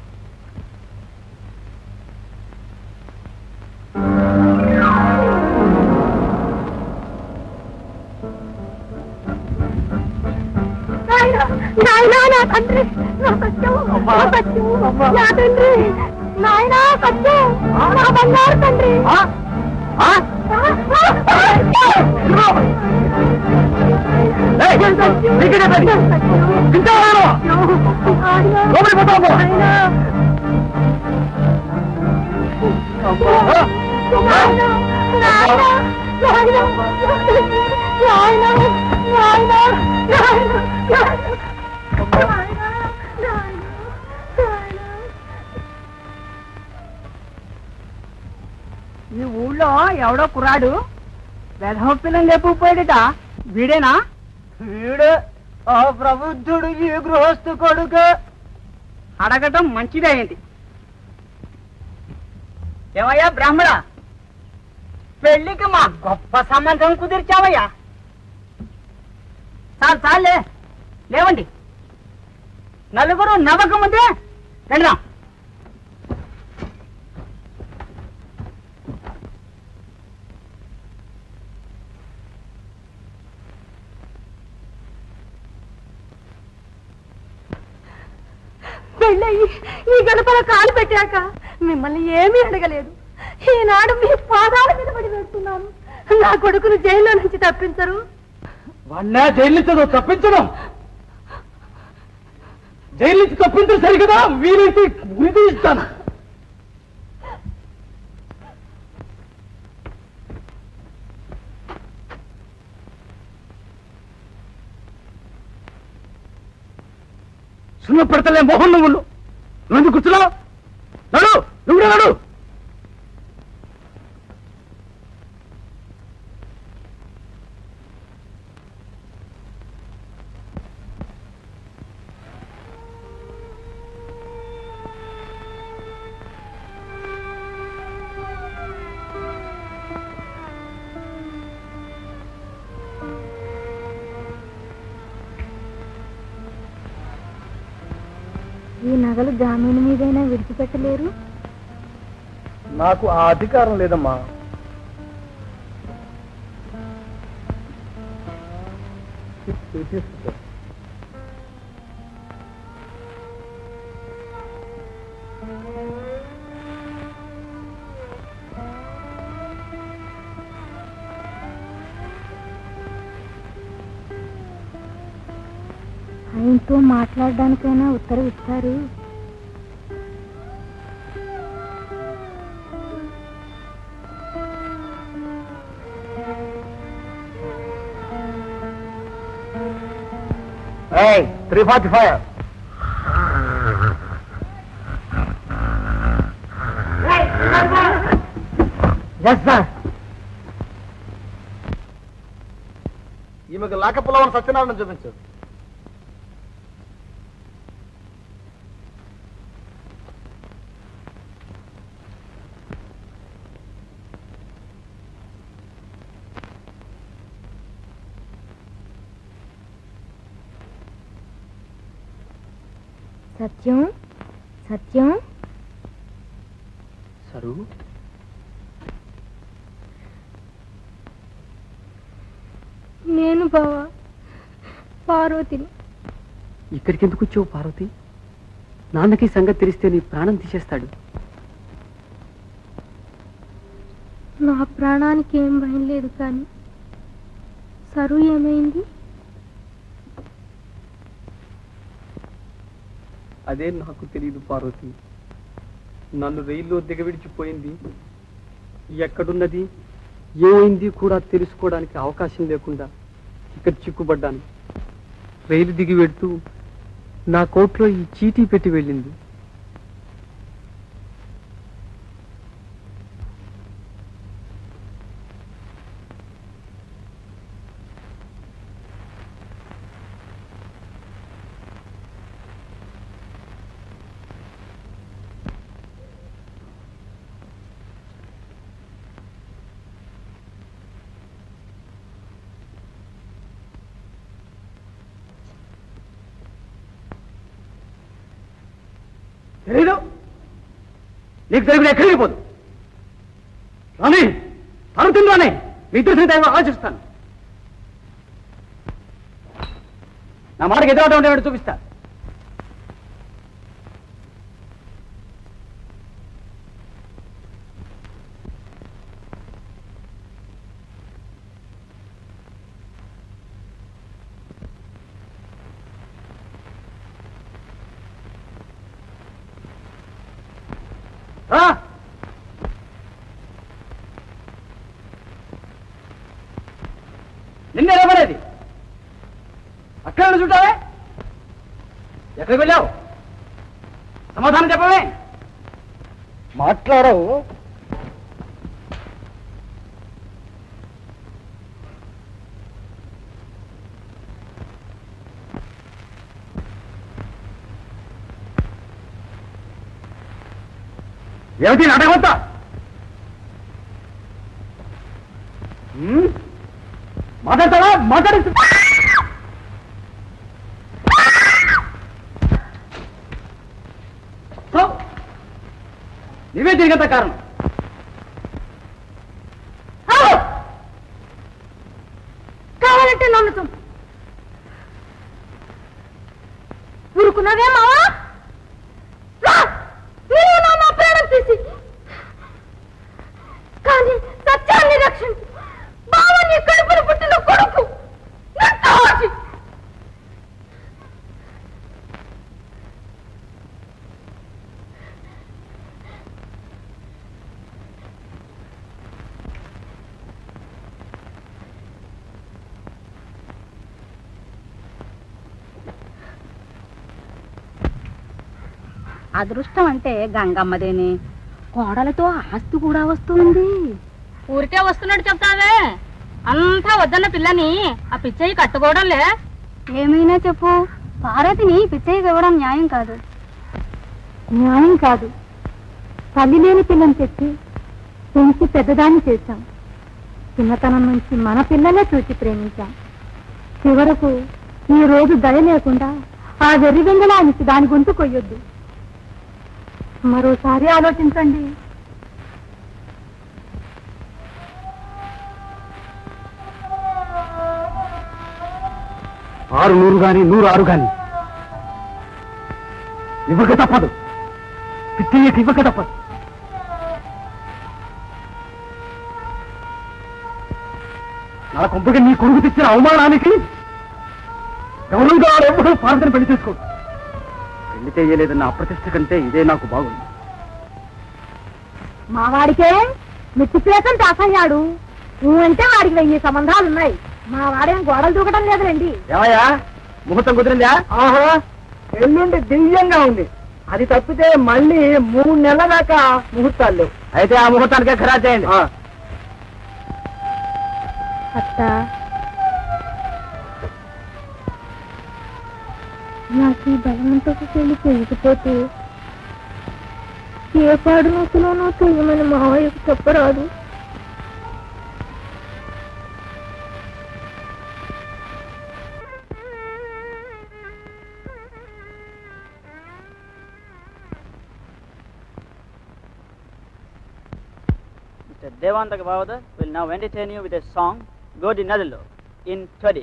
నాయనా నా తండ్రి నా సత్యం నా సత్యం నా తండ్రి నాయనా సత్యం నా బంగారు తండ్రి ఈ ఊళ్ళో ఎవడో కుర్రాడు వెధవ పిల్లని లేపుకుపోయాడట వీడేనా వీడే ఆ ప్రబుద్ధుడు ఈ గృహస్థు కొడుకు అడగటం మంచిదే అయింది ఏమయ్యా బ్రాహ్మణ పెళ్లికి మా గొప్ప సంబంధం కుదిర్చావయ్యా చాలు చాలే లేవండి నలుగురు నవ్వకముందే వెళ్దాం పెళ్ళయి ఈ గడపలో కాలు పెట్టాక మిమ్మల్ని ఏమీ అడగలేదు ఈనాడు మీ పాదాల మీద పడి వేస్తున్నాను నా కొడుకును జైల్లో నుంచి తప్పించరు వాడినా జైలు నుంచి తప్పించడం జైలు నుంచి తప్పించడం సరిగదా వీలైతే ఉరి తీస్తాను సున్న పెడతలే మోహన్ నువ్వు నువ్వు ఎందుకు కూర్చున్నావు నడు నువ్వు కూడా నడు ఈ నగలు జామీను మీదైనా విడిచిపెట్టలేరు నాకు ఆ అధికారం లేదమ్మా ఆయనతో మాట్లాడడానికైనా ఉత్తరం ఇస్తారు three forty five yes sir ఈమెకు లాకప్పులో ఉన్న సత్యనారాయణ చూపించు సత్యం సత్యం సరు నేను బావా పార్వతిని ఇక్కడికి ఎందుకు వచ్చావు పార్వతి నాన్నకి సంగతి తెలిస్తే నీ ప్రాణం తీసేస్తాడు నా ప్రాణానికి ఏం భయం లేదు కానీ సరు ఏమైంది అదే నాకు తెలియదు పార్వతి నన్ను రైల్లో దిగవిడిచిపోయింది ఎక్కడున్నది ఏమైంది కూడా తెలుసుకోవడానికి అవకాశం లేకుండా ఇక్కడ చిక్కుపడ్డాను రైలు దిగి వెడుతూ నా కోట్లో ఈ చీటీ పెట్టి వెళ్ళింది తెలీదు నీకు తెలియదు ఎక్కడికి పోదు రాని తరుతుంది రాని మీ ఇద్దరు సంగతి ఏమో ఆలోచిస్తాను నా మాటకి ఎదురాటం ఉండేవాడు చూపిస్తా రా నిన్నే రమ్మనేది అక్కడ చూడావే ఎక్కడికి వెళ్ళావు సమాధానం చెప్పవే మాట్లాడవు ఏమిటి నాటకమంతా మాట్లాడతావా మాట్లాడి నీవే తిరిగంత కారణం కావాలంటే నన్ను చంపు ఊరుకున్నావే మావా రా! నీవు నా నా ప్రాణం తీసి కానీ సత్యాన్ని రక్షించు బావ నీ కడుపును పుట్టిన కొడుకు నిర్దోషి. అదృష్టం అంటే గంగమ్మదేనే కోడలతో ఆస్తి కూడా వస్తుంది ఊరికే వస్తున్నట్టు చెప్తావే అంతా వద్దన్న పిల్లని ఆ పిచ్చయ్య కట్టుకోవడంలే ఏమైనా చెప్పు పార్వతిని పిచ్చయ్యకి ఇవ్వడం న్యాయం కాదు న్యాయం కాదు తల్లి లేని పిల్లని తెచ్చి పెంచి పెద్దదాన్ని చేశాం చిన్నతనం నుంచి మన పిల్లలే చూసి ప్రేమించాం చివరకు ఈ రోజు దయ లేకుండా ఆ వెర్రి వెంగళానికి దాని గొంతు కొయ్యొద్దు మరోసారి ఆలోచించండి ఆరు నూరు గాని నూరు ఆరు గాని ఇవ్వక తప్పదు పిచ్చయ్యకి ఇవ్వక తప్పదు నా కొంపకి నీ కొడుకు తెచ్చిన అవమానానికి గౌరవంగా ఎవరు పార్వతిని పెళ్లి చేసుకో పెళ్లి చేయలేదన్న అప్రతిష్ట కంటే ఇదే నాకు బాగుంది మా వాడికే మిత్తిప్లేసం దాసయ్యాడు నువ్వంటే వాడికి వెయ్యి సంబంధాలు ఉన్నాయి మా వాడేం గోడలు దూకడం లేదులేండి ఏమయ్యా ముహూర్తం కుదిరిందా ఆహా ఎల్లుండి దివ్యంగా ఉంది అది తప్పితే మళ్ళీ మూడు నెలల దాకా ముహూర్తాలు లేవు అయితే ఆ ముహూర్తానికే ఖరారు చేయండి అత్త నాకు ఈ బలవంతపు పెళ్లి చేయకపోతే ఏ పాడు నూతులోనో చెయ్యమని మావయ్యకు చెప్పరాదు Mr. Devantaka Bhavada will now entertain you with a song, Godi Nadalo, in Todi.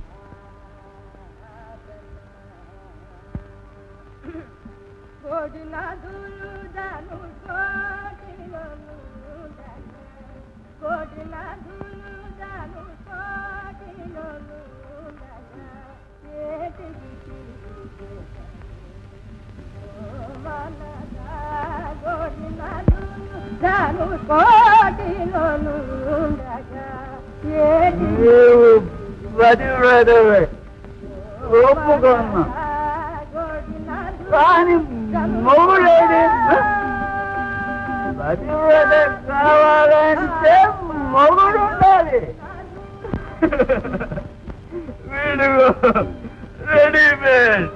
నీవు పతివ్రతవే ఒప్పుకున్నా కానీ మొగుడేది పతివ్రత కావాలంటే మొగుడు ఉండాలి వీడు రెడీమేడ్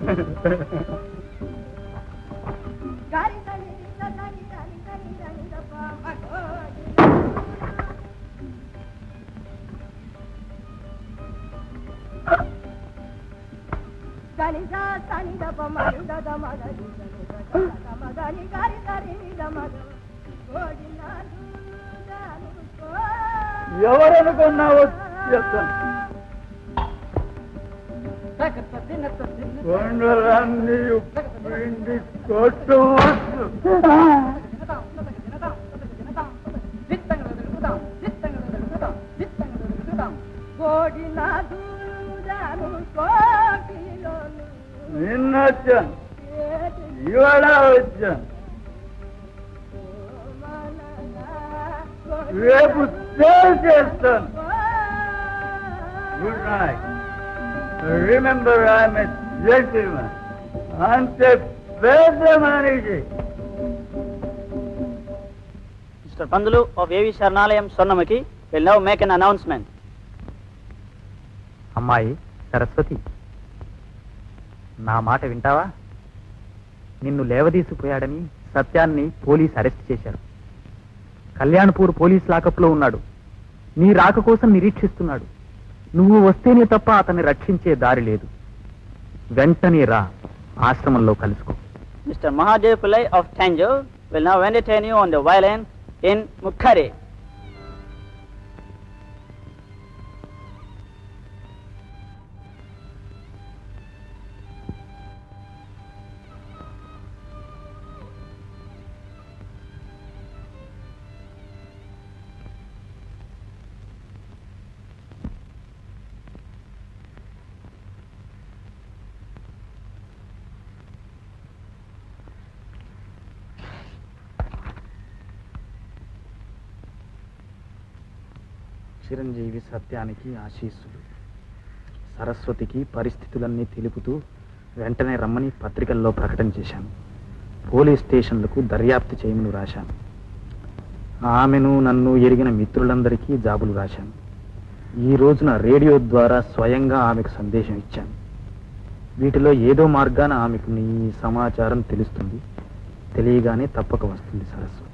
ఎవరనుకున్నావో చెప్తాను కొండలన్నీ పిండి కొట్టవచ్చు నిన్న వచ్చాను ఇవాళ వచ్చాను రేపు సేవ్ చేస్తాను good night remember I'm a gentleman అంతే పెద్ద మనిషి Mr. Pandulu of AV Sharnalayam Swarnamaki will now make an announcement. అమ్మాయి సరస్వతి నా మాట వింటావా నిన్ను లేవదీసిపోయాడని సత్యాన్ని పోలీస్ అరెస్ట్ చేశారు కళ్యాణపూర్ పోలీస్ లాకప్లో ఉన్నాడు నీ రాక కోసం నిరీక్షిస్తున్నాడు నువ్వు వస్తేనే తప్ప అతన్ని రక్షించే దారి లేదు వెంటనే రా ఆశ్రమంలో కలుసుకో Mr. Mahadev Pillai of Tanjore will now entertain you on the violin in Mukkari. Chiranjeevi సత్యానికి ఆశీస్సులు సరస్వతికి పరిస్థితులన్నీ తెలుపుతూ వెంటనే రమ్మని పత్రికల్లో ప్రకటన చేశాను పోలీస్ స్టేషన్లకు దర్యాప్తు చేయమని రాశాను ఆమెను నన్ను ఎరిగిన మిత్రులందరికీ జాబులు రాశాను ఈ రోజున రేడియో ద్వారా స్వయంగా ఆమెకు సందేశం ఇచ్చాను వీటిలో ఏదో మార్గాన ఆమెకు నీ సమాచారం తెలుస్తుంది తెలియగానే తప్పక వస్తుంది సరస్వతి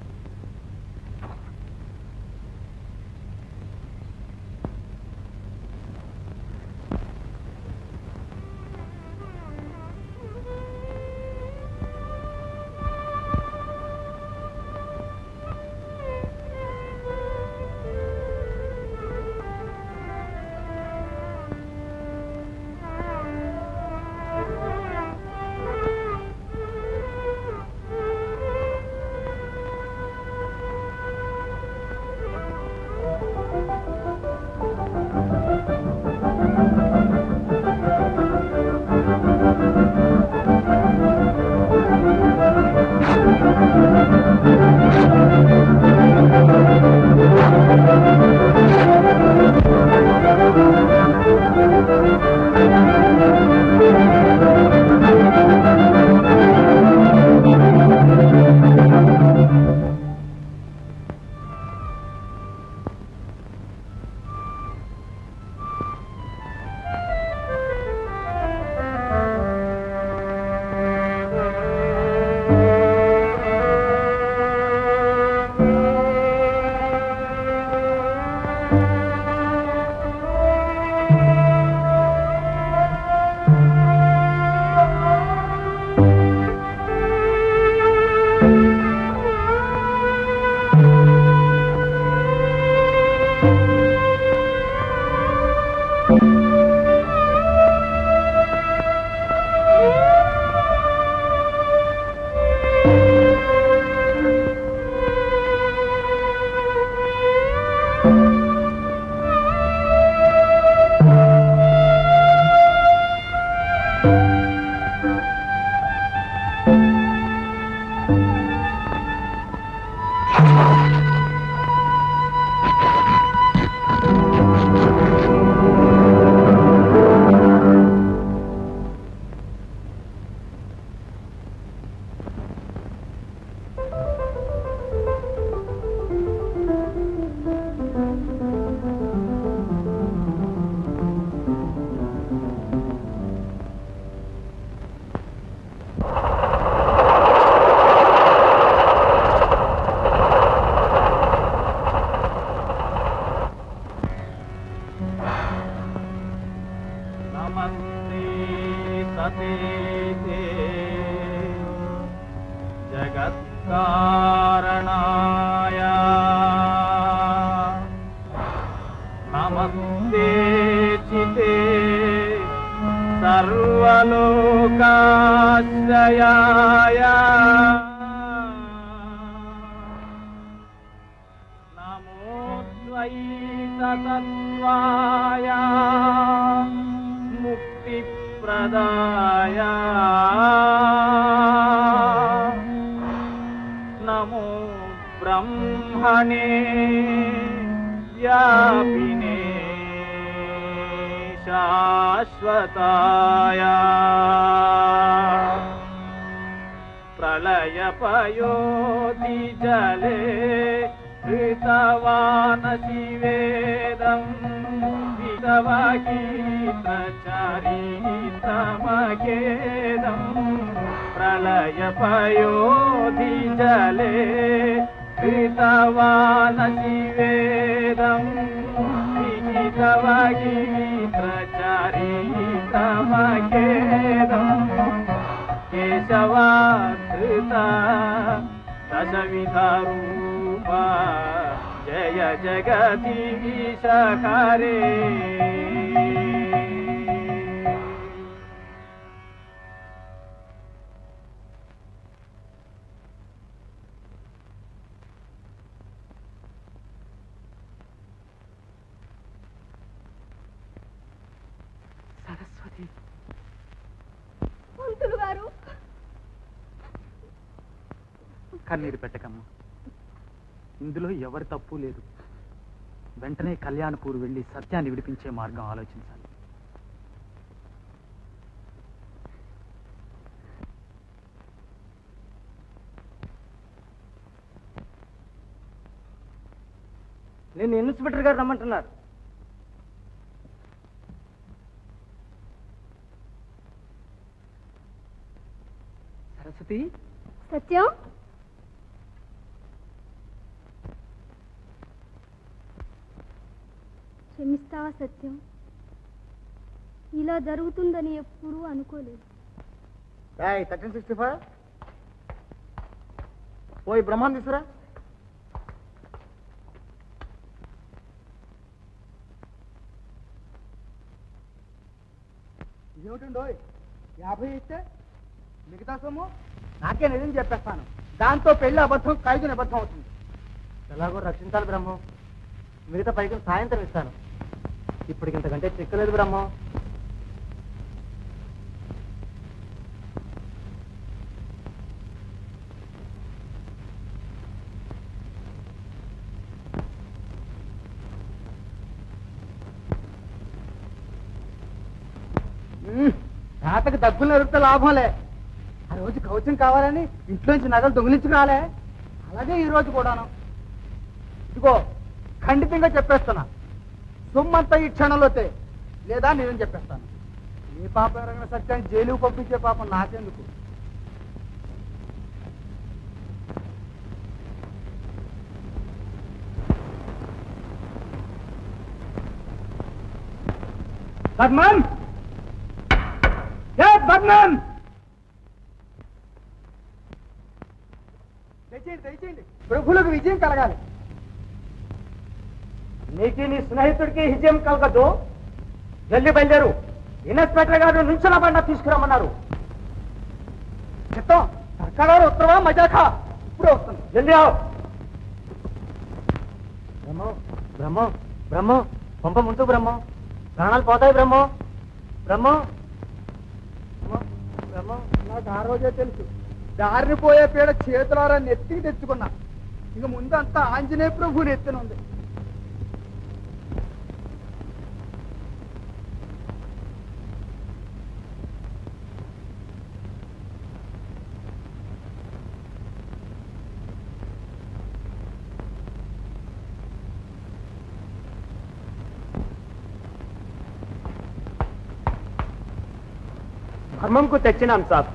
నమస్తే సతీతే జగత్కారణాయ నమస్తే చితే సర్వలోకాశ్రయాయ నమోద్వైతత్వాయ ముక్తిప్రదాయ నమో బ్రహ్మణే వ్యాపినే శాశ్వతాయ ప్రళయపయోధి జలే ऋतवानसि वेदम् वितवगीतचरितमगेदम् प्रलयपयोधि जले ऋतवानसि वेदम् वितवगीतचरितमगेदम् केशवाकृता दशविधरूपा जय जगदीश हरे సరస్వతి పంతులు గారు కన్నీరు పెట్టకమ్మా ఇందులో ఎవరి తప్పు లేదు వెంటనే కళ్యాణపూర్ వెళ్ళి సత్యాన్ని విడిపించే మార్గం ఆలోచించాలి నిన్ను ఇన్స్పెక్టర్ గారు రమ్మంటున్నారు సరస్వతి సత్యం క్షమిస్తావా సత్యం ఇలా జరుగుతుందని ఎప్పుడూ అనుకోలేదు థర్టీన్ సిక్స్టీ ఫైవ్ పోయి బ్రహ్మాన్ తీసుకురా ఇదేమిటండో యాభై ఇస్తే మిగతా సొమ్ము నాకే నిజం చెప్పేస్తాను దాంతో పెళ్లి అబద్ధం ఖైదు అబద్ధం అవుతుంది ఎలాగో రక్షించాలి బ్రహ్మం మిగతా పైకి సాయంత్రం ఇస్తాను ఇప్పటికి ఇంతకంటే చిక్కలేదు బ్రహ్మం తాతకి దగ్గులు నరిపితే లాభంలే ఆ రోజు కవచం కావాలని ఇంట్లోంచి నగలు దొంగిలించుకురాలే అలాగే ఈ రోజు కూడాను ఇదిగో ఖండితంగా చెప్పేస్తున్నా సొమ్మంతా ఈ క్షణంలో తే లేదా నేను చెప్పేస్తాను ఏ పాప ఎవరైనా సత్యాన్ని జైలుకు పంపించే పాపం నాకెందుకు బర్మన్ ఏ బర్మన్ దయచేయండి దయచేయండి ప్రభులకు విజయం కలగాలి నీకు నీ స్నేహితుడికి విజయం కలగదు జల్ది బయలుదేరు ఇన్స్పెక్టర్ గారు నుంచున్న బండ తీసుకురమ్మన్నారు చిత్తం సర్కారు ఉత్తరవా మజాఖా ఇప్పుడే వస్తుంది జల్ది ఆవ్. బ్రహ్మం బ్రహ్మం బ్రహ్మం పంప ముందు బ్రహ్మం ప్రాణాలు పోతాయి బ్రహ్మం బ్రహ్మం బ్రహ్మం, బ్రహ్మం నాకు ఆ రోజే తెలుసు దారిని పోయే పీడ చేతులారా నెత్తికి తెచ్చుకున్నా ఇక ముందంతా ఆంజనేయ ప్రభు నెత్తిన ఉంది ధర్మంకు తెచ్చినాం సాబ్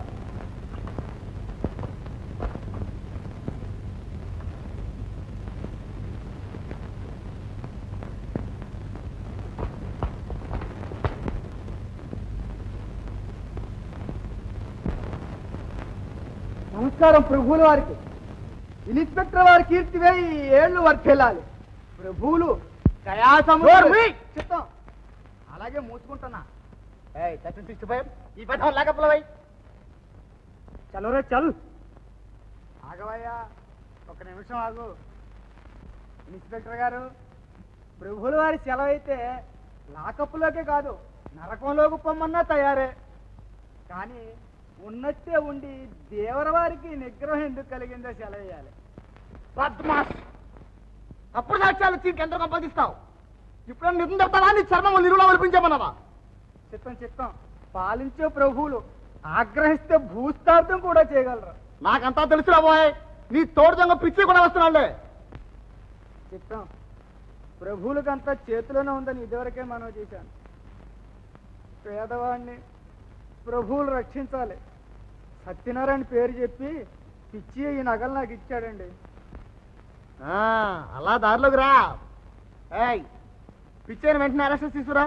నమస్కారం ప్రభువుల వారికి ఇన్స్పెక్టర్ వారి కీర్తి వేయి ఏళ్ళు వర్కెళ్ళాలి ప్రభువులు నోరు మూయ్. చిత్తం అలాగే మూసుకుంటున్నా థర్టీన్ సిక్స్టీ ఫైవ్ ఈ పదం లేకపోలవై చలో రే చల్ ఆగవయ్యా ఒక నిమిషం ఆగు ఇన్స్పెక్టర్ గారు ప్రభువుల వారి సెలవు అయితే లాకప్పులోకే కాదు నరకంలోకి పొమ్మన్నా తయారే కానీ ఉన్నట్టే ఉండి దేవరవారికి నిగ్రహం ఎందుకు కలిగిందో సెలవేయాలి బద్మాష్ అప్పుడు సాక్ష్యాలు చీకి ఎంత సంపాదిస్తావు ఇప్పుడు నిజం చెప్తావా నీ చర్మం నిరులో ఒలిపించమన్నావా చిత్తం చిత్తం పాలించే ప్రభువులు ఆగ్రహిస్తే భూస్థార్థం కూడా చేయగలరు నాకంతా తెలుసు రాబోయ్ నీ తోడు దొంగ పిచ్చి కూడా వస్తున్నాడులే చిత్తం ప్రభువులకంతా చేతిలోనే ఉందని ఇదివరకే మనం చేశాను పేదవాడిని ప్రభువులు రక్షించాలి సత్యనారాయణ పేరు చెప్పి పిచ్చి ఈ నగలు నాకు ఇచ్చాడండి ఆ, అలా దారిలోకి రా ఏయ్ పిచ్చైన వెంటనే అరెస్ట్ తీసుకురా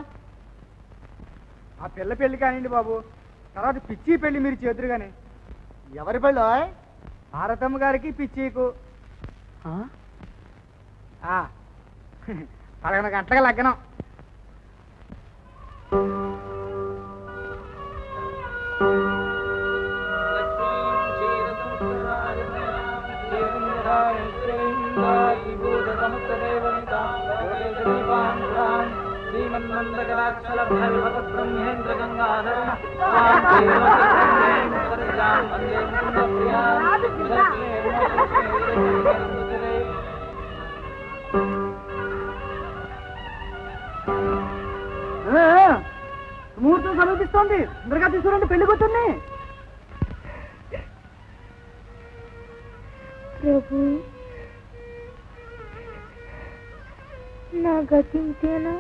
ఆ పిల్ల పెళ్లి కానివ్వండి బాబు తర్వాత పిచ్చి పెళ్లి మీరు చేతురు కానీ ఎవరి పెళ్ళో భారతమ్మ గారికి పిచ్చికు ఆ, పదకొండు గంటలకు లగ్నం ముహూర్తం సమీపిస్తోంది తొందరగా తీసుకురండి పెళ్లి కూతుర్ని ప్రభు నా గతి ఇంతేనా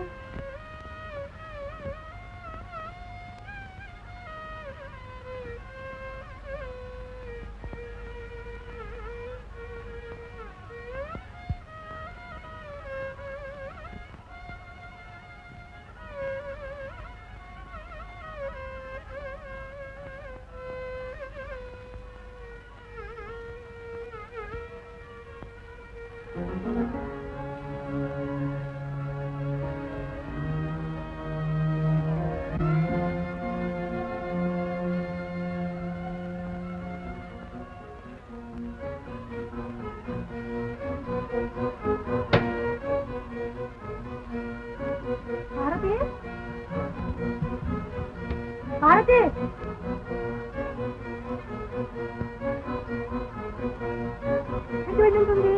భారతి భారతి ఎటు వెళ్ళి ఉంటుంది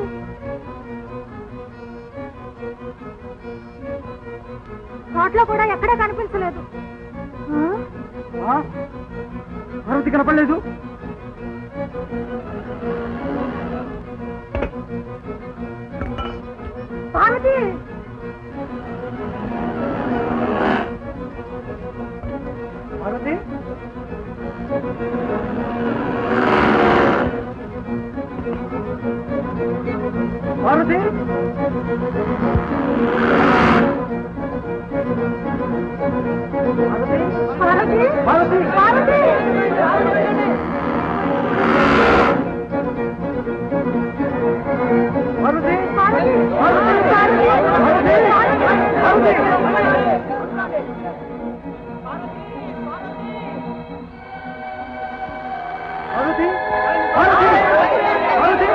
తోటలో కూడా ఎక్కడా కనిపించలేదు పార్వతి కనపడలేదు పార్వతి పార్వతి పార్వతి పార్వతి పార్వతి పార్వతి పార్వతి పార్వతి పార్వతి పార్వతి పార్వతి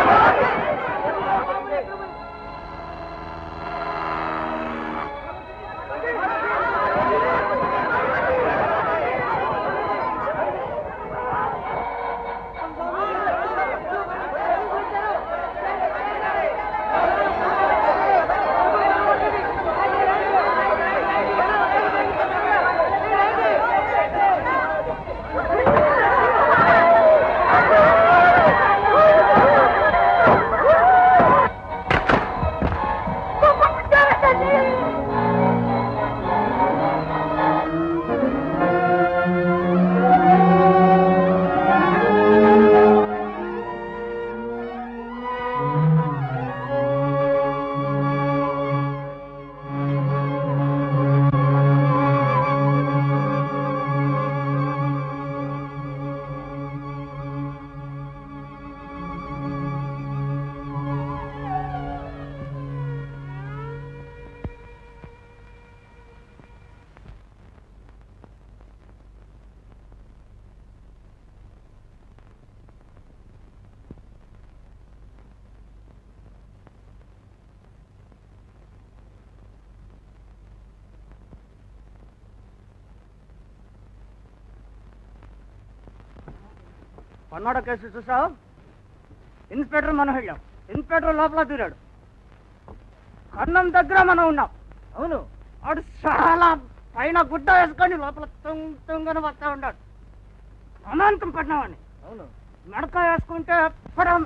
పన్నాడ కేసు చూసావు ఇన్స్పెక్టర్ మనం వెళ్ళాం ఇన్స్పెక్టర్ లోపల దూరాడు కన్నం దగ్గర మనం ఉన్నాం అవును వాడు చాలా పైన గుడ్డ వేసుకొని లోపల తుంగ్ తుంగని వస్తా ఉన్నాడు అమాంతం పడినామని అవును మెడక వేసుకుంటే పడం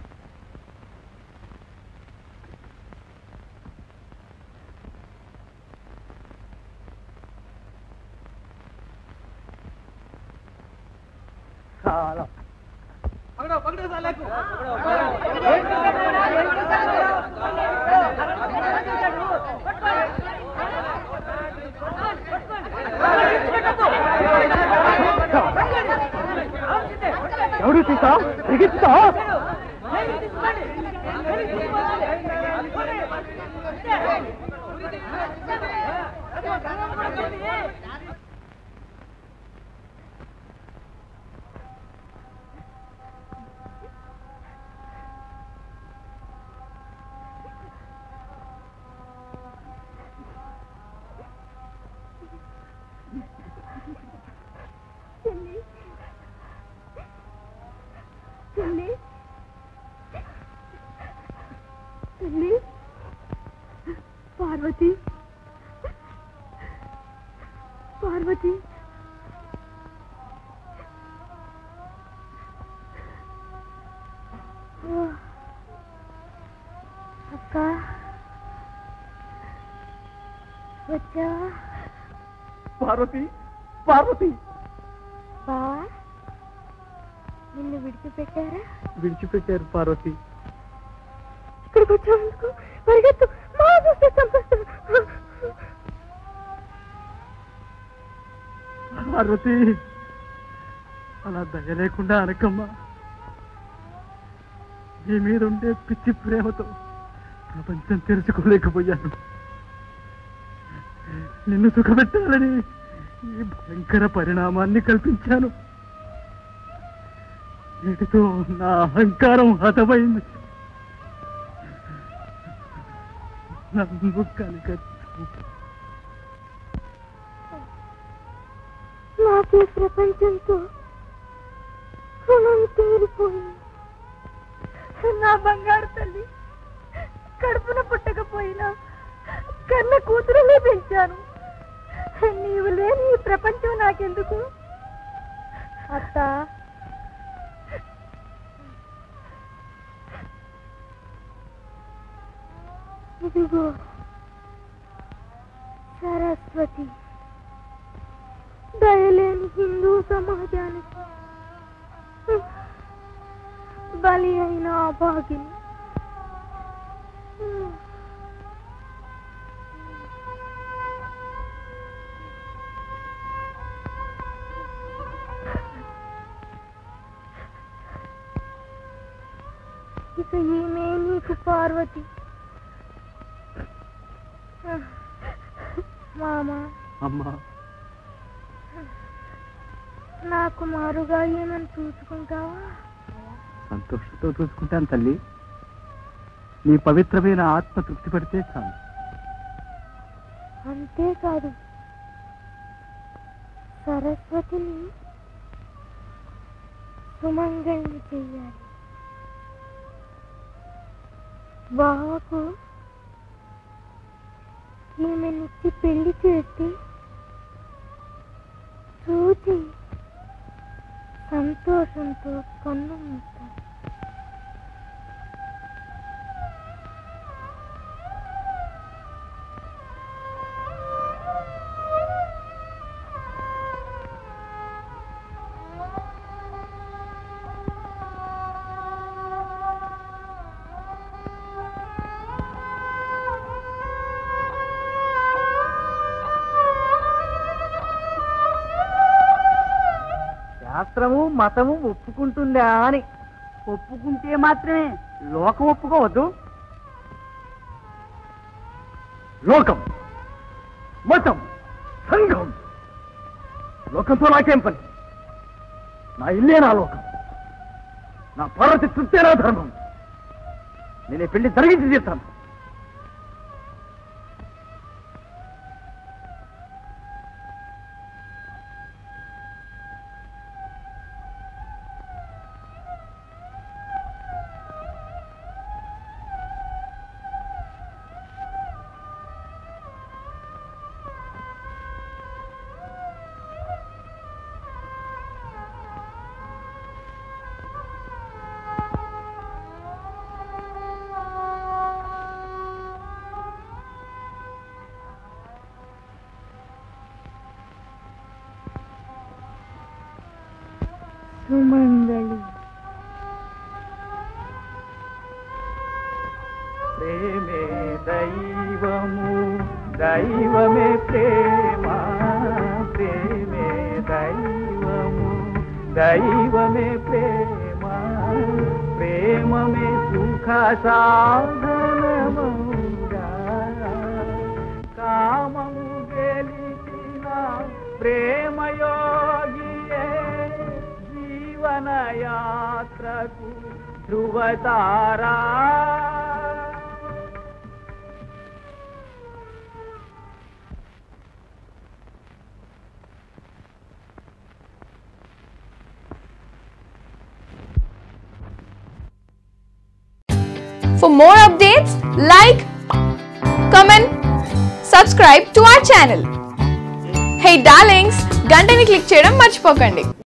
చాలా ఎవడు తీసా తెగిస్తా తల్లి తల్లి పార్వతి పార్వతి అక్క వచ్చావా పార్వతి పార్వతి బావా నిన్ను విడిచిపెట్టారా విడిచిపెట్టారు పార్వతి ఇక్కడికి వచ్చావు పరిగెత్తు మా చూస్తే చంపేస్తాను పార్వతి అలా దయ లేకుండా అనకమ్మా నీ మీద ఉండే పిచ్చి ప్రేమతో ప్రపంచం తెలుసుకోలేకపోయాను నిన్ను సుఖపెట్టాలని ఈ భయంకర పరిణామాన్ని కల్పించాను వీటితో నా అహంకారం హతమైంది నన్ను కనుక నాకు ఈ ప్రపంచంతో రుణం తీరిపోయింది నా బంగారు తల్లి కడుపున పుట్టకపోయినా కన్న కూతురునే పెంచాను నీవు లేని ఈ ప్రపంచం నాకెందుకు అత్త ఇదిగో సరస్వతి దయలేని హిందూ సమాజానికి బలి అయిన అభాగిని ఇక ఈమె నీకు పార్వతి మామా అమ్మా నాకు మారుగా ఏమని చూసుకుంటావా సంతోషంతో చూసుకుంటాను తల్లి నీ పవిత్రమైన ఆత్మ తృప్తి పడితే చాలు అంతేకాదు సరస్వతిని సుమంగళిని చెయ్యాలి బావకు ఈమెనిచ్చి పెళ్లి చేస్తే చూచి సంతోషంతో కన్ను మూస్తాను శాస్త్రము మతము ఒప్పుకుంటుందా అని ఒప్పుకుంటే మాత్రమే లోకం ఒప్పుకోవద్దు లోకం మతం సంఘం లోకంతో నాకేం పని నా ఇల్లే నా లోకం నా పార్వతి తృప్తే నా ధర్మం నేను ఈ పెళ్లి జరిగించి తీస్తాను సుమంగళి ప్రేమే దైవము దైవమే ప్రేమ ప్రేమే దైవము దైవమే ప్రేమ ప్రేమమే సుఖ సాధనముగా కామము గెలిచిన ప్రేమయోగియే జీవన యాత్రకు ధ్రువతారా For more updates, like, comment, subscribe to our channel. Hey darlings, గంటని click చేయడం మర్చిపోకండి